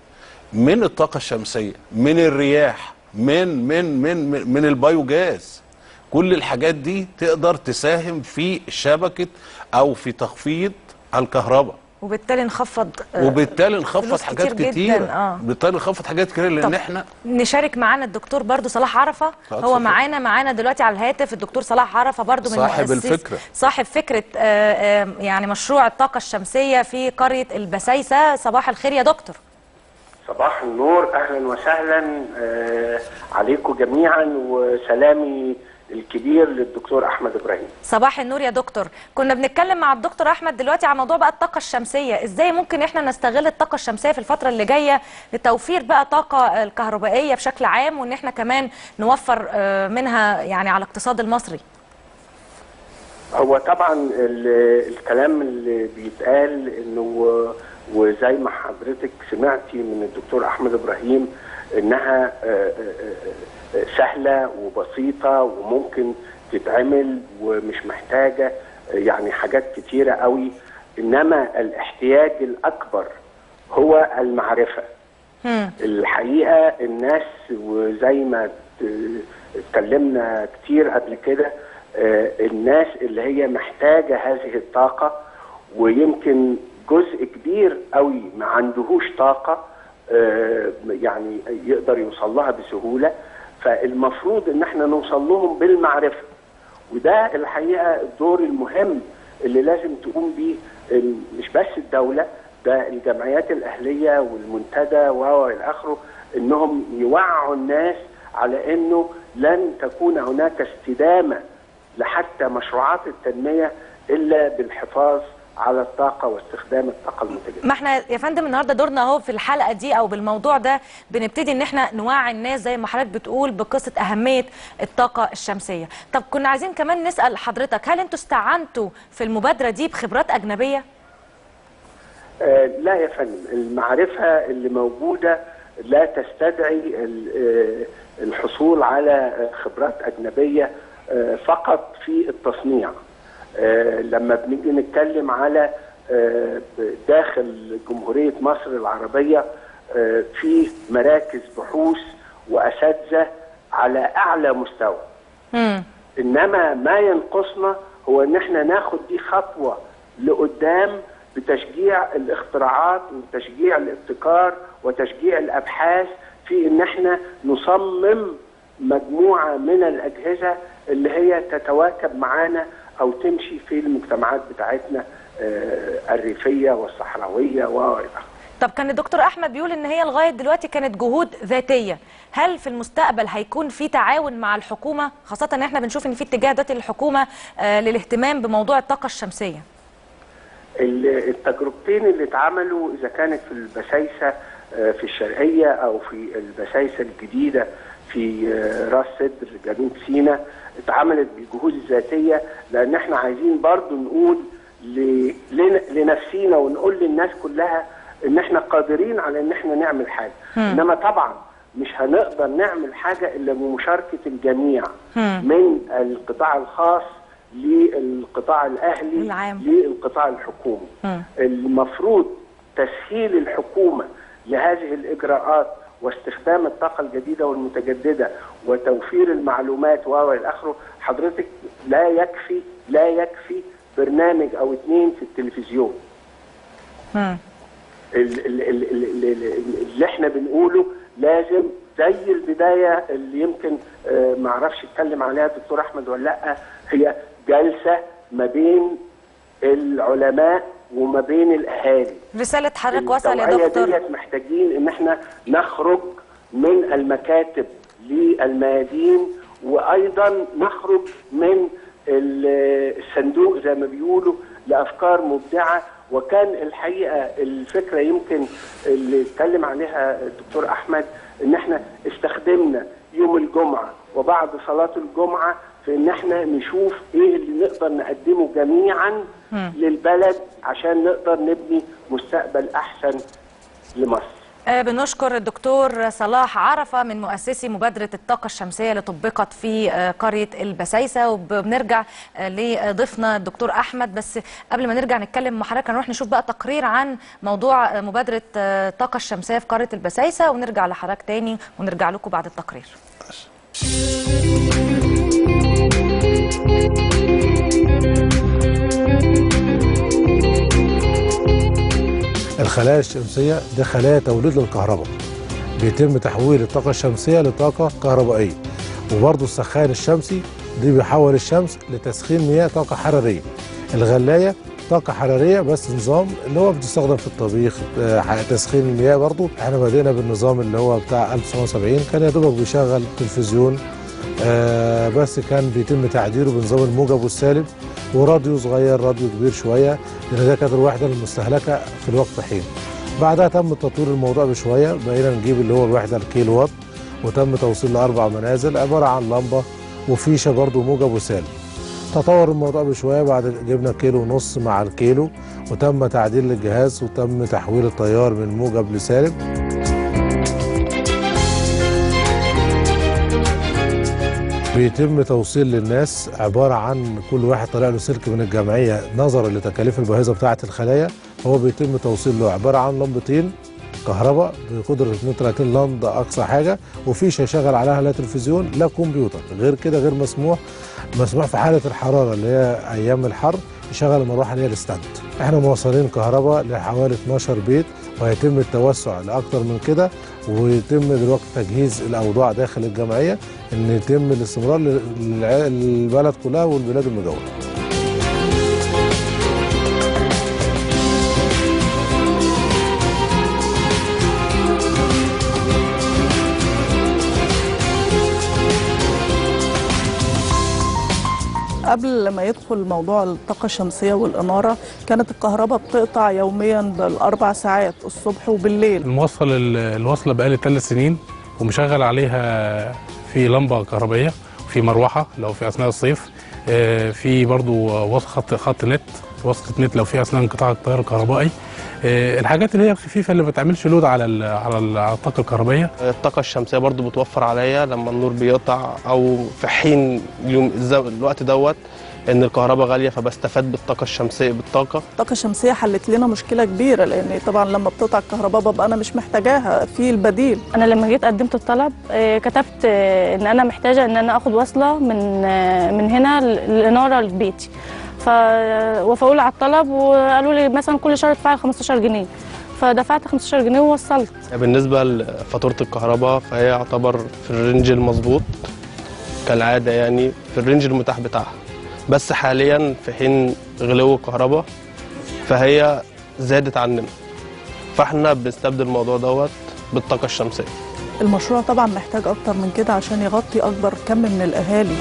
من الطاقه الشمسيه من الرياح من من من من, من البيوجاز كل الحاجات دي تقدر تساهم في شبكه او في تخفيض الكهرباء وبالتالي نخفض آه، وبالتالي نخفض فلوس حاجات كتير كتير جداً، آه. بالتالي نخفض حاجات كتير لان طب احنا نشارك معانا الدكتور برضو صلاح عرفه آه، هو اتفضل. معانا معانا دلوقتي على الهاتف الدكتور صلاح عرفه برضو من صاحب مؤسس الفكرة. صاحب فكره آه، آه، يعني مشروع الطاقه الشمسيه في قريه البسيسه صباح الخير يا دكتور صباح النور اهلا وسهلا آه، عليكم جميعا وسلامي الكبير للدكتور احمد ابراهيم صباح النور يا دكتور كنا بنتكلم مع الدكتور احمد دلوقتي عن موضوع بقى الطاقه الشمسيه ازاي ممكن احنا نستغل الطاقه الشمسيه في الفتره اللي جايه لتوفير بقى طاقه الكهربائيه بشكل عام وان احنا كمان نوفر آه، منها يعني على الاقتصاد المصري هو طبعا ال- الكلام اللي بيتقال انه وزي ما حضرتك سمعتي من الدكتور احمد ابراهيم انها آه، آه، آه، سهله وبسيطه وممكن تتعمل ومش محتاجه آه، يعني حاجات كتيره قوي انما الاحتياج الاكبر هو المعرفه الحقيقه الناس وزي ما ت- اتكلمنا كتير قبل كده آه، الناس اللي هي محتاجه هذه الطاقه ويمكن جزء كبير قوي ما عندهوش طاقه آه، يعني يقدر يوصل لها بسهوله فالمفروض ان احنا نوصل لهم بالمعرفه وده الحقيقه الدور المهم اللي لازم تقوم بيه ال- مش بس الدوله ده الجمعيات الاهليه والمنتدى و الى اخره انهم يوعوا الناس على انه لن تكون هناك استدامه لحتى مشروعات التنميه الا بالحفاظ على الطاقه واستخدام الطاقه المتجدده. ما احنا يا فندم النهارده دورنا اهو في الحلقه دي او بالموضوع ده بنبتدي ان احنا نوعي الناس زي ما حضرتك بتقول بقصه اهميه الطاقه الشمسيه طب كنا عايزين كمان نسال حضرتك هل انتوا استعنتوا في المبادره دي بخبرات اجنبيه آه، لا يا فندم المعرفة اللي موجودة لا تستدعي ال- آه، الحصول على آه، خبرات أجنبية آه، فقط في التصنيع آه، لما بنيجي نتكلم على آه، داخل جمهورية مصر العربية آه، في مراكز بحوث وأساتذة على أعلى مستوى انما ما ينقصنا هو ان احنا ناخد دي خطوه لقدام بتشجيع الاختراعات وتشجيع الابتكار وتشجيع الابحاث في ان احنا نصمم مجموعه من الاجهزه اللي هي تتواكب معانا او تمشي في المجتمعات بتاعتنا آه، الريفيه والصحراويه و إلى آخره. طب كان الدكتور احمد بيقول ان هي لغايه دلوقتي كانت جهود ذاتيه هل في المستقبل هيكون في تعاون مع الحكومه خاصه ان احنا بنشوف ان في اتجاه دلوقتي للحكومه آه، للاهتمام بموضوع الطاقه الشمسيه ال- التجربتين اللي اتعملوا اذا كانت في البسايسه آه، في الشرقيه او في البسايسه الجديده في آه، راس سدر جنوب سيناء اتعملت بالجهود الذاتيه لان احنا عايزين برضو نقول ل- لن- لنفسينا ونقول للناس كلها ان احنا قادرين على ان احنا نعمل حاجه مم. انما طبعا مش هنقدر نعمل حاجه الا بمشاركه الجميع من القطاع الخاص للقطاع الاهلي العام. للقطاع الحكومي المفروض تسهيل الحكومه لهذه الاجراءات واستخدام الطاقه الجديده والمتجدده وتوفير المعلومات و الى اخره حضرتك لا يكفي لا يكفي برنامج او اثنين في التلفزيون ال- ال- ال- ال- ال- ال- اللي احنا بنقوله لازم زي البدايه اللي يمكن آه، ما اعرفش اتكلم عليها الدكتور احمد ولا لا هي جلسه ما بين العلماء وما بين الاهالي رساله حضرتك وصل يا التوعية دكتور ديت محتاجين ان احنا نخرج من المكاتب للميادين وايضا نخرج من ال- الصندوق زي ما بيقولوا لافكار مبدعه وكان الحقيقه الفكره يمكن اللي اتكلم عليها الدكتور احمد ان احنا استخدمنا يوم الجمعه وبعد صلاه الجمعه في ان احنا نشوف ايه اللي نقدر نقدمه جميعا للبلد عشان نقدر نبني مستقبل احسن لمصر آه، بنشكر الدكتور صلاح عرفة من مؤسسي مبادرة الطاقة الشمسية اللي طبقت في آه، قرية البسايسة وبنرجع آه، لضيفنا الدكتور أحمد بس قبل ما نرجع نتكلم مع حضرتك هنروح نشوف بقى تقرير عن موضوع آه، مبادرة آه، الطاقة الشمسية في قرية البسايسة ونرجع لحضرتك تاني ونرجع لكم بعد التقرير الخلايا الشمسية دي خلايا توليد للكهرباء بيتم تحويل الطاقة الشمسية لطاقة كهربائية وبرضه السخان الشمسي دي بيحول الشمس لتسخين مياه طاقة حرارية الغلاية طاقة حرارية بس نظام اللي هو بتستخدم في الطبيخ آه، تسخين المياه برضه احنا بدينا بالنظام اللي هو بتاع 1970 كان يا دوبك بيشغل تلفزيون آه بس كان بيتم تعديله بنظام الموجب والسالب وراديو صغير راديو كبير شويه لان ده كانت الوحده المستهلكه في الوقت حين بعدها تم تطوير الموضوع بشويه بقينا نجيب اللي هو الوحده الكيلو وات وتم توصيل لاربع منازل عباره عن لمبه وفيشه برضو موجب وسالب تطور الموضوع بشويه بعد جبنا كيلو ونص مع الكيلو وتم تعديل الجهاز وتم تحويل التيار من موجب لسالب بيتم توصيل للناس عبارة عن كل واحد طالع له سلك من الجمعية نظرا لتكاليف الباهظة بتاعة الخلايا هو بيتم توصيل له عبارة عن لمبتين كهرباء بقدرة 32 لمبة أقصى حاجة وفيشة يشغل عليها لا تلفزيون لا كمبيوتر غير كده غير مسموح مسموح في حالة الحرارة اللي هي أيام الحر يشغل المروحة اللي هي الستاند احنا موصلين كهرباء لحوالي 12 بيت وهيتم التوسع لأكتر من كده ويتم دلوقتي تجهيز الأوضاع داخل الجمعية إن يتم الاستمرار للع- للبلد كلها والبلاد المجاورة قبل ما يدخل موضوع الطاقة الشمسية والإنارة كانت الكهرباء بتقطع يوميا بالأربع ساعات الصبح وبالليل الموصل الوصله بقالي ثلاث سنين ومشغل عليها في لمبه كهربائيه وفي مروحه لو في اثناء الصيف آه، في برضو وصل خط خط نت وصلة نت لو في اثناء انقطاع التيار الكهربائي آه، الحاجات اللي هي الخفيفه اللي ما بتعملش لود على ال على ال- على الطاقه الكهربائيه الطاقة الشمسية برضو بتوفر عليا لما النور بيقطع أو في حين اليوم الزو- الوقت دوت إن الكهرباء غالية فبستفاد بالطاقة الشمسية بالطاقة الطاقة الشمسية حلت لنا مشكلة كبيرة لأن طبعا لما بتقطع الكهرباء ببقى أنا مش محتاجاها في البديل انا لما جيت قدمت الطلب آه، كتبت آه، ان انا محتاجه ان انا اخد وصله من آه، من هنا للاناره لبيتي فوافقوا لي على الطلب وقالوا لي مثلا كل شهر ادفعي 15 جنيه فدفعت 15 جنيه ووصلت بالنسبة لفاتورة الكهرباء فهي يعتبر في الرينج المظبوط كالعادة يعني في الرينج المتاح بتاعها بس حاليا في حين غلو الكهرباء فهي زادت عننا فاحنا بنستبدل الموضوع دوت بالطاقه الشمسيه المشروع طبعا محتاج اكتر من كده عشان يغطي اكبر كم من الاهالي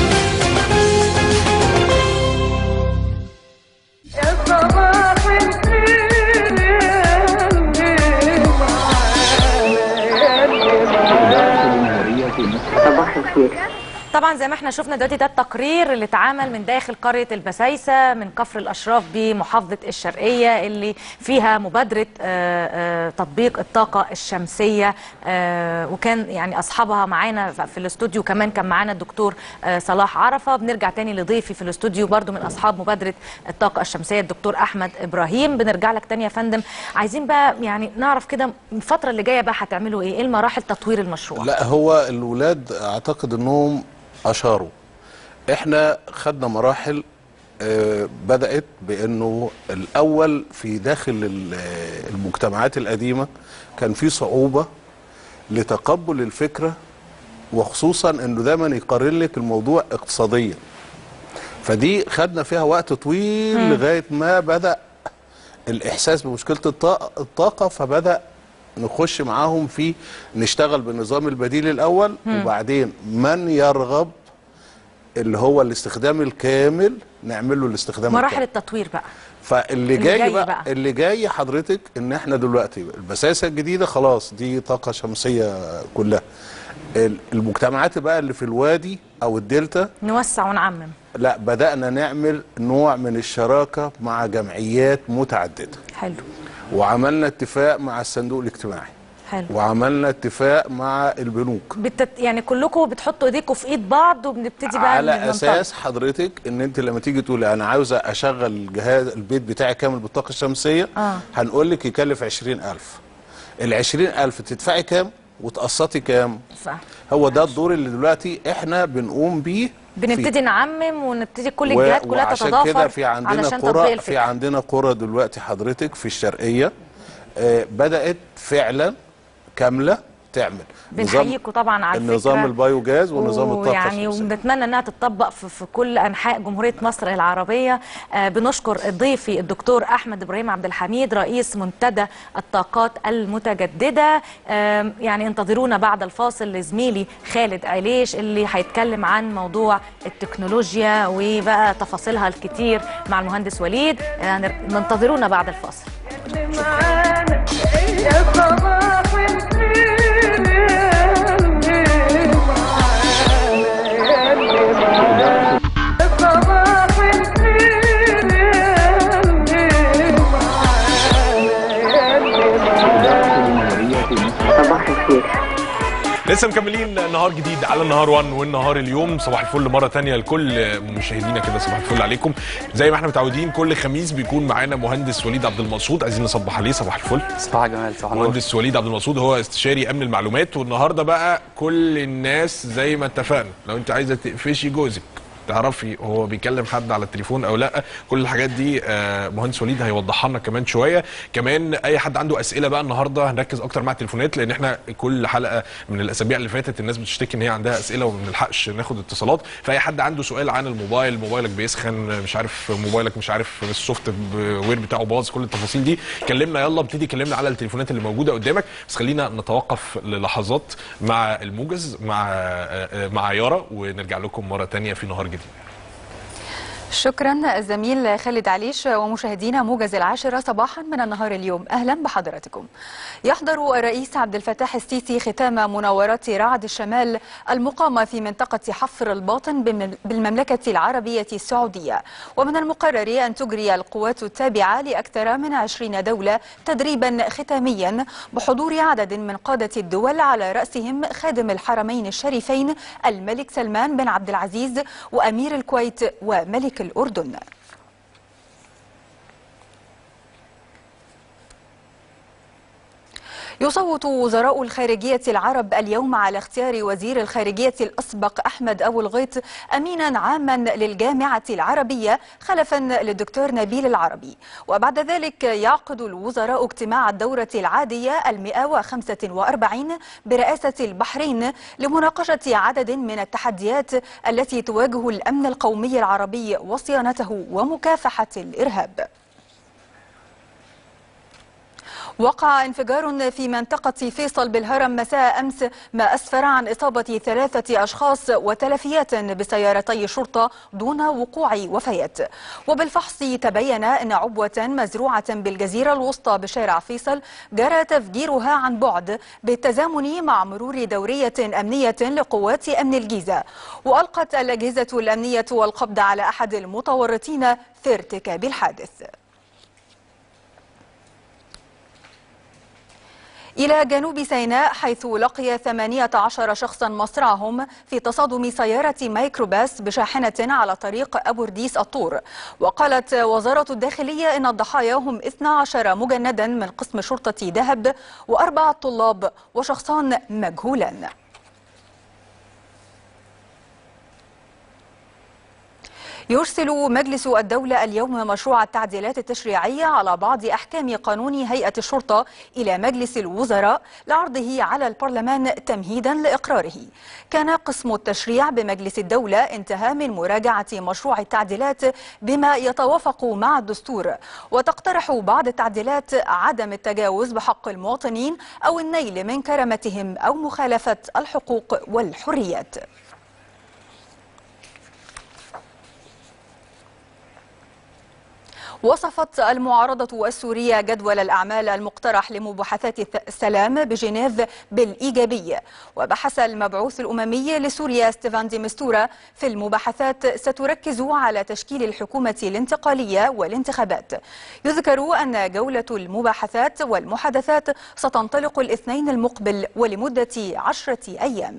صباح الخير طبعا زي ما احنا شفنا دلوقتي ده التقرير اللي اتعمل من داخل قريه البسايسه من كفر الاشراف بمحافظه الشرقيه اللي فيها مبادره آه، آه، تطبيق الطاقه الشمسيه آه، وكان يعني اصحابها معانا في الاستوديو كمان كان معانا الدكتور آه، صلاح عرفه بنرجع تاني لضيفي في الاستوديو برضو من اصحاب مبادره الطاقه الشمسيه الدكتور احمد ابراهيم بنرجع لك تاني يا فندم عايزين بقى يعني نعرف كده الفتره اللي جايه بقى هتعملوا ايه ايه المراحل تطوير المشروع لا هو الولاد اعتقد انهم اشاروا احنا خدنا مراحل آه، بدات بانه الاول في داخل ال- المجتمعات القديمه كان في صعوبه لتقبل الفكره وخصوصا انه دايما يقارن لك الموضوع اقتصاديا فدي خدنا فيها وقت طويل مم. لغايه ما بدا الاحساس بمشكله الطاقه الطاقه فبدا نخش معاهم في نشتغل بالنظام البديل الاول مم. وبعدين من يرغب اللي هو الاستخدام الكامل نعمل له الاستخدام مراحل الكامل التطوير بقى فاللي اللي جاي, جاي بقى, بقى. اللي جاي حضرتك ان احنا دلوقتي البساسه الجديده خلاص دي طاقه شمسيه كلها ال- المجتمعات بقى اللي في الوادي او الدلتا نوسع ونعمم لا بدانا نعمل نوع من الشراكه مع جمعيات متعدده حلو وعملنا اتفاق مع الصندوق الاجتماعي حلو وعملنا اتفاق مع البنوك بتت... يعني كلكم بتحطوا ايديكم في ايد بعض وبنبتدي بقى على ننطلق. اساس حضرتك ان انت لما تيجي تقولي انا عاوزه اشغل الجهاز البيت بتاعي كامل بالطاقه الشمسيه اه هنقول لك يكلف 20000 ال 20000 تدفعي كام وتقسطي كام ف... هو ده الدور اللي دلوقتي احنا بنقوم بيه بنبتدي نعمم ونبتدي كل و- الجهات كلها وعشان تتضافر كده في عندنا علشان تطبيق قرى في الفكره عندنا قرى دلوقتي حضرتك في الشرقيه آه بدات فعلا كامله تعمل بنحييكم طبعا على النظام الفكره البايوجاز ونظام الطاقه يعني الشمسية. ونتمنى انها تطبق في, في كل انحاء جمهوريه مصر العربيه آه بنشكر ضيفي الدكتور احمد ابراهيم عبد الحميد رئيس منتدى الطاقات المتجدده آه يعني انتظرونا بعد الفاصل لزميلي خالد عليش اللي هيتكلم عن موضوع التكنولوجيا وبقى تفاصيلها الكتير مع المهندس وليد آه ننتظرونا بعد الفاصل يا صباح صباح الخير لسه مكملين نهار جديد على النهار 1 والنهار اليوم صباح الفل مره تانية لكل مشاهدينا كده صباح الفل عليكم زي ما احنا متعودين كل خميس بيكون معانا مهندس وليد عبد المقصود عايزين نصبح عليه صباح الفل صباح الجمال صباح النور مهندس وليد عبد المقصود هو استشاري امن المعلومات والنهارده بقى كل الناس زي ما اتفقنا لو انت عايزه تقفشي جوزك تعرفي هو بيكلم حد على التليفون او لا كل الحاجات دي آه، مهندس وليد هيوضحها لنا كمان شويه كمان اي حد عنده اسئله بقى النهارده هنركز اكتر مع التليفونات لان احنا كل حلقه من الاسابيع اللي فاتت الناس بتشتكي ان هي عندها اسئله وما بنلحقش ناخد اتصالات فاي حد عنده سؤال عن الموبايل موبايلك بيسخن مش عارف موبايلك مش عارف السوفت وير بتاعه باظ كل التفاصيل دي كلمنا يلا ابتدي كلمنا على التليفونات اللي موجوده قدامك بس خلينا نتوقف للحظات مع الموجز مع آه، آه، مع يارا ونرجع لكم مره تانية في نهار جديد شكرا الزميل خالد عليش ومشاهدينا موجز العاشرة صباحا من النهار اليوم أهلا بحضراتكم يحضر الرئيس عبد الفتاح السيسي ختام مناورات رعد الشمال المقامة في منطقة حفر الباطن بالمم- بالمملكة العربية السعودية ومن المقرر أن تجري القوات التابعة لأكثر من عشرين دولة تدريبا ختاميا بحضور عدد من قادة الدول على رأسهم خادم الحرمين الشريفين الملك سلمان بن عبد العزيز وأمير الكويت وملك الأردن يصوت وزراء الخارجية العرب اليوم على اختيار وزير الخارجية الأسبق أحمد أبو الغيط أمينا عاما للجامعة العربية خلفا للدكتور نبيل العربي وبعد ذلك يعقد الوزراء اجتماع الدورة العادية المئة وخمسة وأربعين برئاسة البحرين لمناقشة عدد من التحديات التي تواجه الأمن القومي العربي وصيانته ومكافحة الإرهاب وقع انفجار في منطقة فيصل بالهرم مساء أمس ما أسفر عن إصابة ثلاثة أشخاص وتلفيات بسيارتي شرطة دون وقوع وفيات وبالفحص تبين أن عبوة مزروعة بالجزيرة الوسطى بشارع فيصل جرى تفجيرها عن بعد بالتزامن مع مرور دورية أمنية لقوات أمن الجيزة وألقت الأجهزة الأمنية والقبض على أحد المتورطين في ارتكاب الحادث إلى جنوب سيناء حيث لقي 18 شخصا مصرعهم في تصادم سيارة ميكروباس بشاحنة على طريق أبو رديس الطور وقالت وزارة الداخلية إن الضحايا هم 12 مجندا من قسم شرطة دهب وأربعة طلاب وشخصان مجهولان يرسل مجلس الدولة اليوم مشروع التعديلات التشريعية على بعض أحكام قانون هيئة الشرطة إلى مجلس الوزراء لعرضه على البرلمان تمهيدا لإقراره كان قسم التشريع بمجلس الدولة انتهى من مراجعة مشروع التعديلات بما يتوافق مع الدستور وتقترح بعض التعديلات عدم التجاوز بحق المواطنين أو النيل من كرامتهم أو مخالفة الحقوق والحريات وصفت المعارضة السورية جدول الأعمال المقترح لمباحثات السلام بجنيف بالإيجابي وبحث المبعوث الأممي لسوريا ستيفان دي مستورا في المباحثات ستركز على تشكيل الحكومة الانتقالية والانتخابات يذكر أن جولة المباحثات والمحادثات ستنطلق الاثنين المقبل ولمدة عشرة أيام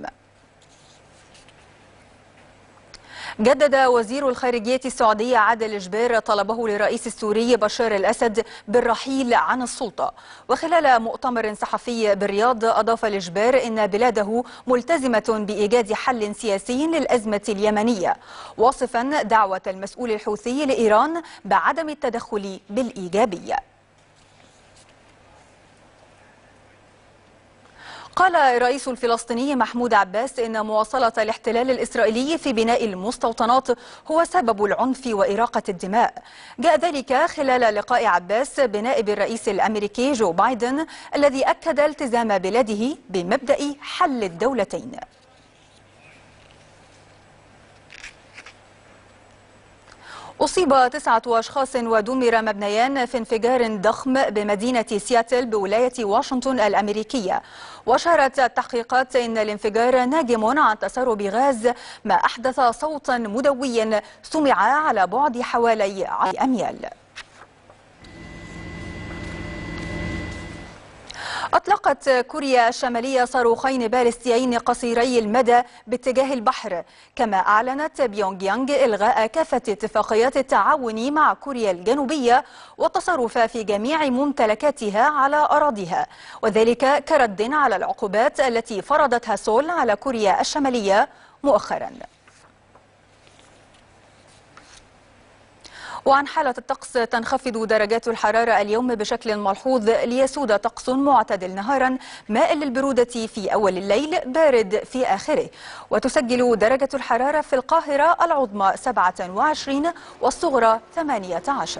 جدد وزير الخارجية السعودية عادل الجبير طلبه للرئيس السوري بشار الأسد بالرحيل عن السلطة وخلال مؤتمر صحفي بالرياض أضاف الجبير إن بلاده ملتزمة بإيجاد حل سياسي للأزمة اليمنية واصفا دعوة المسؤول الحوثي لإيران بعدم التدخل بالإيجابية قال الرئيس الفلسطيني محمود عباس إن مواصلة الاحتلال الإسرائيلي في بناء المستوطنات هو سبب العنف وإراقة الدماء جاء ذلك خلال لقاء عباس بنائب الرئيس الأمريكي جو بايدن الذي أكد التزام بلاده بمبدأ حل الدولتين أصيب تسعة أشخاص ودمر مبنيان في انفجار ضخم بمدينة سياتل بولاية واشنطن الأمريكية وأشارت التحقيقات أن الانفجار ناجم عن تسرب غاز ما أحدث صوتا مدويا سمع على بعد حوالي عشر أميال أطلقت كوريا الشمالية صاروخين باليستيين قصيري المدى باتجاه البحر كما أعلنت بيونغ يانغ إلغاء كافة اتفاقيات التعاون مع كوريا الجنوبية والتصرف في جميع ممتلكاتها على أراضيها وذلك كرد على العقوبات التي فرضتها سول على كوريا الشمالية مؤخراً وعن حالة الطقس تنخفض درجات الحرارة اليوم بشكل ملحوظ ليسود طقس معتدل نهارا مائل للبرودة في أول الليل بارد في آخره وتسجل درجة الحرارة في القاهرة العظمى 27 والصغرى 18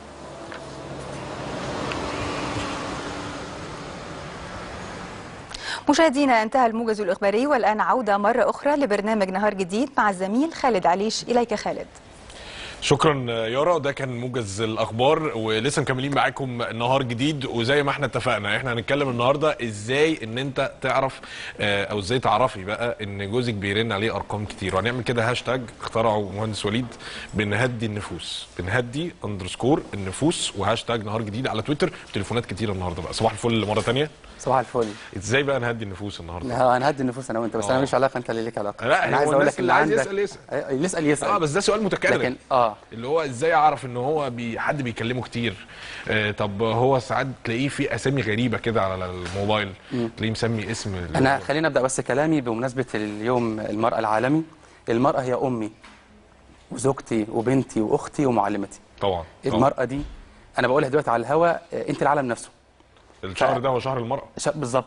مشاهدينا انتهى الموجز الإخباري والآن عودة مرة أخرى لبرنامج نهار جديد مع الزميل خالد عليش إليك خالد شكرا يارا ده كان موجز الاخبار ولسه مكملين معاكم نهار جديد وزي ما احنا اتفقنا احنا هنتكلم النهارده ازاي ان انت تعرف آه، او ازاي تعرفي بقى ان جوزك بيرن عليه ارقام كتير وهنعمل كده هاشتاج اخترعه مهندس وليد بنهدي النفوس بنهدي اندرسكور النفوس وهاشتاج نهار جديد على تويتر تليفونات كتير النهارده بقى صباح الفل مره تانية صباح الفل ازاي بقى نهدي النفوس النهارده لا، هنهدي النفوس انا وانت بس انا آه. ماليش علاقه انت اللي ليك علاقه لا انا هو عايز اقول الناس لك اللي اللي عايز عندك يسال يسال أي- اللي يسال يسال اه بس ده سؤال متكرر لكن اه اللي هو ازاي اعرف ان هو بي حد بيكلمه كتير آه طب هو ساعات تلاقيه في اسامي غريبه كده على الموبايل مم. تلاقيه مسمي اسم ال- انا خليني ابدا بس كلامي بمناسبه اليوم المراه العالمي المراه هي امي وزوجتي وبنتي واختي ومعلمتي طبعا المراه دي انا بقولها دلوقتي على الهوا آه، انت العالم نفسه الشهر ده هو شهر المراه ش- بالظبط كده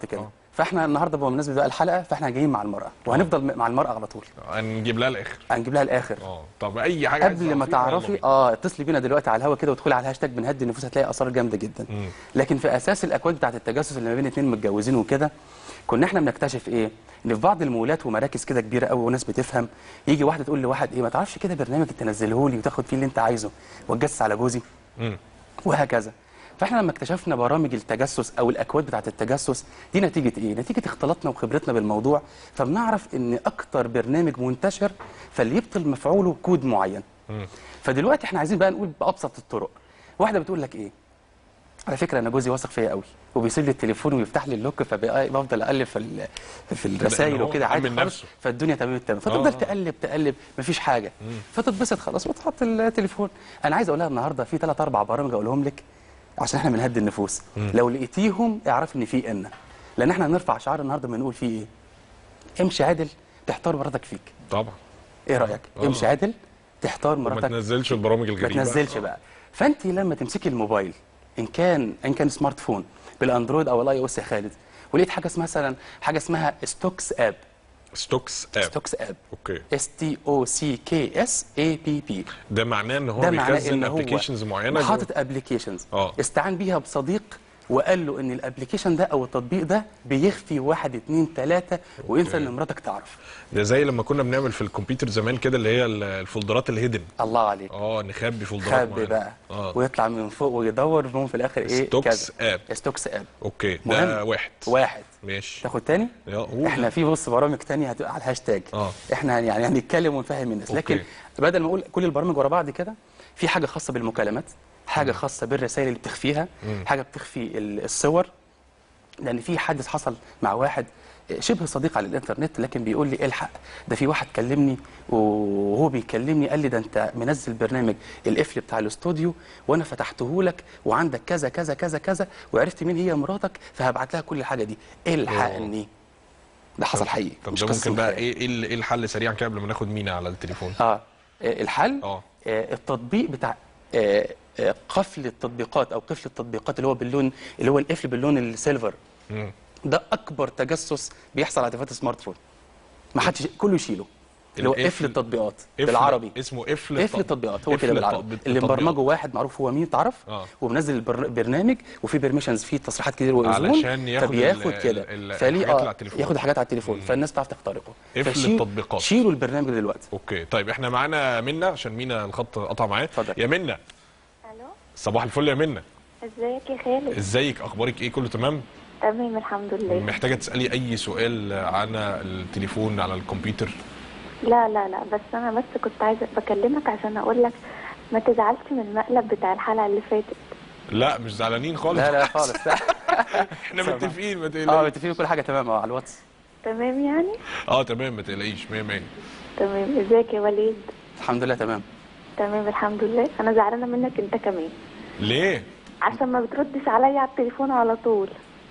فاحنا النهارده بمناسبه بقى الحلقه فاحنا جايين مع المراه وهنفضل م- مع المراه على طول هنجيب لها الاخر هنجيب لها الاخر اه طب اي حاجه عايز قبل ما تعرفيها، يلا تعرفي بينا. اه اتصلي بينا دلوقتي على الهوا كده وادخلي على الهاشتاج بنهدي النفوس هتلاقي اسرار جامده جدا مم. لكن في اساس الاكواد بتاعت التجسس اللي ما بين اتنين متجوزين وكده كنا احنا بنكتشف ايه ان في بعض المولات ومراكز كده كبيره قوي وناس بتفهم يجي واحده تقول لواحد ايه ما تعرفش كده برنامج تنزله لي وتاخد فيه اللي انت عايزه وتجسس على جوزي مم. وهكذا فاحنا لما اكتشفنا برامج التجسس او الاكواد بتاعت التجسس دي نتيجه ايه نتيجه اختلاطنا وخبرتنا بالموضوع فبنعرف ان اكتر برنامج منتشر فاللي يبطل مفعوله كود معين مم. فدلوقتي احنا عايزين بقى نقول بابسط الطرق واحده بتقول لك ايه على فكره انا جوزي واثق فيا قوي وبيسيب لي التليفون ويفتح لي اللوك فبفضل اقلب في ال- في الرسائل إن هو وكده عادي مأمن خالص نفسه. فالدنيا تمام التمام فتفضل آه. تقلب تقلب مفيش حاجه فتتبسط خلاص وتحط التليفون انا عايز اقول لها النهارده في ثلاث اربع برامج اقولهم لك عشان احنا بنهدي النفوس مم. لو لقيتيهم اعرف ان في ان لان احنا هنرفع شعار النهارده بنقول فيه ايه امشي عادل تحتار مراتك فيك طبعا ايه رايك آه. امشي عادل تحتار ما مراتك تنزلش البرامج ما الغريبه تنزلش بقى فانت لما تمسكي الموبايل ان كان ان كان سمارت فون بالاندرويد او الاي او اس يا خالد ولقيت حاجه اسمها مثلا حاجه اسمها ستوكس اب ستوكس اب ستوكس اب اوكي اس تي او سي كي اس اي بي بي ده معناه ان هو ده معناه بيخزن ان هو ابلكيشنز معينه حاطط ابلكيشنز اه استعان بيها بصديق وقال له ان الابلكيشن ده او التطبيق ده بيخفي واحد اتنين تلاته وانسى ان مراتك تعرف ده زي لما كنا بنعمل في الكمبيوتر زمان كده اللي هي ال- الفولدرات الهيدن الله عليك اه نخبي فولدرات خبي معينة. بقى اه ويطلع من فوق ويدور المهم في الاخر ايه ستوكس كذا. اب ستوكس اب اوكي ده مهم. واحد واحد ماشي تاخد تاني يا قول. احنا في بص برامج تانية هتبقى على الهاشتاج اه احنا هن- يعني هنتكلم ونفهم الناس لكن أوكي. بدل ما اقول كل البرامج ورا بعض كده في حاجه خاصه بالمكالمات حاجه خاصه بالرسائل اللي بتخفيها مم. حاجه بتخفي ال- الصور لان في حادث حصل مع واحد شبه صديق على الانترنت لكن بيقول لي الحق ده في واحد كلمني وهو بيكلمني قال لي ده انت منزل برنامج القفل بتاع الاستوديو وانا فتحته لك وعندك كذا كذا كذا كذا وعرفت مين هي مراتك فهبعت لها كل الحاجه دي الحقني ده حصل حقيقي طب مش ده قصة ممكن بقى خيال. ايه ايه ال- إيه الحل سريعا كده قبل ما ناخد مينا على التليفون اه آه، الحل اه آه، التطبيق بتاع آه، آه، قفل التطبيقات او قفل التطبيقات اللي هو باللون اللي هو القفل باللون السيلفر مم. ده اكبر تجسس بيحصل على تليفونات السمارت فون ما حدش كله يشيله اللي هو القفل- قفل التطبيقات قفل- بالعربي اسمه قفل قفل التط- التطبيقات هو قفل كده بالعربي التطبيق- اللي التطبيقات. مبرمجه واحد معروف هو مين تعرف اه ومنزل البر- برنامج وفي بيرميشنز فيه تصريحات كتير واذون علشان ياخد فبياخد ال- كده ال- ال- فليه الحاجات اللي على اه التليفون. ياخد حاجات على التليفون فالناس تعرف تخترقه قفل فشيل- التطبيقات. شيلوا البرنامج دلوقتي اوكي طيب احنا معانا منا عشان مينا الخط قطع معاه يا منا الو صباح الفل يا منا ازيك يا خالد ازيك اخبارك ايه كله تمام تمام الحمد لله محتاجه تسالي اي سؤال عن التليفون على الكمبيوتر لا لا لا بس انا بس كنت عايزه بكلمك عشان اقول لك ما تزعلش من المقلب بتاع الحلقه اللي فاتت لا مش زعلانين خالص لا لا خالص لا احنا متفقين ما اه تقلقيش متفقين كل حاجه تمام اه على الواتس تمام يعني اه تمام ما تقلقيش 100 100 تمام ازيك يا وليد الحمد لله تمام تمام الحمد لله انا زعلانه منك انت كمان ليه عشان ما بتردش عليا على التليفون على طول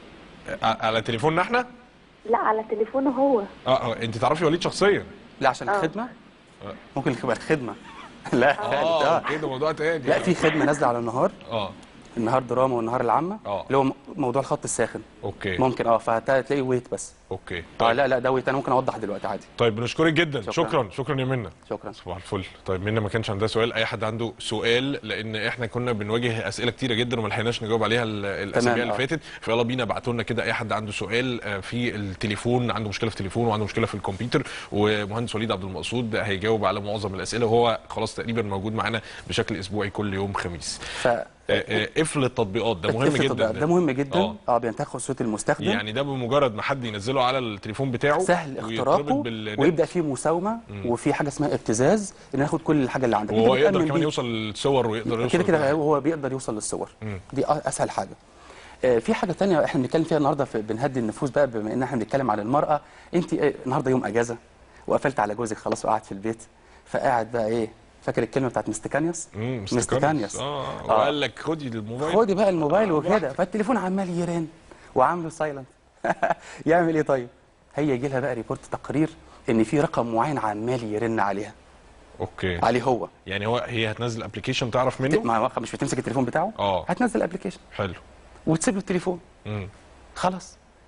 ع- على تليفوننا احنا لا على تليفونه هو اه آه، انت تعرفي وليد شخصيا لا عشان آه. الخدمه ممكن تبقى الخدمه لا اه خالد، كده موضوع تاني لا في خدمه نازله على النهار اه النهار دراما والنهار العامه اه اللي هو م- موضوع الخط الساخن اوكي ممكن اه فهتلاقي ويت بس اوكي اه لا لا ده ويت انا ممكن اوضح دلوقتي عادي طيب بنشكرك جدا شكراً. شكرا شكرا, شكرا يا منى شكرا صباح الفل طيب منى ما كانش عندها سؤال اي حد عنده سؤال لان احنا كنا بنواجه اسئله كتيره جدا وما لحقناش نجاوب عليها ال- الاسابيع اللي آه. فاتت فيلا بينا ابعتوا لنا كده اي حد عنده سؤال آه، في التليفون عنده مشكله في التليفون وعنده مشكله في الكمبيوتر ومهندس وليد عبد المقصود هيجاوب على معظم الاسئله وهو خلاص تقريبا موجود معانا بشكل اسبوعي كل يوم خميس ف آه، آه، قفل التطبيقات ده مهم القفل جدا ده, ده مهم جدا اه اه بينتهي خصوصيه المستخدم يعني ده بمجرد ما حد ينزله على التليفون بتاعه سهل ويرتبط اختراقه بالنت، ويبدا فيه مساومه مم. وفي حاجه اسمها ابتزاز ان ناخد كل الحاجه اللي عندك وهو دي يقدر بتأمن كمان بيه. يوصل للصور ويقدر يوصل كده كده لكل هو بيقدر يوصل للصور مم. دي أ- اسهل حاجه آه، في حاجه تانية احنا بنتكلم فيها النهارده في بنهدي النفوس بقى بما ان احنا بنتكلم عن المراه انت آه، النهارده يوم اجازه وقفلت على جوزك خلاص وقعد في البيت فقاعد بقى ايه فاكر الكلمه بتاعت مستكانيوس مم، مستكانيوس اه وقال لك خدي الموبايل خدي بقى الموبايل وكده فالتليفون عمال يرن وعامله سايلنت يعمل ايه طيب هي يجي لها بقى ريبورت تقرير ان في رقم معين عمال يرن عليها اوكي عليه هو يعني هو هي هتنزل ابلكيشن تعرف منه ما هو مش بتمسك التليفون بتاعه اه هتنزل ابلكيشن حلو وتسيب له التليفون مم. خلاص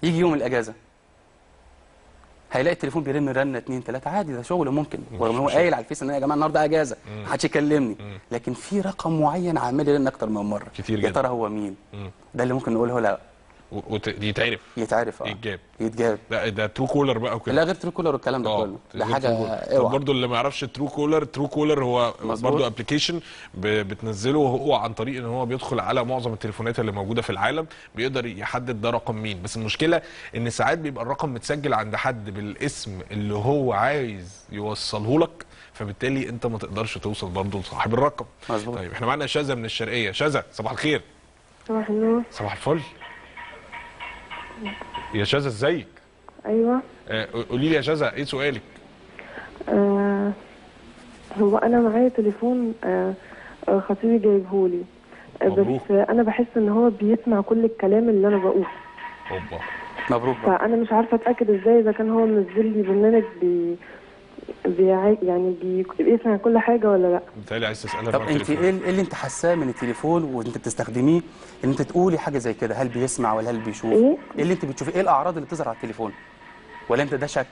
يجي يوم الاجازه هيلاقي التليفون بيرن رنه اتنين تلاته عادي ده شغل ممكن ورغم هو مشكلة. قايل على الفيس ان يا جماعه النهارده اجازه مم. محدش يكلمني مم. لكن في رقم معين عمال يرن اكتر من مره كتير يا جدا. ترى هو مين مم. ده اللي ممكن نقوله لا يتعرف يتعرف اه يتجاب يتجاب لا ده ترو كولر بقى وكده لا غير ترو كولر والكلام ده كله ده غير حاجه True Caller. طب اوعى برضه اللي ما يعرفش ترو كولر ترو كولر هو مظبوط. برضه ابلكيشن بتنزله هو عن طريق ان هو بيدخل على معظم التليفونات اللي موجوده في العالم بيقدر يحدد ده رقم مين بس المشكله ان ساعات بيبقى الرقم متسجل عند حد بالاسم اللي هو عايز يوصله لك فبالتالي انت ما تقدرش توصل برضه لصاحب الرقم مظبوط طيب احنا معانا شاذة من الشرقيه شاذة صباح الخير صباح النور صباح الفل يا شاذة ازيك ايوه آه، قولي لي يا شاذة ايه سؤالك آه هو انا معايا تليفون آه آه، خطيبي جايبهولي آه مبروك. بس آه انا بحس ان هو بيسمع كل الكلام اللي انا بقوله اوبا مبروك فانا مش عارفه اتاكد ازاي اذا كان هو منزل لي برنامج بي بيعي يعني بي... بيسمع كل حاجه ولا لا متهيألي عايز تسالها طب عن انت التليفون. ايه إيه اللي انت حاساه من التليفون وانت بتستخدميه ان انت تقولي حاجه زي كده هل بيسمع ولا هل بيشوف ايه ايه اللي انت بتشوفيه ايه الاعراض اللي بتظهر على التليفون ولا انت ده شك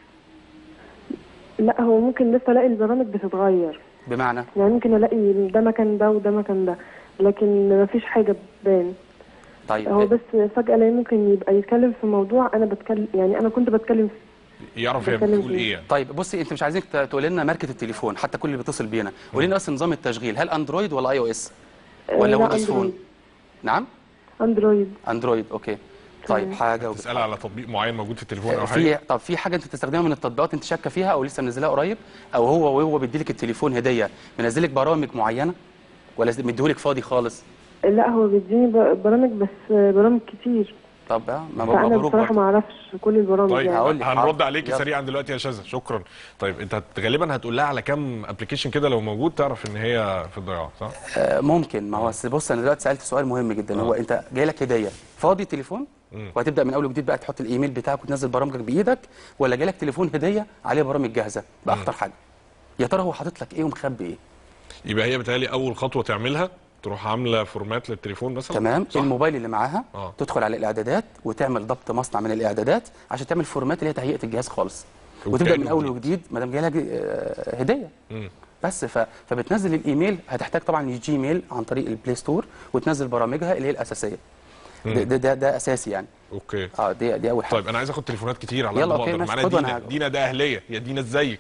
لا هو ممكن لسه الاقي البرامج بتتغير بمعنى يعني ممكن الاقي ده مكان ده وده مكان ده لكن مفيش حاجه بتبان طيب هو بس فجاه الاقي ممكن يبقى يتكلم في موضوع انا بتكلم يعني انا كنت بتكلم يعرف هي بتكلم بتقول فيه. ايه يعني. طيب بصي انت مش عايزين تقول لنا ماركه التليفون حتى كل اللي بيتصل بينا قولي لنا بس نظام التشغيل هل اندرويد ولا اي او اس ولا لا، ويندوز فون أندرويد. نعم اندرويد اندرويد اوكي طيب حاجه وب- تسال على تطبيق معين موجود في التليفون او في حاجه طب في حاجه انت بتستخدمها من التطبيقات انت شاكه فيها او لسه منزلها قريب او هو وهو بيديلك التليفون هديه منزلك برامج معينه ولا مديهولك فاضي خالص لا هو بيديني ب- برامج بس برامج كتير طب اه ما فانا مبروك بصراحه برضه ما اعرفش كل البرامج طيب يعني هنرد عليكي يلا. سريعا دلوقتي يا شاذة شكرا طيب انت هت- غالبا هتقول لها على كام ابلكيشن كده لو موجود تعرف ان هي في الضياع صح آه، ممكن ما هو أصل بص انا دلوقتي سالت سؤال مهم جدا هو انت جاي لك هديه فاضي التليفون مم. وهتبدا من اول وجديد بقى تحط الايميل بتاعك وتنزل برامجك بايدك ولا جاي لك تليفون هديه عليه برامج جاهزه بقى اخطر حاجه يا ترى هو حاطط لك ايه ومخبي ايه يبقى هي بتهيألي اول خطوه تعملها تروح عامله فورمات للتليفون مثلا تمام صح؟ الموبايل اللي معاها اه تدخل على الاعدادات وتعمل ضبط مصنع من الاعدادات عشان تعمل فورمات اللي هي تهيئه الجهاز خالص وتبدا وكأنه من اول وجديد ما دام جاي لك آه، هديه مم. بس ف... فبتنزل الايميل هتحتاج طبعا الجيميل عن طريق البلاي ستور وتنزل برامجها اللي هي الاساسيه مم. ده, ده, ده, ده اساسي يعني اوكي اه دي دي اول حاجه طيب انا عايز اخد تليفونات كتير على يلا، قد ما أوكي، اقدر ماشي، معانا خد وأنا دينا هاجي. دينا ده اهليه يا دينا ازيك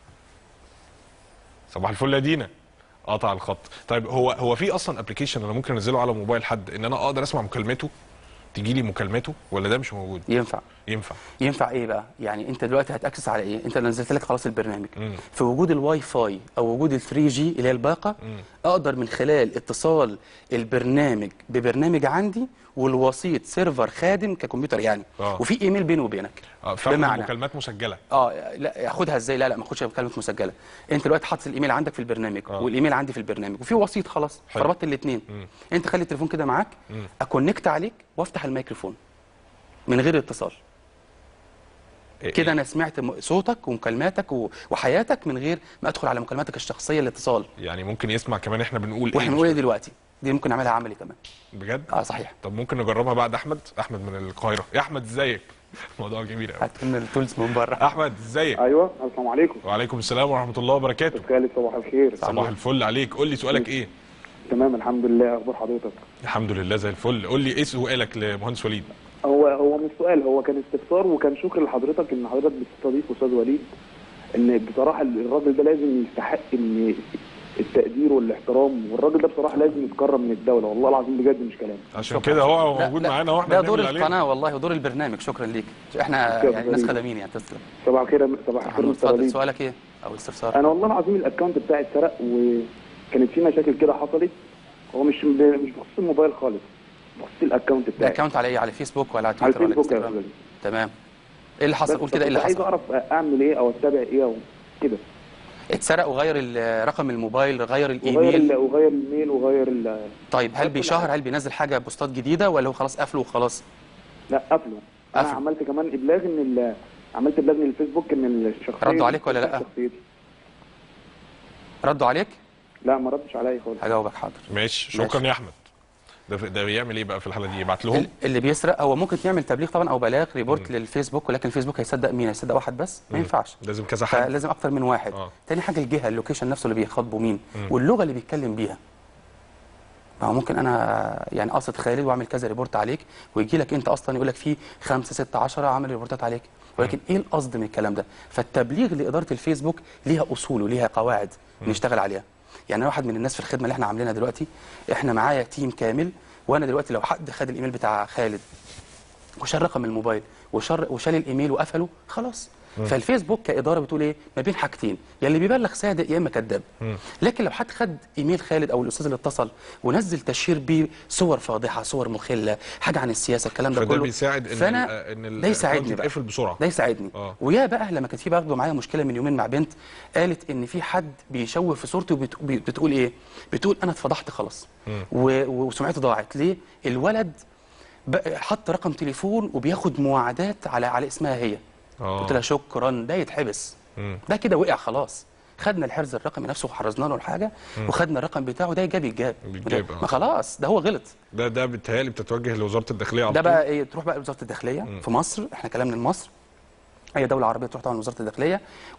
صباح الفل يا دينا قطع الخط طيب هو هو في اصلا ابلكيشن انا ممكن انزله على موبايل حد ان انا اقدر اسمع مكالمته تيجي لي مكالمته ولا ده مش موجود ينفع ينفع ينفع ايه بقى يعني انت دلوقتي هتاكسس على ايه انت نزلت لك خلاص البرنامج مم. في وجود الواي فاي او وجود ال 3 جي اللي هي الباقه مم. اقدر من خلال اتصال البرنامج ببرنامج عندي والوسيط سيرفر خادم ككمبيوتر يعني آه. وفي ايميل بيني وبينك اه فاهم بمعنى مكالمات مسجله اه لا ياخدها ازاي لا لا ما اخدش مكالمه مسجله انت دلوقتي حاطط الايميل عندك في البرنامج آه. والايميل عندي في البرنامج وفي وسيط خلاص حلو. فربطت الاثنين مم. انت خلي التليفون كده معاك مم. اكونكت عليك وافتح الميكروفون من غير اتصال إيه- كده انا سمعت م- صوتك ومكالماتك و- وحياتك من غير ما ادخل على مكالماتك الشخصيه الاتصال يعني ممكن يسمع كمان احنا بنقول واحنا ايه بنقول ايه دلوقتي دي ممكن نعملها عملي كمان بجد اه صحيح طب ممكن نجربها بعد احمد احمد من القاهره يا احمد ازيك موضوع كبير قوي هات لنا التولز من بره احمد ازيك ايوه السلام عليكم وعليكم السلام ورحمه الله وبركاته خالد صباح الخير صباح الفل عليك قول لي سؤالك ايه تمام الحمد لله اخبار حضرتك الحمد لله زي الفل قول لي ايه سؤالك لمهندس وليد هو هو مش سؤال هو كان استفسار وكان شكر لحضرتك ان حضرتك بتستضيف استاذ وليد ان بصراحه الراجل ده لازم يستحق ان التقدير والاحترام والراجل ده بصراحه لازم يتكرم من الدوله والله العظيم بجد مش كلام عشان كده هو لا، موجود لا، معانا واحنا ده بنعمل دور اللي علينا. القناه والله ودور البرنامج شكرا ليك احنا شكراً يعني ناس ليك. خدامين يعني تسلم صباح الخير صباح الخير محمود مستر اتفضل وليد سؤالك ايه او استفسار انا والله العظيم الاكونت بتاعي اتسرق وكانت في مشاكل كده حصلت هو مش مش بخصوص الموبايل خالص بخصوص الاكونت ده بتاعي اكونت على ايه على فيسبوك ولا على على تويتر ولا الفيسبوك يا انستجرام استاذ تمام ايه اللي حصل بس قول كده ايه اللي كنت عايز حصل اعرف اعمل ايه او اتبع ايه او كده اتسرق وغير ال- رقم الموبايل غير وغير الايميل ال- وغير الميل وغير ال- طيب هل بيشهر هل بينزل حاجه بوستات جديده ولا هو خلاص قفله وخلاص لا قفله انا عملت كمان ابلاغ ان ال- عملت ابلاغ للفيسبوك ان الشخصيه ردوا عليك ولا لا؟ شخصيتي. ردوا عليك لا ما ردش عليا خالص هجاوبك حاضر ماشي شكرا يا احمد ده ده بيعمل ايه بقى في الحاله دي يبعت لهم اللي بيسرق هو ممكن يعمل تبليغ طبعا او بلاغ ريبورت للفيسبوك ولكن الفيسبوك هيصدق مين هيصدق واحد بس ما مم. ينفعش لازم كذا حد فلازم اكتر من واحد آه. تاني حاجه الجهه اللوكيشن نفسه اللي بيخاطبه مين مم. واللغه اللي بيتكلم بيها ما هو ممكن انا يعني قاصد خالد واعمل كذا ريبورت عليك ويجي لك انت اصلا يقول لك في 5 6 10 عامل ريبورتات عليك ولكن ايه القصد من الكلام ده فالتبليغ لاداره الفيسبوك ليها اصول وليها قواعد نشتغل عليها يعني انا واحد من الناس في الخدمه اللي احنا عاملينها دلوقتي احنا معايا تيم كامل وانا دلوقتي لو حد خد الايميل بتاع خالد وشال رقم الموبايل وشر وشال الايميل وقفله خلاص مم. فالفيسبوك كاداره بتقول ايه ما بين حاجتين يا اللي بيبلغ صادق يا اما كذاب مم. لكن لو حد خد ايميل خالد او الاستاذ اللي اتصل ونزل تشهير بيه صور فاضحه صور مخله حاجه عن السياسه الكلام ده فده كله بيساعد ان فانا ال- ان ال- ده يساعدني الأكونت بقى يتقفل بسرعه ده يساعدني اه ويا بقى لما كانت في برضه معايا مشكله من يومين مع بنت قالت ان في حد بيشوه في صورتي وبتقول ايه بتقول انا اتفضحت خلاص مم. و- وسمعته ضاعت ليه الولد بقى حط رقم تليفون وبياخد مواعدات على على اسمها هي اه قلت لها شكرا ده يتحبس مم. ده كده وقع خلاص خدنا الحرز الرقمي نفسه وحرزنا له الحاجه مم. وخدنا الرقم بتاعه ده جاب يتجاب بيتجاب، آه. ما خلاص ده هو غلط ده ده بيتهيألي بتتوجه لوزاره الداخليه على ده طول. بقى ايه تروح بقى وزاره الداخليه في مصر احنا كلامنا مصر اي دوله عربيه تروح طبعا وزاره الداخليه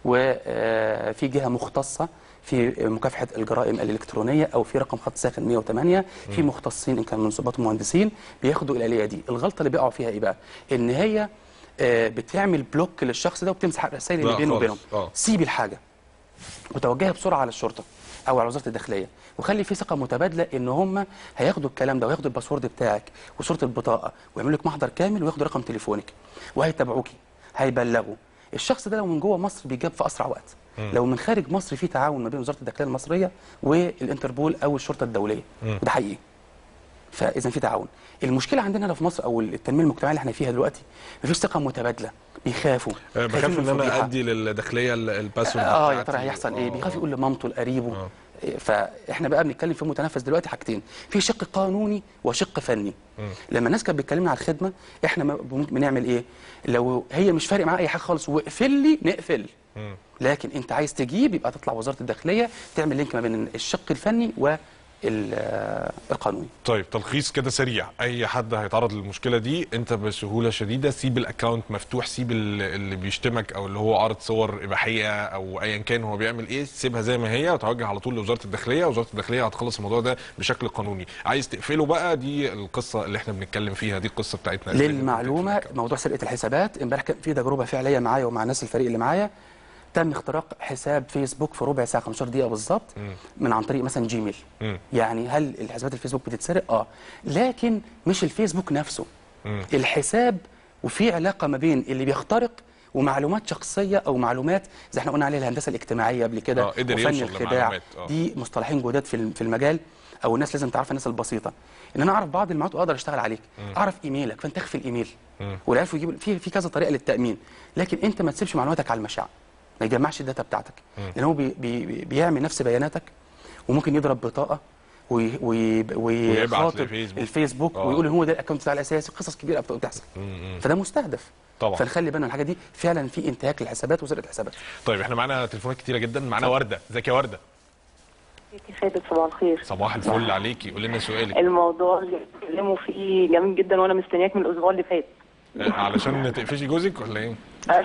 وفي جهه مختصه في مكافحه الجرائم الالكترونيه او في رقم خط ساخن 108 في مم. مختصين ان كان من ضباط مهندسين بياخدوا الاليه دي الغلطه اللي بيقعوا فيها ايه بقى ان هي آه، بتعمل بلوك للشخص ده وبتمسح الرسائل اللي لا بينه خالص. وبينهم اه سيب الحاجه وتوجهها بسرعه على الشرطه او على وزاره الداخليه وخلي في ثقه متبادله ان هم هياخدوا الكلام ده وياخدوا الباسورد بتاعك وصوره البطاقه ويعملوا لك محضر كامل وياخدوا رقم تليفونك وهيتابعوكي هيبلغوا الشخص ده لو من جوه مصر بيجاب في اسرع وقت مم. لو من خارج مصر في تعاون ما بين وزاره الداخليه المصريه والانتربول او الشرطه الدوليه مم. وده حقيقي فاذا في تعاون المشكله عندنا هنا في مصر او التنميه المجتمعيه اللي احنا فيها دلوقتي مفيش ثقه متبادله بيخافوا آه، بخاف خايفين ان من انا الفضيحة. ادي للداخليه ال- الباسورد اه يا بتاعتي. ترى هيحصل ايه آه، بيخاف آه. يقول لمامته لقريبه إيه، فاحنا بقى بنتكلم في متنفس دلوقتي حاجتين في شق قانوني وشق فني مم. لما الناس كانت بتكلمنا على الخدمه احنا ما- ممكن بنعمل ايه لو هي مش فارق معاها اي حاجه خالص واقفل لي نقفل مم. لكن انت عايز تجيب يبقى تطلع وزاره الداخليه تعمل لينك ما بين الشق الفني والقانوني طيب تلخيص كده سريع اي حد هيتعرض للمشكله دي انت بسهوله شديده سيب الاكونت مفتوح سيب ال- اللي بيشتمك او اللي هو عارض صور اباحيه او ايا كان هو بيعمل ايه سيبها زي ما هي وتوجه على طول لوزاره الداخليه وزاره الداخليه هتخلص الموضوع ده بشكل قانوني عايز تقفله بقى دي القصه اللي احنا بنتكلم فيها دي القصه بتاعتنا للمعلومه موضوع سرقه الحسابات امبارح كان في تجربه فعليه معايا ومع ناس الفريق اللي معايا تم اختراق حساب فيسبوك في ربع ساعه 15 دقيقه بالظبط مم. من عن طريق مثلا جيميل مم. يعني هل الحسابات الفيسبوك بتتسرق اه لكن مش الفيسبوك نفسه مم. الحساب وفي علاقه ما بين اللي بيخترق ومعلومات شخصيه او معلومات زي احنا قلنا عليها الهندسه الاجتماعيه قبل كده آه، قدر وفن يوصل الخداع لمعلومات، آه. دي مصطلحين جداد في الم- في المجال او الناس لازم تعرفها الناس البسيطه ان انا اعرف بعض المعلومات واقدر اشتغل عليك مم. اعرف ايميلك فانت اخفي الايميل مم. والعرفوا يجيب في في كذا طريقه للتامين لكن انت ما تسيبش معلوماتك على المشاع ما يجمعش الداتا بتاعتك مم. لان هو بي بي بي- بيعمل نفس بياناتك وممكن يضرب بطاقه وي وي ويبعت ويخاطب لفيسبوك. الفيسبوك آه. ويقول ان هو ده الاكونت بتاع الاساسي قصص كبيره بت- بتحصل مم. فده مستهدف طبعا فنخلي بالنا من الحاجه دي فعلا في انتهاك للحسابات وسرقه الحسابات طيب احنا معانا تليفونات كتيره جدا معانا ورده ازيك يا ورده خالد صباح الخير صباح الفل عليكي قولي لنا سؤالك الموضوع اللي بتتكلموا فيه جميل جدا وانا مستنياك من الاسبوع اللي فات آه، علشان تقفشي جوزك ولا ايه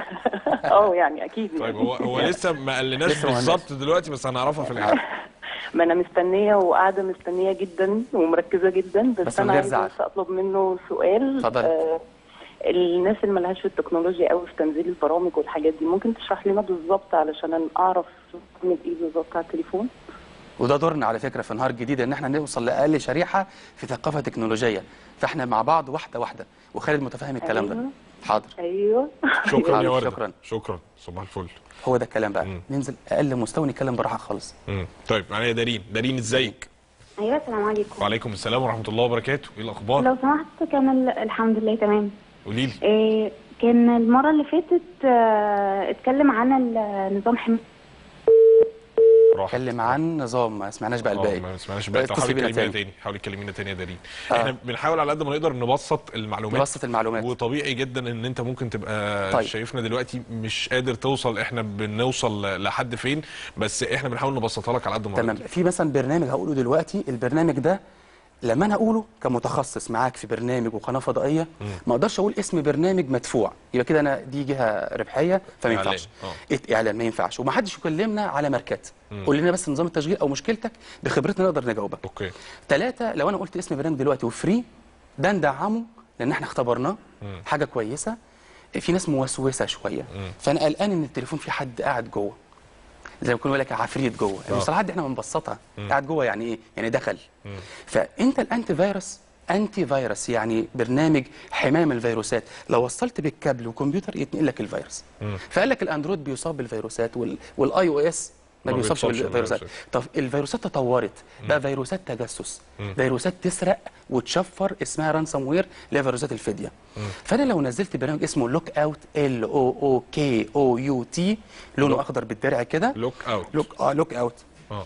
اه يعني اكيد طيب هو هو لسه ما قالناش لسه ما قالناش. بالظبط دلوقتي بس هنعرفها في الاخر ما انا مستنيه وقاعده مستنيه جدا ومركزه جدا بس, بس من انا غير عايزه زعل. بس اطلب منه سؤال اتفضلي. آه الناس اللي ملهاش في التكنولوجيا قوي في تنزيل البرامج والحاجات دي ممكن تشرح لنا بالظبط علشان أنا اعرف نعمل ايه بالظبط على التليفون وده دورنا على فكره في نهار جديد ان احنا نوصل لاقل شريحه في ثقافه تكنولوجيه فاحنا مع بعض واحده واحده وخالد متفاهم الكلام ده أيوة. حاضر ايوه شكرا يا حاضر، ورده شكرا شكرا صباح الفل هو ده الكلام بقى ننزل اقل مستوى نتكلم براحه خالص مم. طيب معايا دارين دارين ازيك ايوه السلام عليكم وعليكم السلام ورحمه الله وبركاته ايه الاخبار لو سمحت كان ال- الحمد لله تمام قولي لي إيه كان المره اللي فاتت آه، اتكلم عن النظام حمايه اتكلم عن نظام ما سمعناش بقى الباقي اه ما سمعناش بقى طب اتصلي حاولي بينا تكلمينا تاني. تاني حاولي تكلمينا تاني يا دارين آه. احنا بنحاول على قد ما نقدر نبسط المعلومات نبسط المعلومات وطبيعي جدا ان انت ممكن تبقى طيب. شايفنا دلوقتي مش قادر توصل احنا بنوصل لحد فين بس احنا بنحاول نبسطها لك على قد ما تمام نقدر في مثلا برنامج هقوله دلوقتي البرنامج ده لما انا اقوله كمتخصص معاك في برنامج وقناه فضائيه ما اقدرش اقول اسم برنامج مدفوع يبقى كده انا دي جهه ربحيه فما إعلان. ينفعش آه. إت- اعلان ما ينفعش ومحدش يكلمنا على ماركات مم. قول لنا بس نظام التشغيل او مشكلتك بخبرتنا نقدر نجاوبك اوكي ثلاثة لو انا قلت اسم برنامج دلوقتي وفري ده ندعمه لان احنا اختبرناه مم. حاجه كويسه في ناس موسوسه شويه مم. فانا قلقان ان التليفون في حد قاعد جوه زي ما يكون يقول لك عفريت جوه آه. المصطلحات دي احنا بنبسطها مم. قاعد جوه يعني ايه يعني دخل مم. فانت الانتي فيروس انتي فيروس يعني برنامج حمايه من الفيروسات لو وصلت بالكابل وكمبيوتر يتنقل لك الفيروس مم. فقال لك الاندرويد بيصاب بالفيروسات وال... والاي او اس ما ما بيصابش بيتصابش بالفيروسات بالفيروسات. طب الفيروسات تطورت بقى فيروسات تجسس مم. فيروسات تسرق وتشفر اسمها رانسوم وير اللي هي فيروسات الفديه مم. فانا لو نزلت برنامج اسمه لوك اوت ال او او كي او يو تي لونه اخضر بالدرع كده لوك اوت لوك اه لوك اوت اه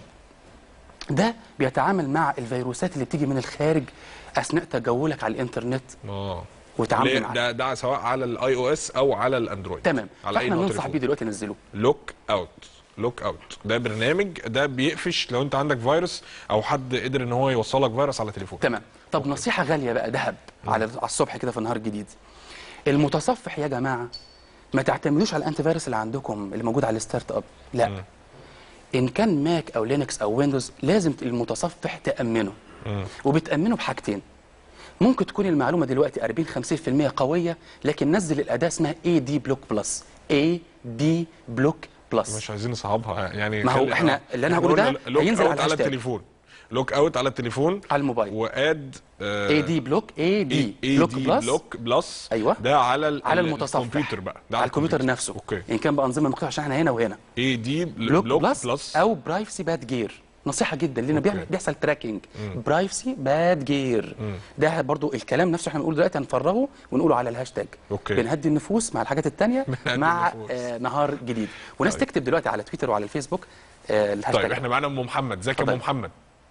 ده بيتعامل مع الفيروسات اللي بتيجي من الخارج اثناء تجولك على الانترنت اه وتعامل ليه؟ معاه ده ده سواء على الاي او اس او على الاندرويد تمام على اي فاحنا نوع ننصح تليفون بيه دلوقتي ننزله لوك اوت لوك اوت ده برنامج ده بيقفش لو انت عندك فيروس او حد قدر ان هو يوصلك فيروس على تليفون تمام طب نصيحه غاليه بقى ذهب على على الصبح كده في النهار الجديد المتصفح يا جماعه ما تعتمدوش على الانتي فيروس اللي عندكم اللي موجود على الستارت اب لا مم. ان كان ماك او لينكس او ويندوز لازم المتصفح تامنه مم. وبتامنه بحاجتين ممكن تكون المعلومه دلوقتي 40 50% قويه لكن نزل الاداه اسمها اي دي بلوك بلس اي دي بلوك بلس مش عايزين نصعبها يعني ما هو خلي- إحنا آه. اللي أنا إحنا هقوله ده قلنا لوك هينزل أوت على على الهاشتاج. التليفون لوك اوت على التليفون على الموبايل واد اي دي بلوك اي دي اي بلوك دي بلس بلوك بلس ايوه ده على ال- على ال- المتصفح الكمبيوتر بقى ده على الكمبيوتر نفسه اوكي ان كان بانظمه مختلفه عشان احنا هنا وهنا اي دي بلوك, بلوك بلس, بلس او برايفسي باد جير نصيحه جدا لان أوكي. بيعمل- بيحصل تراكنج مم. برايفسي باد جير مم. ده برضو الكلام نفسه احنا بنقوله دلوقتي هنفرغه ونقوله على الهاشتاج أوكي. بنهدي النفوس مع الحاجات التانية بنهدي مع النفوس. آه نهار جديد وناس تكتب دلوقتي على تويتر وعلى الفيسبوك آه الهاشتاج طيب احنا معانا ام محمد ازيك يا ام محمد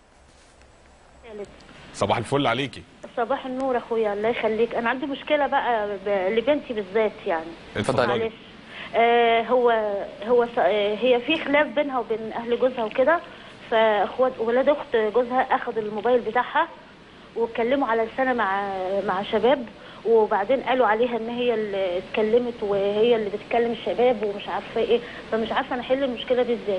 صباح الفل عليكي صباح النور اخويا الله يخليك انا عندي مشكله بقى ب- لبنتي بالذات يعني اتفضلي. معلش آه هو هو س- آه هي في خلاف بينها وبين اهل جوزها وكده فاخوات ولاد اخت جوزها اخذ الموبايل بتاعها واتكلموا على لسانه مع مع شباب وبعدين قالوا عليها ان هي اللي اتكلمت وهي اللي بتكلم الشباب ومش عارفه ايه فمش عارفه انا احل المشكله دي ازاي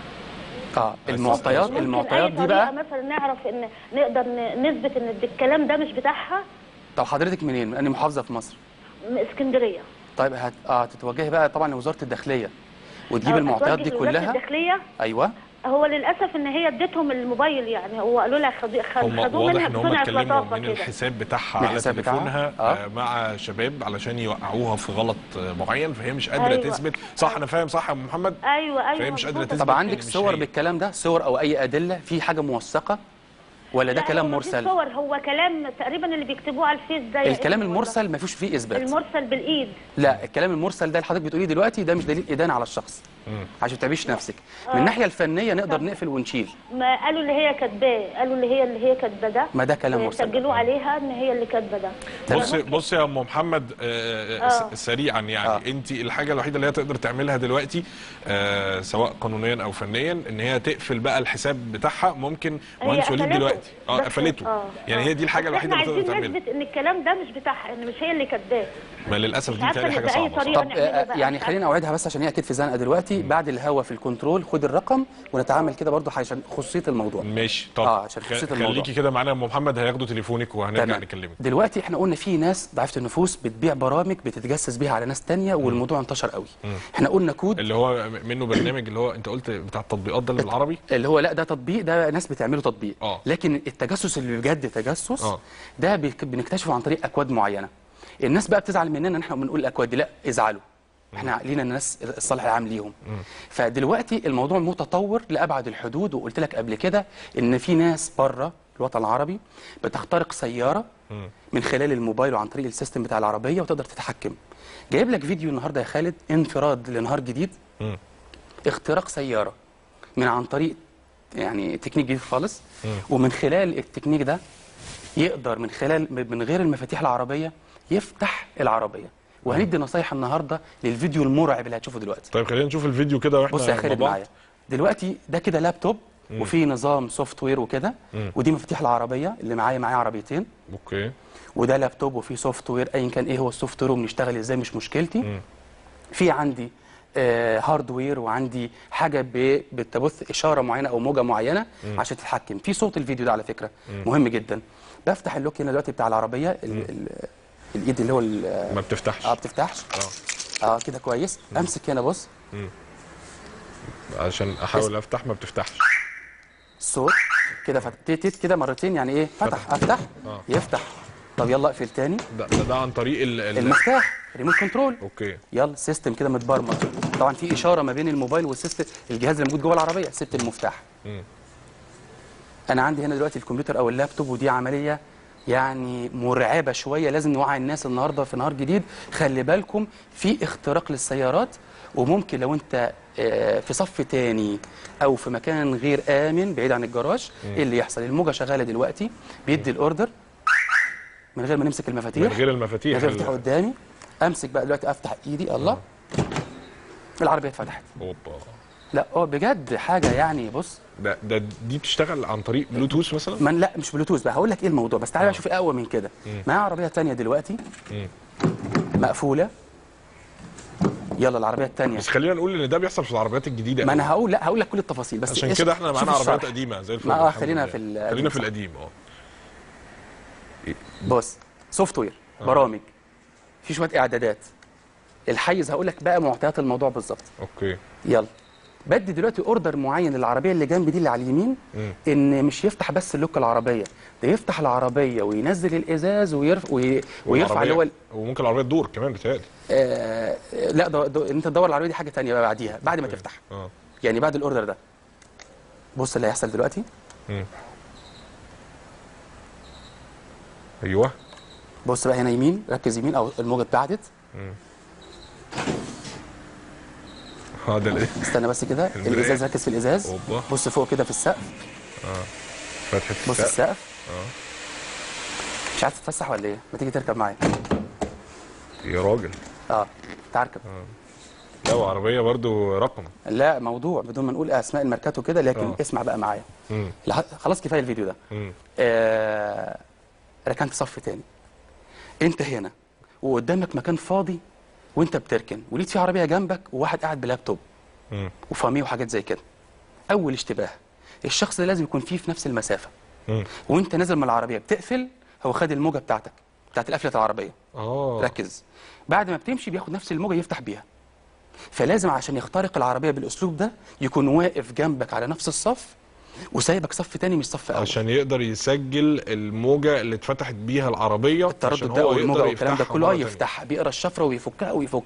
اه المعطيات ممكن المعطيات أي دي طريقة بقى مثلا نعرف ان نقدر ن- نثبت ان الكلام ده مش بتاعها طب حضرتك منين؟ من انهي محافظه في مصر؟ من اسكندريه طيب هت... اه تتوجهي بقى طبعا لوزاره الداخليه وتجيب أو المعطيات دي أتوجه لوزارة كلها الداخليه ايوه هو للاسف ان هي ادتهم الموبايل يعني هو قالوا لها خدوا هم خدوه واضح منها ان هم بصنع اتكلموا لطافه من كده الحساب بتاعها من على الحساب بتاعها؟ تليفونها آه. مع شباب علشان يوقعوها في غلط آه، معين فهي مش قادره أيوة. تثبت صح انا فاهم صح يا أم محمد ايوه ايوه فهي مش قادره مظبوط. تثبت طب عندك إن مش صور هي. بالكلام ده صور او اي ادله في حاجه موثقه ولا ده لا، كلام هو مفيش مرسل صور هو كلام تقريبا اللي بيكتبوه على الفيس ده يا الكلام ابني المرسل ما فيش فيه اثبات والله. المرسل بالايد لا الكلام المرسل ده اللي حضرتك بتقوليه دلوقتي ده مش دليل ادانه على الشخص عشان تعبيش نفسك من آه. الناحيه الفنيه نقدر نقفل ونشيل ما قالوا اللي هي كاتباه قالوا اللي هي اللي هي كاتبه ده ما ده كلام مرسل سجلوا عليها ان هي اللي كاتبه ده بص بص يا ام محمد آه، آه. س- سريعا يعني آه. انت الحاجه الوحيده اللي هي تقدر تعملها دلوقتي آه سواء قانونيا او فنيا ان هي تقفل بقى الحساب بتاعها ممكن هي مهندس وليد قفلته. دلوقتي اه بس- قفلته آه. يعني هي دي الحاجه بس الوحيده احنا اللي تقدر عايزين تعملها نثبت ان الكلام ده مش بتاعها ان مش هي اللي كاتباه ما للاسف مش دي عارفة تاني حاجه إن بأي صعبه طريقة صح؟ طب نعملها آه، بقى يعني مش خليني اوعدها بس عشان هي اكيد في زنقه دلوقتي بعد الهوا في الكنترول خد الرقم ونتعامل كده برضو عشان خصوصيه الموضوع ماشي طب اه عشان خ- خصوصيه الموضوع خليكي كده معانا يا ام محمد هياخدوا تليفونك وهنرجع تمام. نكلمك دلوقتي احنا قلنا في ناس ضعيفه النفوس بتبيع برامج بتتجسس بيها على ناس تانية والموضوع انتشر قوي مم. احنا قلنا كود اللي هو منه برنامج اللي هو انت قلت بتاع التطبيقات ده اللي بالعربي اللي هو لا ده تطبيق ده ناس بتعمله تطبيق اه لكن التجسس اللي بجد تجسس اه. ده بيك- بنكتشفه عن طريق اكواد معينه الناس بقى بتزعل مننا ان احنا بنقول الاكواد دي لا ازعلوا احنا لينا الناس الصالح العام ليهم فدلوقتي الموضوع متطور لابعد الحدود وقلت لك قبل كده ان في ناس بره الوطن العربي بتخترق سياره من خلال الموبايل وعن طريق السيستم بتاع العربيه وتقدر تتحكم جايب لك فيديو النهارده يا خالد انفراد لنهار جديد مم. اختراق سياره من عن طريق يعني تكنيك جديد خالص مم. ومن خلال التكنيك ده يقدر من خلال من غير المفاتيح العربيه يفتح العربيه وهندي نصايح النهارده للفيديو المرعب اللي هتشوفه دلوقتي طيب خلينا نشوف الفيديو كده واحنا بص يا مع خالد بعض. معايا دلوقتي ده كده لابتوب مم. وفي نظام سوفت وير وكده مم. ودي مفاتيح العربيه اللي معايا معايا عربيتين اوكي وده لابتوب وفيه سوفت وير ايا كان ايه هو السوفت وير وبنشتغل ازاي مش مشكلتي في عندي آه هاردوير وعندي حاجه ب- بتبث اشاره معينه او موجه معينه مم. عشان تتحكم في صوت الفيديو ده على فكره مم. مهم جدا بفتح اللوك هنا دلوقتي بتاع العربيه ال ال الايد اللي هو ال- ما بتفتحش اه بتفتحش اه اه كده كويس امسك هنا بص مم. عشان احاول افتح ما بتفتحش الصوت كده فتيت كده مرتين يعني ايه فتح افتح اه يفتح طب يلا اقفل تاني ده ده, ده عن طريق ال ال- المفتاح ريموت كنترول اوكي يلا سيستم كده متبرمج طبعا في اشاره ما بين الموبايل والسيستم الجهاز اللي موجود جوه العربيه ست المفتاح مم. انا عندي هنا دلوقتي الكمبيوتر او اللابتوب ودي عمليه يعني مرعبه شويه لازم نوعي الناس النهارده في نهار جديد خلي بالكم في اختراق للسيارات وممكن لو انت آه، في صف تاني او في مكان غير امن بعيد عن الجراج مم. ايه اللي يحصل الموجه شغاله دلوقتي بيدي الاوردر من غير ما نمسك المفاتيح من غير المفاتيح من غير ال- المفتاح قدامي امسك بقى دلوقتي افتح ايدي الله العربيه اتفتحت اوبا لا هو بجد حاجه يعني بص ده ده دي بتشتغل عن طريق بلوتوث مثلا من لا مش بلوتوث بقى هقول لك ايه الموضوع بس تعالى بقى شوف ايه اقوى من كده مم. معايا عربيه تانية دلوقتي مم. مقفوله يلا العربيه التانية بس خلينا نقول ان ده بيحصل في العربيات الجديده ما قوي. انا هقول لا هقول لك كل التفاصيل بس عشان إيش- كده احنا شوف معانا عربيات الشرح. قديمه زي الفل ما اه الحمد خلينا لله. في القديم خلينا في صح. القديم اه بص سوفت وير برامج في شويه اعدادات الحيز هقول لك بقى معطيات الموضوع بالظبط اوكي يلا بدي دلوقتي اوردر معين للعربيه اللي جنبي دي اللي على اليمين مم. ان مش يفتح بس اللوك العربيه ده يفتح العربيه وينزل الازاز ويرفع وي... ويرفع اللي هو ال- وممكن العربيه تدور كمان بتهيألي آه لا ده ده انت تدور العربيه دي حاجه تانية بقى بعديها بعد ما تفتح اه يعني بعد الاوردر ده بص اللي هيحصل دلوقتي مم. ايوه بص بقى هنا يمين ركز يمين او الموجه اتبعدت مم. اه ده الايه استنى بس كده المراية. الازاز ركز في الازاز اوبا بص فوق كده في السقف اه فتحه بص السقف اه مش عايز تتفسح ولا ايه ما تيجي تركب معايا يا راجل اه تعال اركب لا وعربيه برضو رقم لا موضوع بدون ما نقول اسماء الماركات وكده لكن آه. اسمع بقى معايا مم. لح- خلاص كفايه الفيديو ده مم. آه ركنت صف تاني انت هنا وقدامك مكان فاضي وانت بتركن ولقيت في عربيه جنبك وواحد قاعد بلابتوب مم. وفاميه وحاجات زي كده اول اشتباه الشخص ده لازم يكون فيه في نفس المسافه مم. وانت نازل من العربيه بتقفل هو خد الموجه بتاعتك بتاعت قفله العربيه اه ركز بعد ما بتمشي بياخد نفس الموجه يفتح بيها فلازم عشان يخترق العربيه بالاسلوب ده يكون واقف جنبك على نفس الصف وسايبك صف تاني مش صف اول عشان يقدر يسجل الموجه اللي اتفتحت بيها العربيه التردد عشان ده هو والموجه يقدر والكلام ده يفتحها كله مرة اه تانية. يفتحها بيقرا الشفره ويفكها ويفك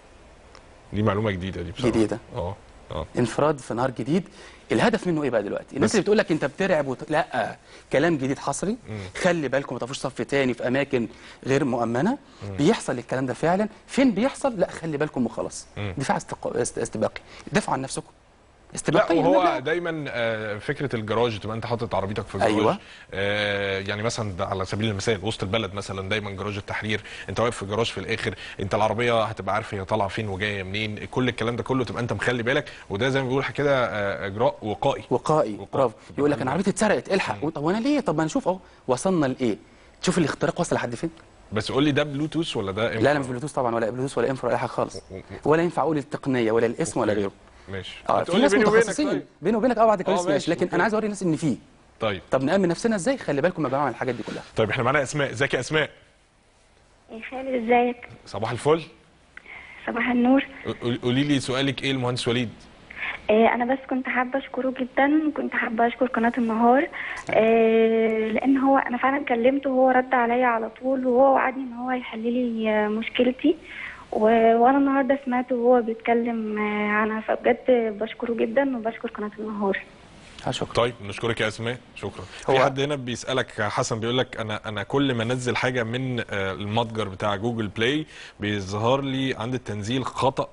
دي معلومه جديده دي بصراحه جديدة. اه اه انفراد في نهار جديد الهدف منه ايه بقى دلوقتي الناس بس- اللي بتقول لك انت بترعب وت... لا كلام جديد حصري مم. خلي بالكم ما تقفوش صف تاني في اماكن غير مؤمنه مم. بيحصل الكلام ده فعلا فين بيحصل لا خلي بالكم وخلاص مم. دفاع استق... است... استباقي دافعوا عن نفسكم لا استباقيا وهو لا. دايما آه، فكره الجراج تبقى انت حاطط عربيتك في جراج أيوة. آه، يعني مثلا ده على سبيل المثال وسط البلد مثلا دايما جراج التحرير انت واقف في جراج في الاخر انت العربيه هتبقى عارف هي طالعه فين وجايه منين كل الكلام ده كله تبقى انت مخلي بالك وده زي ما بيقول كده آه، اجراء وقائي وقائي برافو يقول لك انا عربيتي اتسرقت الحق طب وانا ليه طب ما نشوف اهو وصلنا لايه تشوف الاختراق وصل لحد فين بس قول لي ده بلوتوث ولا ده لا لا مش بلوتوث طبعا ولا بلوتوث ولا انفرا ولا اي حاجه خالص ولا ينفع اقول التقنيه ولا الاسم ولا غيره ماشي اه هتقول في لي ناس بيني وبينك متخصصين طيب. بيني وبينك اه بعد آه، كده ماشي، ماشي لكن أوكي. انا عايز اوري الناس ان في طيب طب نامن نفسنا ازاي خلي بالكم يا جماعه من الحاجات دي كلها طيب احنا معانا اسماء ازيك يا اسماء يا خالد ازيك صباح الفل صباح النور قول- قولي لي سؤالك ايه المهندس وليد آه انا بس كنت حابه اشكره جدا كنت حابه اشكر قناه النهار آه لان هو انا فعلا كلمته وهو رد عليا على طول وهو وعدني ان هو يحل لي آه، مشكلتي و... وانا النهارده سمعته وهو بيتكلم آه، عنها فبجد بشكره جدا وبشكر قناه النهار شكرا طيب نشكرك يا اسماء شكرا هو- في حد هنا بيسالك حسن بيقول لك انا انا كل ما انزل حاجه من آه، المتجر بتاع جوجل بلاي بيظهر لي عند التنزيل خطا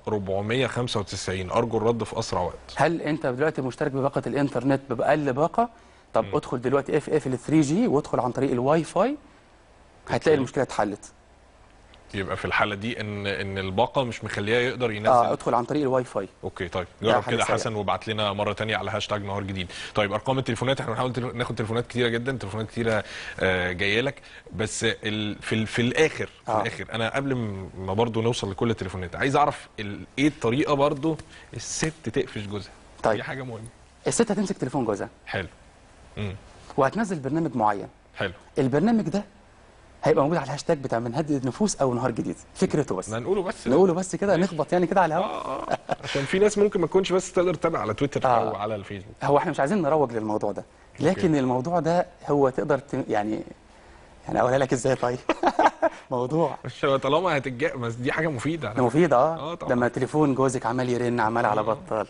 495 ارجو الرد في اسرع وقت هل انت دلوقتي مشترك بباقه الانترنت باقل باقه طب ادخل دلوقتي اف اف ال 3 جي وادخل عن طريق الواي فاي هتلاقي المشكله اتحلت يبقى في الحاله دي ان ان الباقه مش مخليه يقدر ينزل اه ادخل عن طريق الواي فاي اوكي طيب ده جرب حاجة كده سريعة. حسن وابعت لنا مره تانية على هاشتاج نهار جديد طيب ارقام التليفونات احنا بنحاول تل- ناخد تليفونات كتيره جدا تليفونات كتيره آه، جايه لك بس ال... في ال... في الاخر في آه. الاخر انا قبل م- ما برضو نوصل لكل التليفونات عايز اعرف ال... ايه الطريقه برضو الست تقفش جوزها طيب. دي حاجه مهمه الست هتمسك تليفون جوزها حلو امم وهتنزل برنامج معين حلو البرنامج ده هيبقى موجود على الهاشتاج بتاع من هدد النفوس او نهار جديد فكرته بس نقوله بس نقوله بس كده نخبط يعني كده على الهواء عشان في ناس ممكن ما تكونش بس تقدر تتابع على تويتر او على الفيسبوك هو احنا مش عايزين نروج للموضوع ده لكن الموضوع ده هو تقدر ت... يعني يعني اقولها لك ازاي طيب موضوع مش هو طالما هتتجا بس دي حاجه مفيده على ده مفيد اه, آه طبعا. لما تليفون جوزك عمال يرن عمال على بطال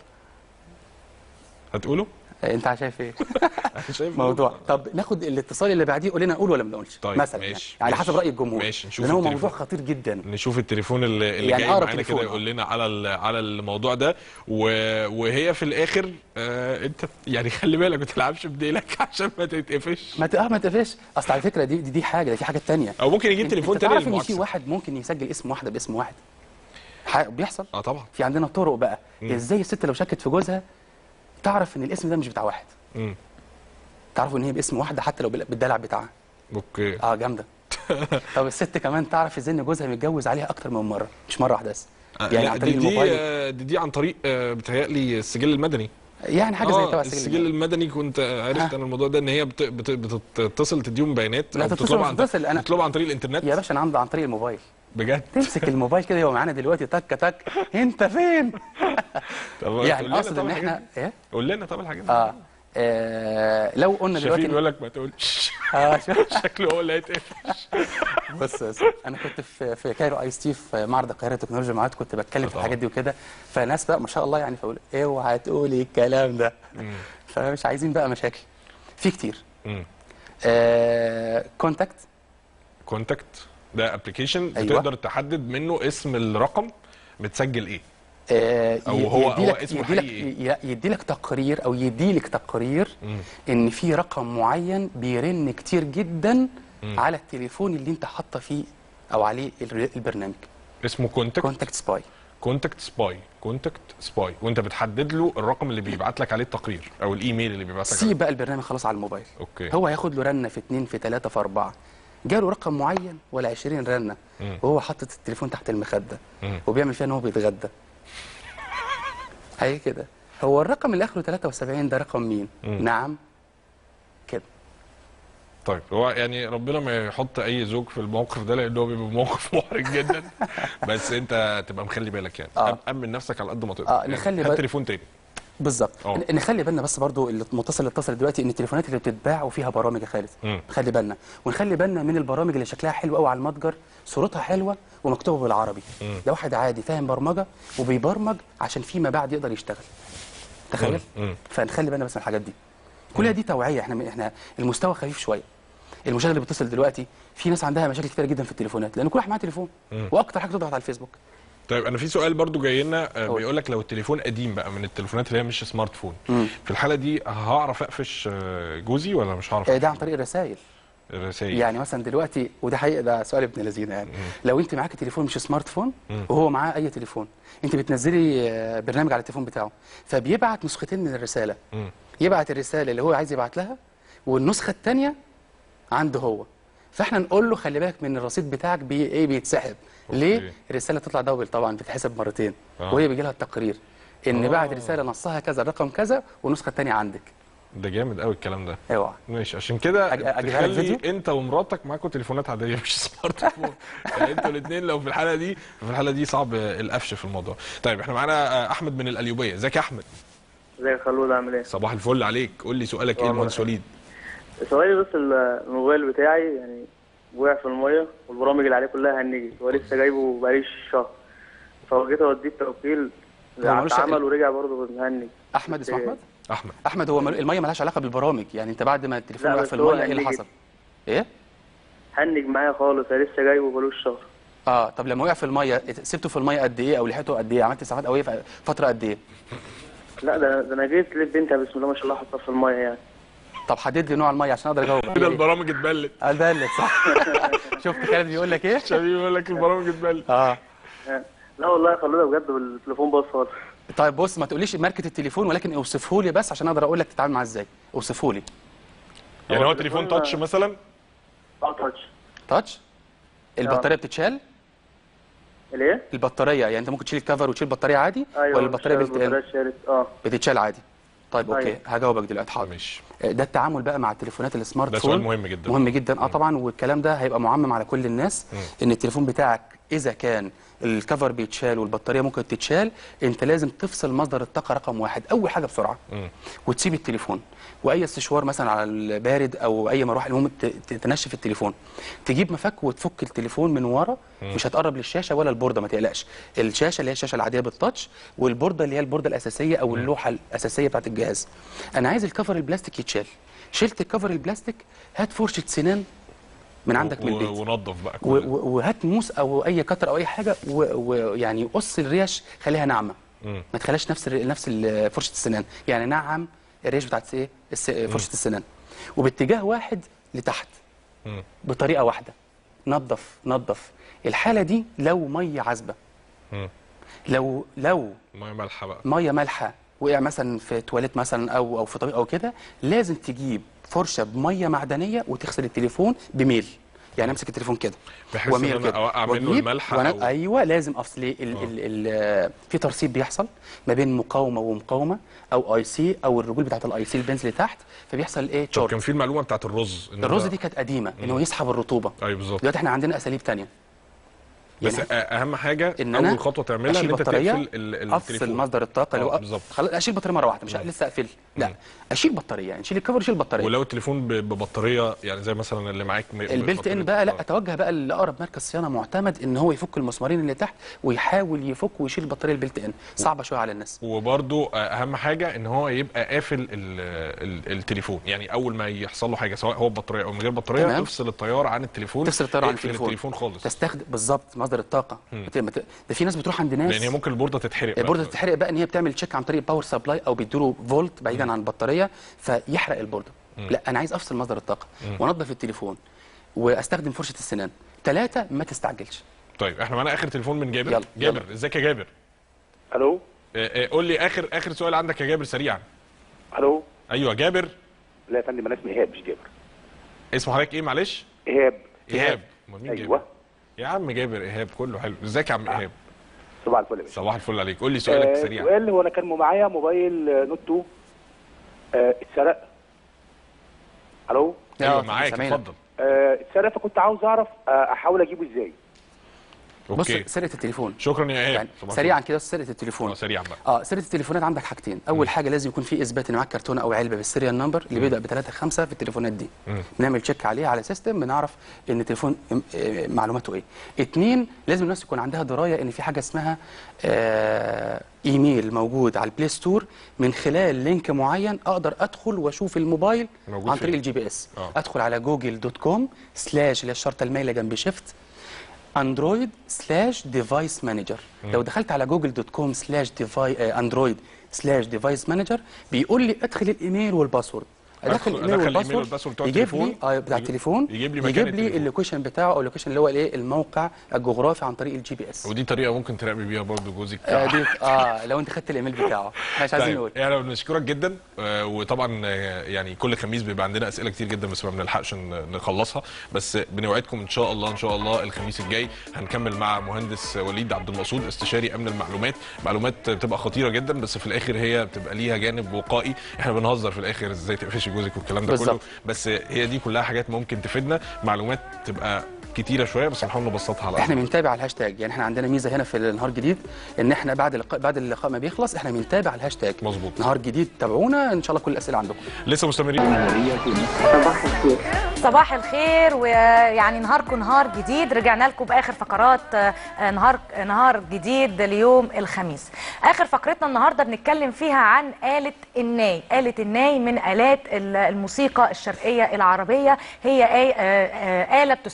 هتقوله؟ انت شايف ايه؟ شايف موضوع طب ناخد الاتصال اللي بعديه قول لنا نقول ولا ما نقولش طيب مثلا ماشي يعني على ماشي. حسب راي الجمهور ماشي نشوف لان هو التليفون. موضوع خطير جدا نشوف التليفون اللي, اللي يعني جاي أقرب معانا تليفون. كده يقول لنا على ال- على الموضوع ده و... وهي في الاخر آه انت يعني خلي بالك ما تلعبش بديلك عشان ما تتقفش ما ت- اه ما تقفش اصل على فكره دي دي, دي حاجه دي حاجه تانية او ممكن يجيب انت- تليفون انت تاني تعرف ان في للمعاكسة. واحد ممكن يسجل اسم واحده باسم واحد ح- بيحصل اه طبعا في عندنا طرق بقى مم. ازاي الست لو شكت في جوزها تعرف ان الاسم ده مش بتاع واحد امم تعرفوا ان هي باسم واحده حتى لو بال- بالدلع بتاعها اوكي اه جامده طب الست كمان تعرف ازاي ان جوزها متجوز عليها اكتر من مره مش مره واحده بس يعني يعني عن دي طريق دي, الموبايل آه، دي, دي عن طريق آه، بتهيألي السجل المدني يعني حاجه زي آه، تبع السجل المدني كنت عرفت انا الموضوع ده ان هي بت... بت... بتتصل تديهم بيانات لا أو تتصل بتطلبها مش عن تتصل انا بتطلبها عن طريق الانترنت يا باشا انا عندي عن طريق الموبايل بجد تمسك الموبايل كده هو معانا دلوقتي تك تك انت فين طب قول يعني لنا اقصد طب ان الحاجات احنا دي. ايه قول لنا طب الحاجات دي. اه آه، لو قلنا شفيق دلوقتي بيقول لك ما تقولش اه شوف شكله هو اللي هيتقفش بص بص انا كنت في في كايرو اي تي في معرض القاهره للتكنولوجيا المعلومات كنت بتكلم في الحاجات دي وكده فناس بقى ما شاء الله يعني فاقول اوعى تقولي الكلام ده فمش عايزين بقى مشاكل في كتير مم. آه كونتاكت كونتاكت ده ابلكيشن أيوة. بتقدر تحدد منه اسم الرقم متسجل ايه آه أو هو- هو يديلك اسمه يديلك حقيقي. يديلك تقرير او يديلك تقرير مم. ان في رقم معين بيرن كتير جدا مم. على التليفون اللي انت حاطه فيه او عليه الر- البرنامج اسمه كونتاكت كونتاكت سباي كونتاكت سباي كونتاكت سباي وانت بتحدد له الرقم اللي بيبعت لك عليه التقرير او الايميل اللي بيبعت لك سيب عليه بقى البرنامج خلاص على الموبايل اوكي هو هياخد له رنه في اتنين في تلاته في اربعه جاله رقم معين ولا 20 رنه مم. وهو حاطط التليفون تحت المخده مم. وبيعمل فيها ان هو بيتغدى هي كده هو الرقم اللي اخره 73 ده رقم مين مم. نعم كده طيب هو يعني ربنا ما يحط اي زوج في الموقف ده لان هو بيبقى موقف محرج جدا بس انت تبقى مخلي بالك يعني آه. امن نفسك على قد ما تقدر آه، يعني نخلي هات بال- تليفون تاني بالظبط اه. ن- نخلي بالنا بس برضو المتصل اللي اتصل دلوقتي ان التليفونات اللي بتتباع وفيها برامج يا خالد مم. خلي بالنا ونخلي بالنا من البرامج اللي شكلها حلو قوي على المتجر صورتها حلوه ومكتوبه بالعربي مم. ده واحد عادي فاهم برمجه وبيبرمج عشان فيما بعد يقدر يشتغل تخيل مم. فنخلي بالنا بس من الحاجات دي كلها دي توعيه احنا احنا المستوى خفيف شويه المشاهد اللي بيتصل دلوقتي في ناس عندها مشاكل كتيره جدا في التليفونات لان كل واحد معاه تليفون مم. واكتر حاجه تضغط على الفيسبوك طيب انا في سؤال برضو جاي لنا آه، قول. بيقول لك لو التليفون قديم بقى من التليفونات اللي هي مش سمارت فون مم. في الحاله دي هعرف اقفش آه، جوزي ولا مش هعرف آه، ده عن طريق الرسائل الرسائل يعني مثلا دلوقتي وده حقيقه ده سؤال ابن لذينه يعني لو انت معاك تليفون مش سمارت فون مم. وهو معاه اي تليفون انت بتنزلي آه، برنامج على التليفون بتاعه فبيبعت نسختين من الرساله مم. يبعت الرساله اللي هو عايز يبعت لها والنسخه الثانيه عنده هو فاحنا نقول له خلي بالك من الرصيد بتاعك بي ايه بيتسحب ليه الرساله تطلع دبل طبعا بتتحسب مرتين آه. وهي بيجي لها التقرير ان آه. بعت رساله نصها كذا الرقم كذا والنسخه الثانيه عندك ده جامد قوي الكلام ده اوعى ماشي عشان كده أج- أجيبها لك تخلي فيديو؟ انت ومراتك معاكم تليفونات عاديه مش سمارت فون يعني انتوا الاثنين لو في الحاله دي في الحاله دي صعب القفش في الموضوع طيب احنا معانا آه، احمد من القليوبيه ازيك يا احمد ازيك يا خلود عامل ايه؟ صباح الفل عليك قول لي سؤالك ايه والله المهندس وليد سؤالي بس الموبايل بتاعي يعني وقع في الميه والبرامج اللي عليه كلها هنجت هو لسه جايبه بقاليش شهر فجيت اوديه التوكيل هو ملوش اتعمل ورجع برضه مهنج احمد اسمه احمد احمد احمد هو مل- الميه ملهاش علاقه بالبرامج يعني انت بعد ما التليفون لا، وقع بس في هو الميه ايه اللي هنجت. حصل ايه هنج معايا خالص انا لسه جايبه بقالوش شهر اه طب لما وقع في الميه سبته في الميه قد ايه او لحقته قد ايه عملت استفاد قويه في فتره قد ايه لا ده ده انا جيت لقيت بنتها بسم الله ما شاء الله حاطه في الميه يعني طب حدد لي نوع الميه عشان اقدر اجاوب كده البرامج اتبلت اتبلت صح شفت خالد بيقول لك ايه شبيب بيقول لك البرامج اتبلت اه لا والله خلونا بجد بالتليفون بس خالص طيب بص ما تقوليش ماركه التليفون ولكن اوصفه لي بس عشان اقدر اقول لك تتعامل معاه ازاي اوصفه لي يعني هو تليفون تاتش مثلا اه تاتش تاتش البطاريه بتتشال الايه؟ البطاريه يعني انت ممكن تشيل الكفر وتشيل البطاريه عادي ايوه ولا البطاريه البطاريه بتتقل البطاريه اتشالت اه بتتشال عادي طيب اوكي أيوة. هجاوبك دلوقتي حاضر ماشي ده التعامل بقى مع التليفونات السمارت ده فون سؤال مهم جدا. مهم جدا اه طبعا والكلام ده هيبقى معمم على كل الناس ان التليفون بتاعك اذا كان الكفر بيتشال والبطاريه ممكن تتشال انت لازم تفصل مصدر الطاقه رقم واحد اول حاجه بسرعه وتسيب التليفون واي استشوار مثلا على البارد او اي مروحه المهم ت- ت- تنشف التليفون تجيب مفك وتفك التليفون من ورا مم. مش هتقرب للشاشه ولا البورده ما تقلقش الشاشه اللي هي الشاشه العاديه بالتاتش والبورده اللي هي البورده الاساسيه او اللوحه الاساسيه بتاعت الجهاز انا عايز الكفر البلاستيك يتشال شلت الكفر البلاستيك هات فرشه سنان من عندك من و- البيت ونضف بقى و- و- وهات موس او اي كتر او اي حاجه ويعني قص الريش خليها ناعمه مم. ما تخليهاش نفس الر- نفس ال- فرشه السنان يعني نعم الريش بتاعت ايه الس- فرشه السنان وباتجاه واحد لتحت مم. بطريقه واحده نظف نظف الحاله دي لو ميه عذبه مم. لو لو ميه مالحه بقى ميه مالحه وقع مثلا في تواليت مثلا او او في طريق او كده لازم تجيب فرشه بميه معدنيه وتغسل التليفون بميل يعني امسك التليفون كده بحيث وأميل إن أنا كده. أوقع منه وأجيب الملح وأنا أو- ايوه لازم افصل إيه؟ ال ال ال في ترسيب بيحصل ما بين مقاومه ومقاومه او اي سي او الرجول بتاعت الاي سي البنز اللي تحت فبيحصل ايه طب تشورت كان في المعلومه بتاعت الرز إن الرز ده- دي كانت قديمه ان هو يسحب الرطوبه ايوه بالظبط دلوقتي احنا عندنا اساليب تانية بس أ- اهم حاجه ان انا اول خطوه تعملها ان اشيل انت بطاريه تقفل ال- افصل التليفون مصدر الطاقه اللي آه، هو بالظبط خلاص اشيل بطاريه مره واحده مش لسه اقفل لا اشيل بطاريه يعني شيل الكفر وشيل البطاريه ولو التليفون ب- ببطاريه يعني زي مثلا اللي معاك م- البلت ان بطارية- بقى لا اتوجه بقى لاقرب مركز صيانه معتمد ان هو يفك المسمارين اللي تحت ويحاول يفك ويشيل البطاريه البلت ان صعبه شويه على الناس وبرده اهم حاجه ان هو يبقى قافل ال- ال- التليفون يعني اول ما يحصل له حاجه سواء هو ببطاريه او من غير بطاريه تمام. تفصل التيار عن التليفون تفصل التيار عن اقفل التليفون التليفون خالص تستخدم بالظبط مصدر الطاقه مم. بت- بت- ده في ناس بتروح عند ناس لان هي ممكن البورده تتحرق بقى. البورده تتحرق بقى ان هي بتعمل تشيك عن طريق باور سبلاي او بيديله فولت بعيدا عن البطاريه فيحرق البورده مم. لا انا عايز افصل مصدر الطاقه مم. وانظف التليفون واستخدم فرشه السنان ثلاثه ما تستعجلش طيب احنا معانا اخر تليفون من جابر يلا، جابر ازيك يا جابر الو آه، آه، قول لي اخر اخر سؤال عندك يا جابر سريعا الو ايوه جابر لا يا فندم انا اسمي ايهاب مش جابر اسمه حضرتك ايه معلش ايهاب ايهاب امال مين ايوه جابر يا عم جابر ايهاب كله حلو ازيك يا عم ايهاب صباح الفل يا باشا صباح الفل عليك قول لي سؤالك آه، سريعا سؤال هو انا كان معايا موبايل آه، نوت 2 آه، اتسرق الو ايوه معاك اتفضل آه، اتسرق فكنت عاوز اعرف آه، احاول اجيبه ازاي بص سرقه التليفون شكرا يا ايهاب يعني صباح سريعا كده سرقه التليفون سريعا بقى اه سرقه التليفونات عندك حاجتين اول حاجه لازم يكون في اثبات ان معاك كرتونه او علبه بالسيريال نمبر اللي بيبدا ب 3 5 في التليفونات دي مم. بنعمل تشيك عليها على سيستم بنعرف ان التليفون ام- آه، معلوماته ايه اتنين لازم الناس يكون عندها درايه ان في حاجه اسمها آه ايميل موجود على البلاي ستور من خلال لينك معين اقدر ادخل واشوف الموبايل موجود عن فين؟ طريق الجي بي اس آه. ادخل على جوجل دوت كوم سلاش اللي هي الشرطه المايله جنب شيفت اندرويد سلاش ديفايس مانجر مم. لو دخلت على جوجل دوت كوم سلاش ديفاي اندرويد سلاش ديفايس مانجر بيقول لي ادخل الايميل والباسورد ادخل أدخل- الايميل أدخل الإيميل والباسورد والباسورد بتوع يجيب التليفون. لي اه بتاع يجيب- التليفون يجيب لي مكان يجيب لي التليفون. اللوكيشن بتاعه او اللوكيشن اللي هو الايه الموقع الجغرافي عن طريق الجي بي اس ودي طريقه ممكن تراقبي بيها برضو جوزك آه دي اه لو انت خدت الايميل بتاعه مش عايزين نقول طيب احنا بنشكرك جدا آه، وطبعا آه، يعني كل خميس بيبقى عندنا اسئله كتير جدا بس ما بنلحقش ن- نخلصها بس بنوعدكم ان شاء الله ان شاء الله الخميس الجاي هنكمل مع مهندس وليد عبد المقصود استشاري امن المعلومات معلومات بتبقى خطيره جدا بس في الاخر هي بتبقى ليها جانب وقائي احنا بنهزر في الاخر ازاي تقفشي جوزك والكلام ده كله بالظبط. بس هي دي كلها حاجات ممكن تفيدنا معلومات تبقى كتيره شويه بس نحاول نبسطها على احنا بنتابع الهاشتاج يعني احنا عندنا ميزه هنا في النهار جديد ان احنا بعد اللقاء بعد اللقاء ما بيخلص احنا بنتابع الهاشتاج مظبوط نهار جديد تابعونا ان شاء الله كل الاسئله عندكم لسه مستمرين صباح الخير صباح الخير ويعني نهاركم نهار جديد رجعنا لكم باخر فقرات آه، آه، نهار نهار جديد ليوم الخميس اخر فقرتنا النهارده بنتكلم فيها عن آلة الناي آلة الناي من آلات ال- الموسيقى الشرقية العربية هي آي- آه، آه، آلة بتستخدم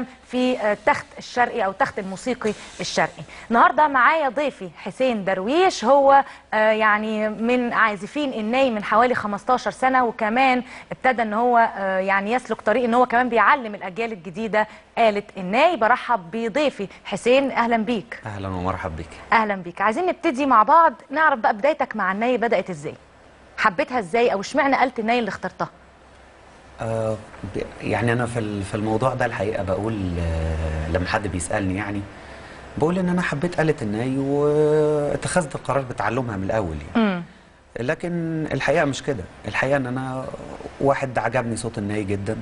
القدم في آه، التخت الشرقي او التخت الموسيقي الشرقي النهارده معايا ضيفي حسين درويش هو آه، يعني من عازفين الناي من حوالي 15 سنه وكمان ابتدى ان هو آه، يعني يسلك طريق ان هو كمان بيعلم الاجيال الجديده آلة الناي برحب بضيفي حسين اهلا بيك اهلا ومرحبا بك اهلا بيك عايزين نبتدي مع بعض نعرف بقى بدايتك مع الناي بدات ازاي حبيتها ازاي او اشمعنى آلة الناي اللي اخترتها آه ب- يعني انا في ال- في الموضوع ده الحقيقه بقول آه لما حد بيسالني يعني بقول ان انا حبيت آلة الناي واتخذت القرار بتعلمها من الاول يعني امم لكن الحقيقه مش كده الحقيقه ان انا واحد عجبني صوت الناي جدا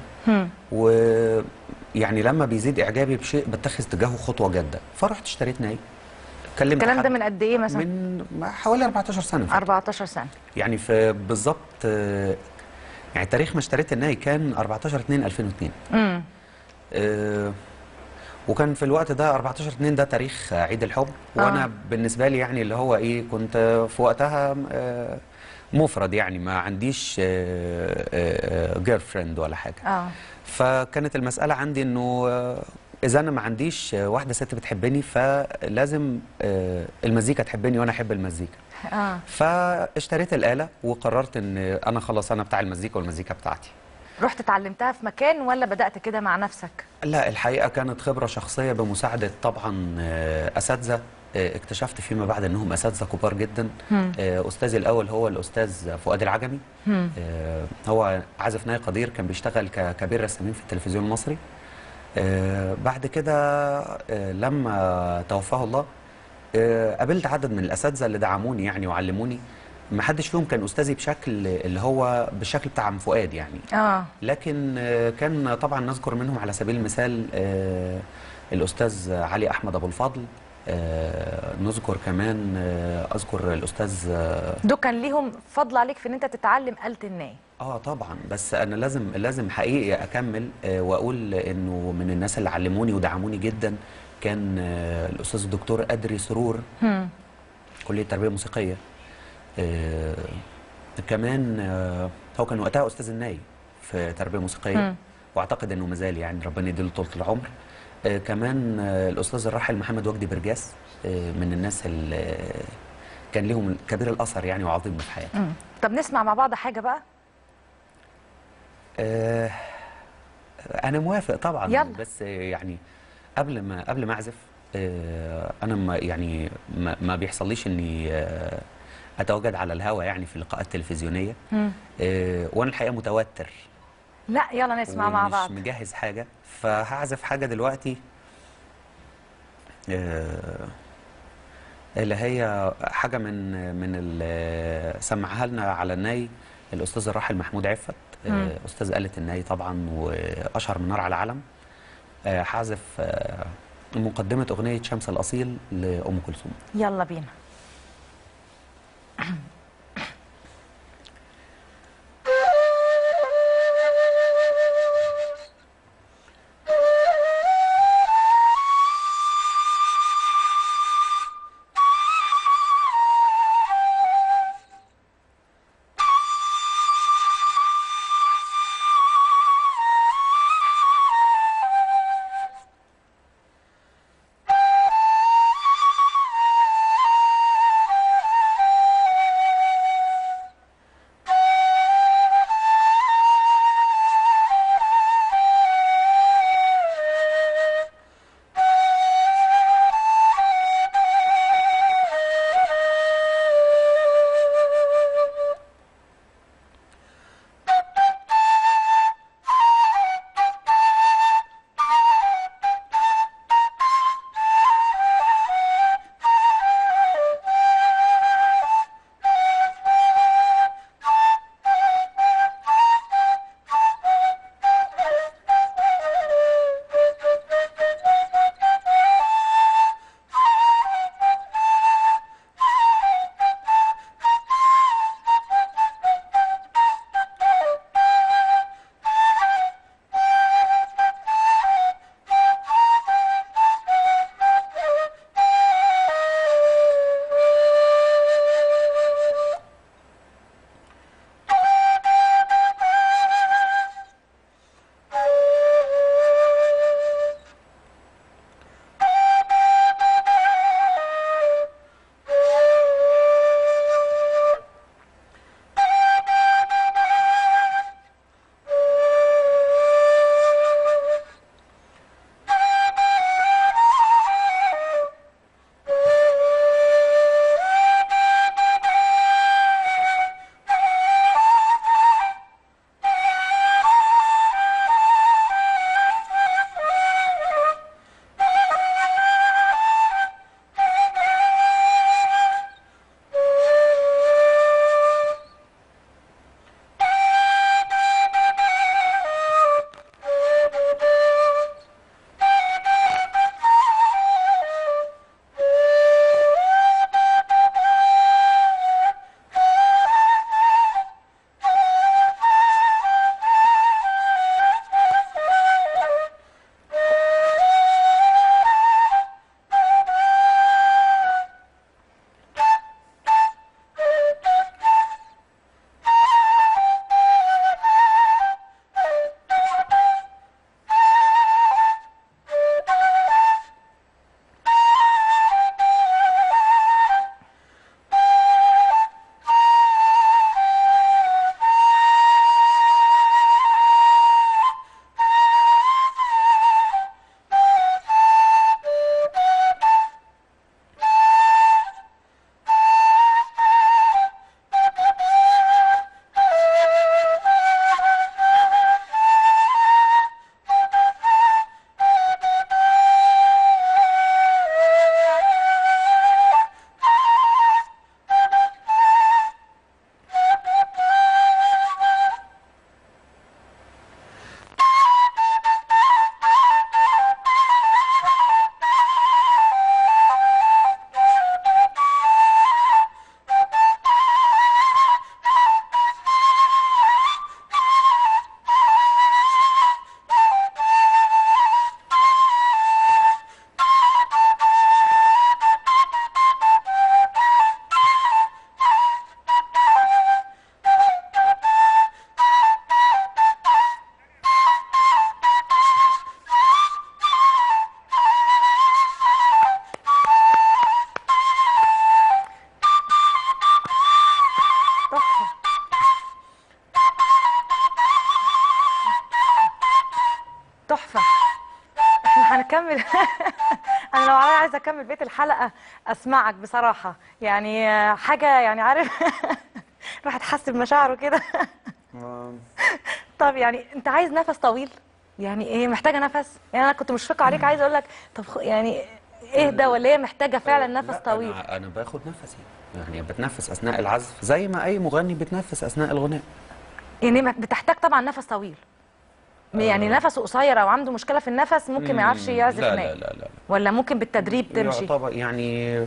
ويعني لما بيزيد اعجابي بشيء بتخذ تجاهه خطوه جاده فرحت اشتريت ناي كلمت الكلام حد ده من قد ايه مثلا من حوالي 14 سنه فاتوا. 14 سنه يعني في بالظبط آه، يعني تاريخ ما اشتريت الناي كان 14 2 2002 امم آه، وكان في الوقت ده 14 2 ده تاريخ عيد الحب وانا آه. بالنسبه لي يعني اللي هو ايه كنت في وقتها آه، مفرد يعني ما عنديش جيرل فريند ولا حاجه اه فكانت المسألة عندي إنه آه، إذا أنا ما عنديش آه، واحدة ست بتحبني فلازم آه، المزيكا تحبني وأنا أحب المزيكا اه فاشتريت الآلة وقررت إن أنا خلاص أنا بتاع المزيكا والمزيكا بتاعتي رحت اتعلمتها في مكان ولا بدات كده مع نفسك لا الحقيقة كانت خبرة شخصية بمساعدة طبعا آه، أساتذة آه، اكتشفت فيما بعد انهم اساتذه كبار جدا مم. آه، استاذي الاول هو الاستاذ فؤاد العجمي مم. آه، هو عازف ناي قدير كان بيشتغل ككبير رسامين في التلفزيون المصري آه، بعد كده آه، لما توفاه الله آه، قابلت عدد من الاساتذه اللي دعموني يعني وعلموني ما حدش فيهم كان استاذي بشكل اللي هو بالشكل بتاع عم فؤاد يعني اه لكن آه، كان طبعا نذكر منهم على سبيل المثال آه، الاستاذ علي احمد ابو الفضل آه، نذكر كمان آه، اذكر الاستاذ آه، دول كان ليهم فضل عليك في ان انت تتعلم آلة الناي اه طبعا بس انا لازم لازم حقيقي اكمل آه واقول انه من الناس اللي علموني ودعموني جدا كان آه الاستاذ الدكتور ادري سرور هم. كليه تربيه موسيقيه آه كمان آه هو كان وقتها استاذ الناي في تربيه موسيقيه مم. واعتقد انه مازال يعني ربنا يديله طول العمر آه كمان آه الاستاذ الراحل محمد وجدي برجاس آه من الناس اللي كان لهم كبير الاثر يعني وعظيم في حياتي مم. طب نسمع مع بعض حاجه بقى آه، انا موافق طبعا يلا. بس يعني قبل ما قبل ما اعزف آه، انا ما يعني ما, ما بيحصليش اني آه، اتواجد على الهوا يعني في اللقاءات التلفزيونيه مم. آه، وانا الحقيقه متوتر لا يلا نسمع مع ومش بعض مجهز حاجه فهعزف حاجه دلوقتي آه، اللي هي حاجه من من اللي سمعها لنا على الناي الاستاذ الراحل محمود عفت مم. آه، استاذ آلة الناي طبعا واشهر من نار على علم آه، هعزف آه، مقدمه اغنيه شمس الاصيل لام كلثوم يلا بينا Thank اكمل انا لو عايزه اكمل بيت الحلقه اسمعك بصراحه يعني آه، حاجه يعني عارف الواحد حس بمشاعره كده طب يعني انت عايز نفس طويل يعني ايه محتاجه نفس يعني انا كنت مشفقه عليك عايزه اقول لك طب خ- يعني اهدى ولا هي محتاجه فعلا نفس لا، طويل انا انا باخد نفسي يعني بتنفس اثناء العزف زي ما اي مغني بتنفس اثناء الغناء يعني ما- بتحتاج طبعا نفس طويل يعني نفسه قصير او عنده مشكله في النفس ممكن ما يعرفش مم، يعزف لا ناي لا لا لا ولا ممكن بالتدريب تمشي يعتبر يعني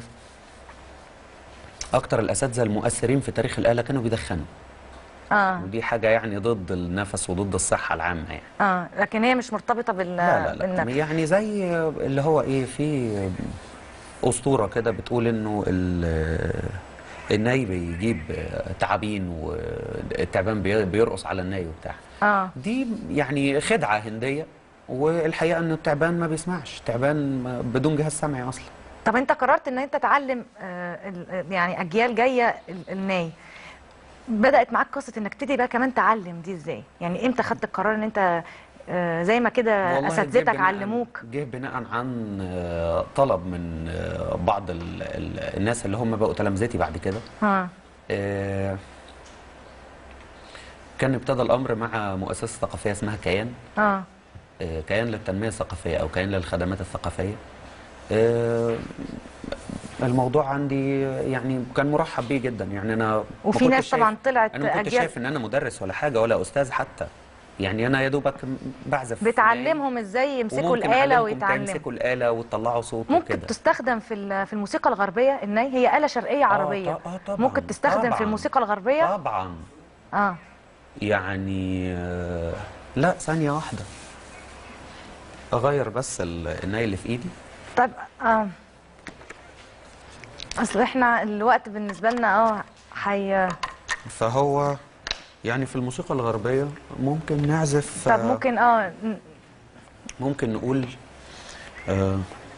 اكتر الاساتذه المؤثرين في تاريخ الاله كانوا بيدخنوا اه ودي حاجه يعني ضد النفس وضد الصحه العامه يعني اه لكن هي مش مرتبطه بال لا لا لا بالنفس يعني زي اللي هو ايه في اسطوره كده بتقول انه ال- الناي بيجيب تعابين والتعبان بي- بيرقص على الناي وبتاع اه دي يعني خدعه هنديه والحقيقه انه التعبان ما بيسمعش تعبان ما- بدون جهاز سمعي اصلا طب انت قررت ان انت تعلم آه ال- يعني اجيال جايه ال- الناي بدات معاك قصه انك تبتدي بقى كمان تعلم دي ازاي يعني امتى خدت القرار ان انت آه زي ما كده والله جه اساتذتك بناء- علموك جه بناء عن آه، طلب من آه، بعض ال- ال- الناس اللي هم بقوا تلامذتي بعد كده ها آه، كان ابتدى الامر مع مؤسسه ثقافيه اسمها كيان اه آه، كيان للتنميه الثقافيه او كيان للخدمات الثقافيه آه، الموضوع عندي يعني كان مرحب بيه جدا يعني انا ما وفي كنتش ناس شايف- طبعا طلعت انا ما كنتش اجيال شايف ان انا مدرس ولا حاجه ولا استاذ حتى يعني انا يا دوبك بعزف بتعلمهم ازاي يمسكوا وممكن الاله أعلمكم ويتعلموا تمسكوا الاله وتطلعوا صوت ممكن وكده تستخدم في ال- في الموسيقى الغربيه الناي هي آلة شرقية عربية آه طبعاً، ممكن تستخدم طبعاً. في الموسيقى الغربية طبعا اه يعني آه، لا ثانيه واحده اغير بس ال- الناي اللي في ايدي طيب اه اصل احنا الوقت بالنسبة لنا اه حي فهو يعني في الموسيقى الغربيه ممكن نعزف طب آه، ممكن اه ن- ممكن نقول آه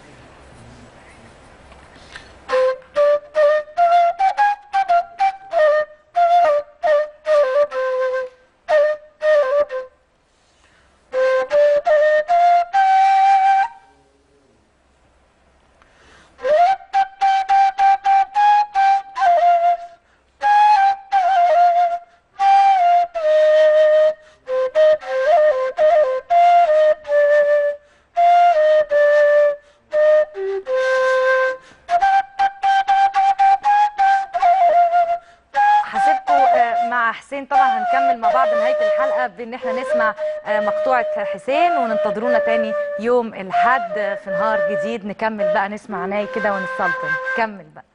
هسيبكم آه، مع حسين طبعا هنكمل مع بعض نهاية الحلقة بان احنا نسمع آه، مقطوعة حسين وننتظرونا تاني يوم الحد في نهار جديد نكمل بقى نسمع ناي كده ونسلطن كمل بقى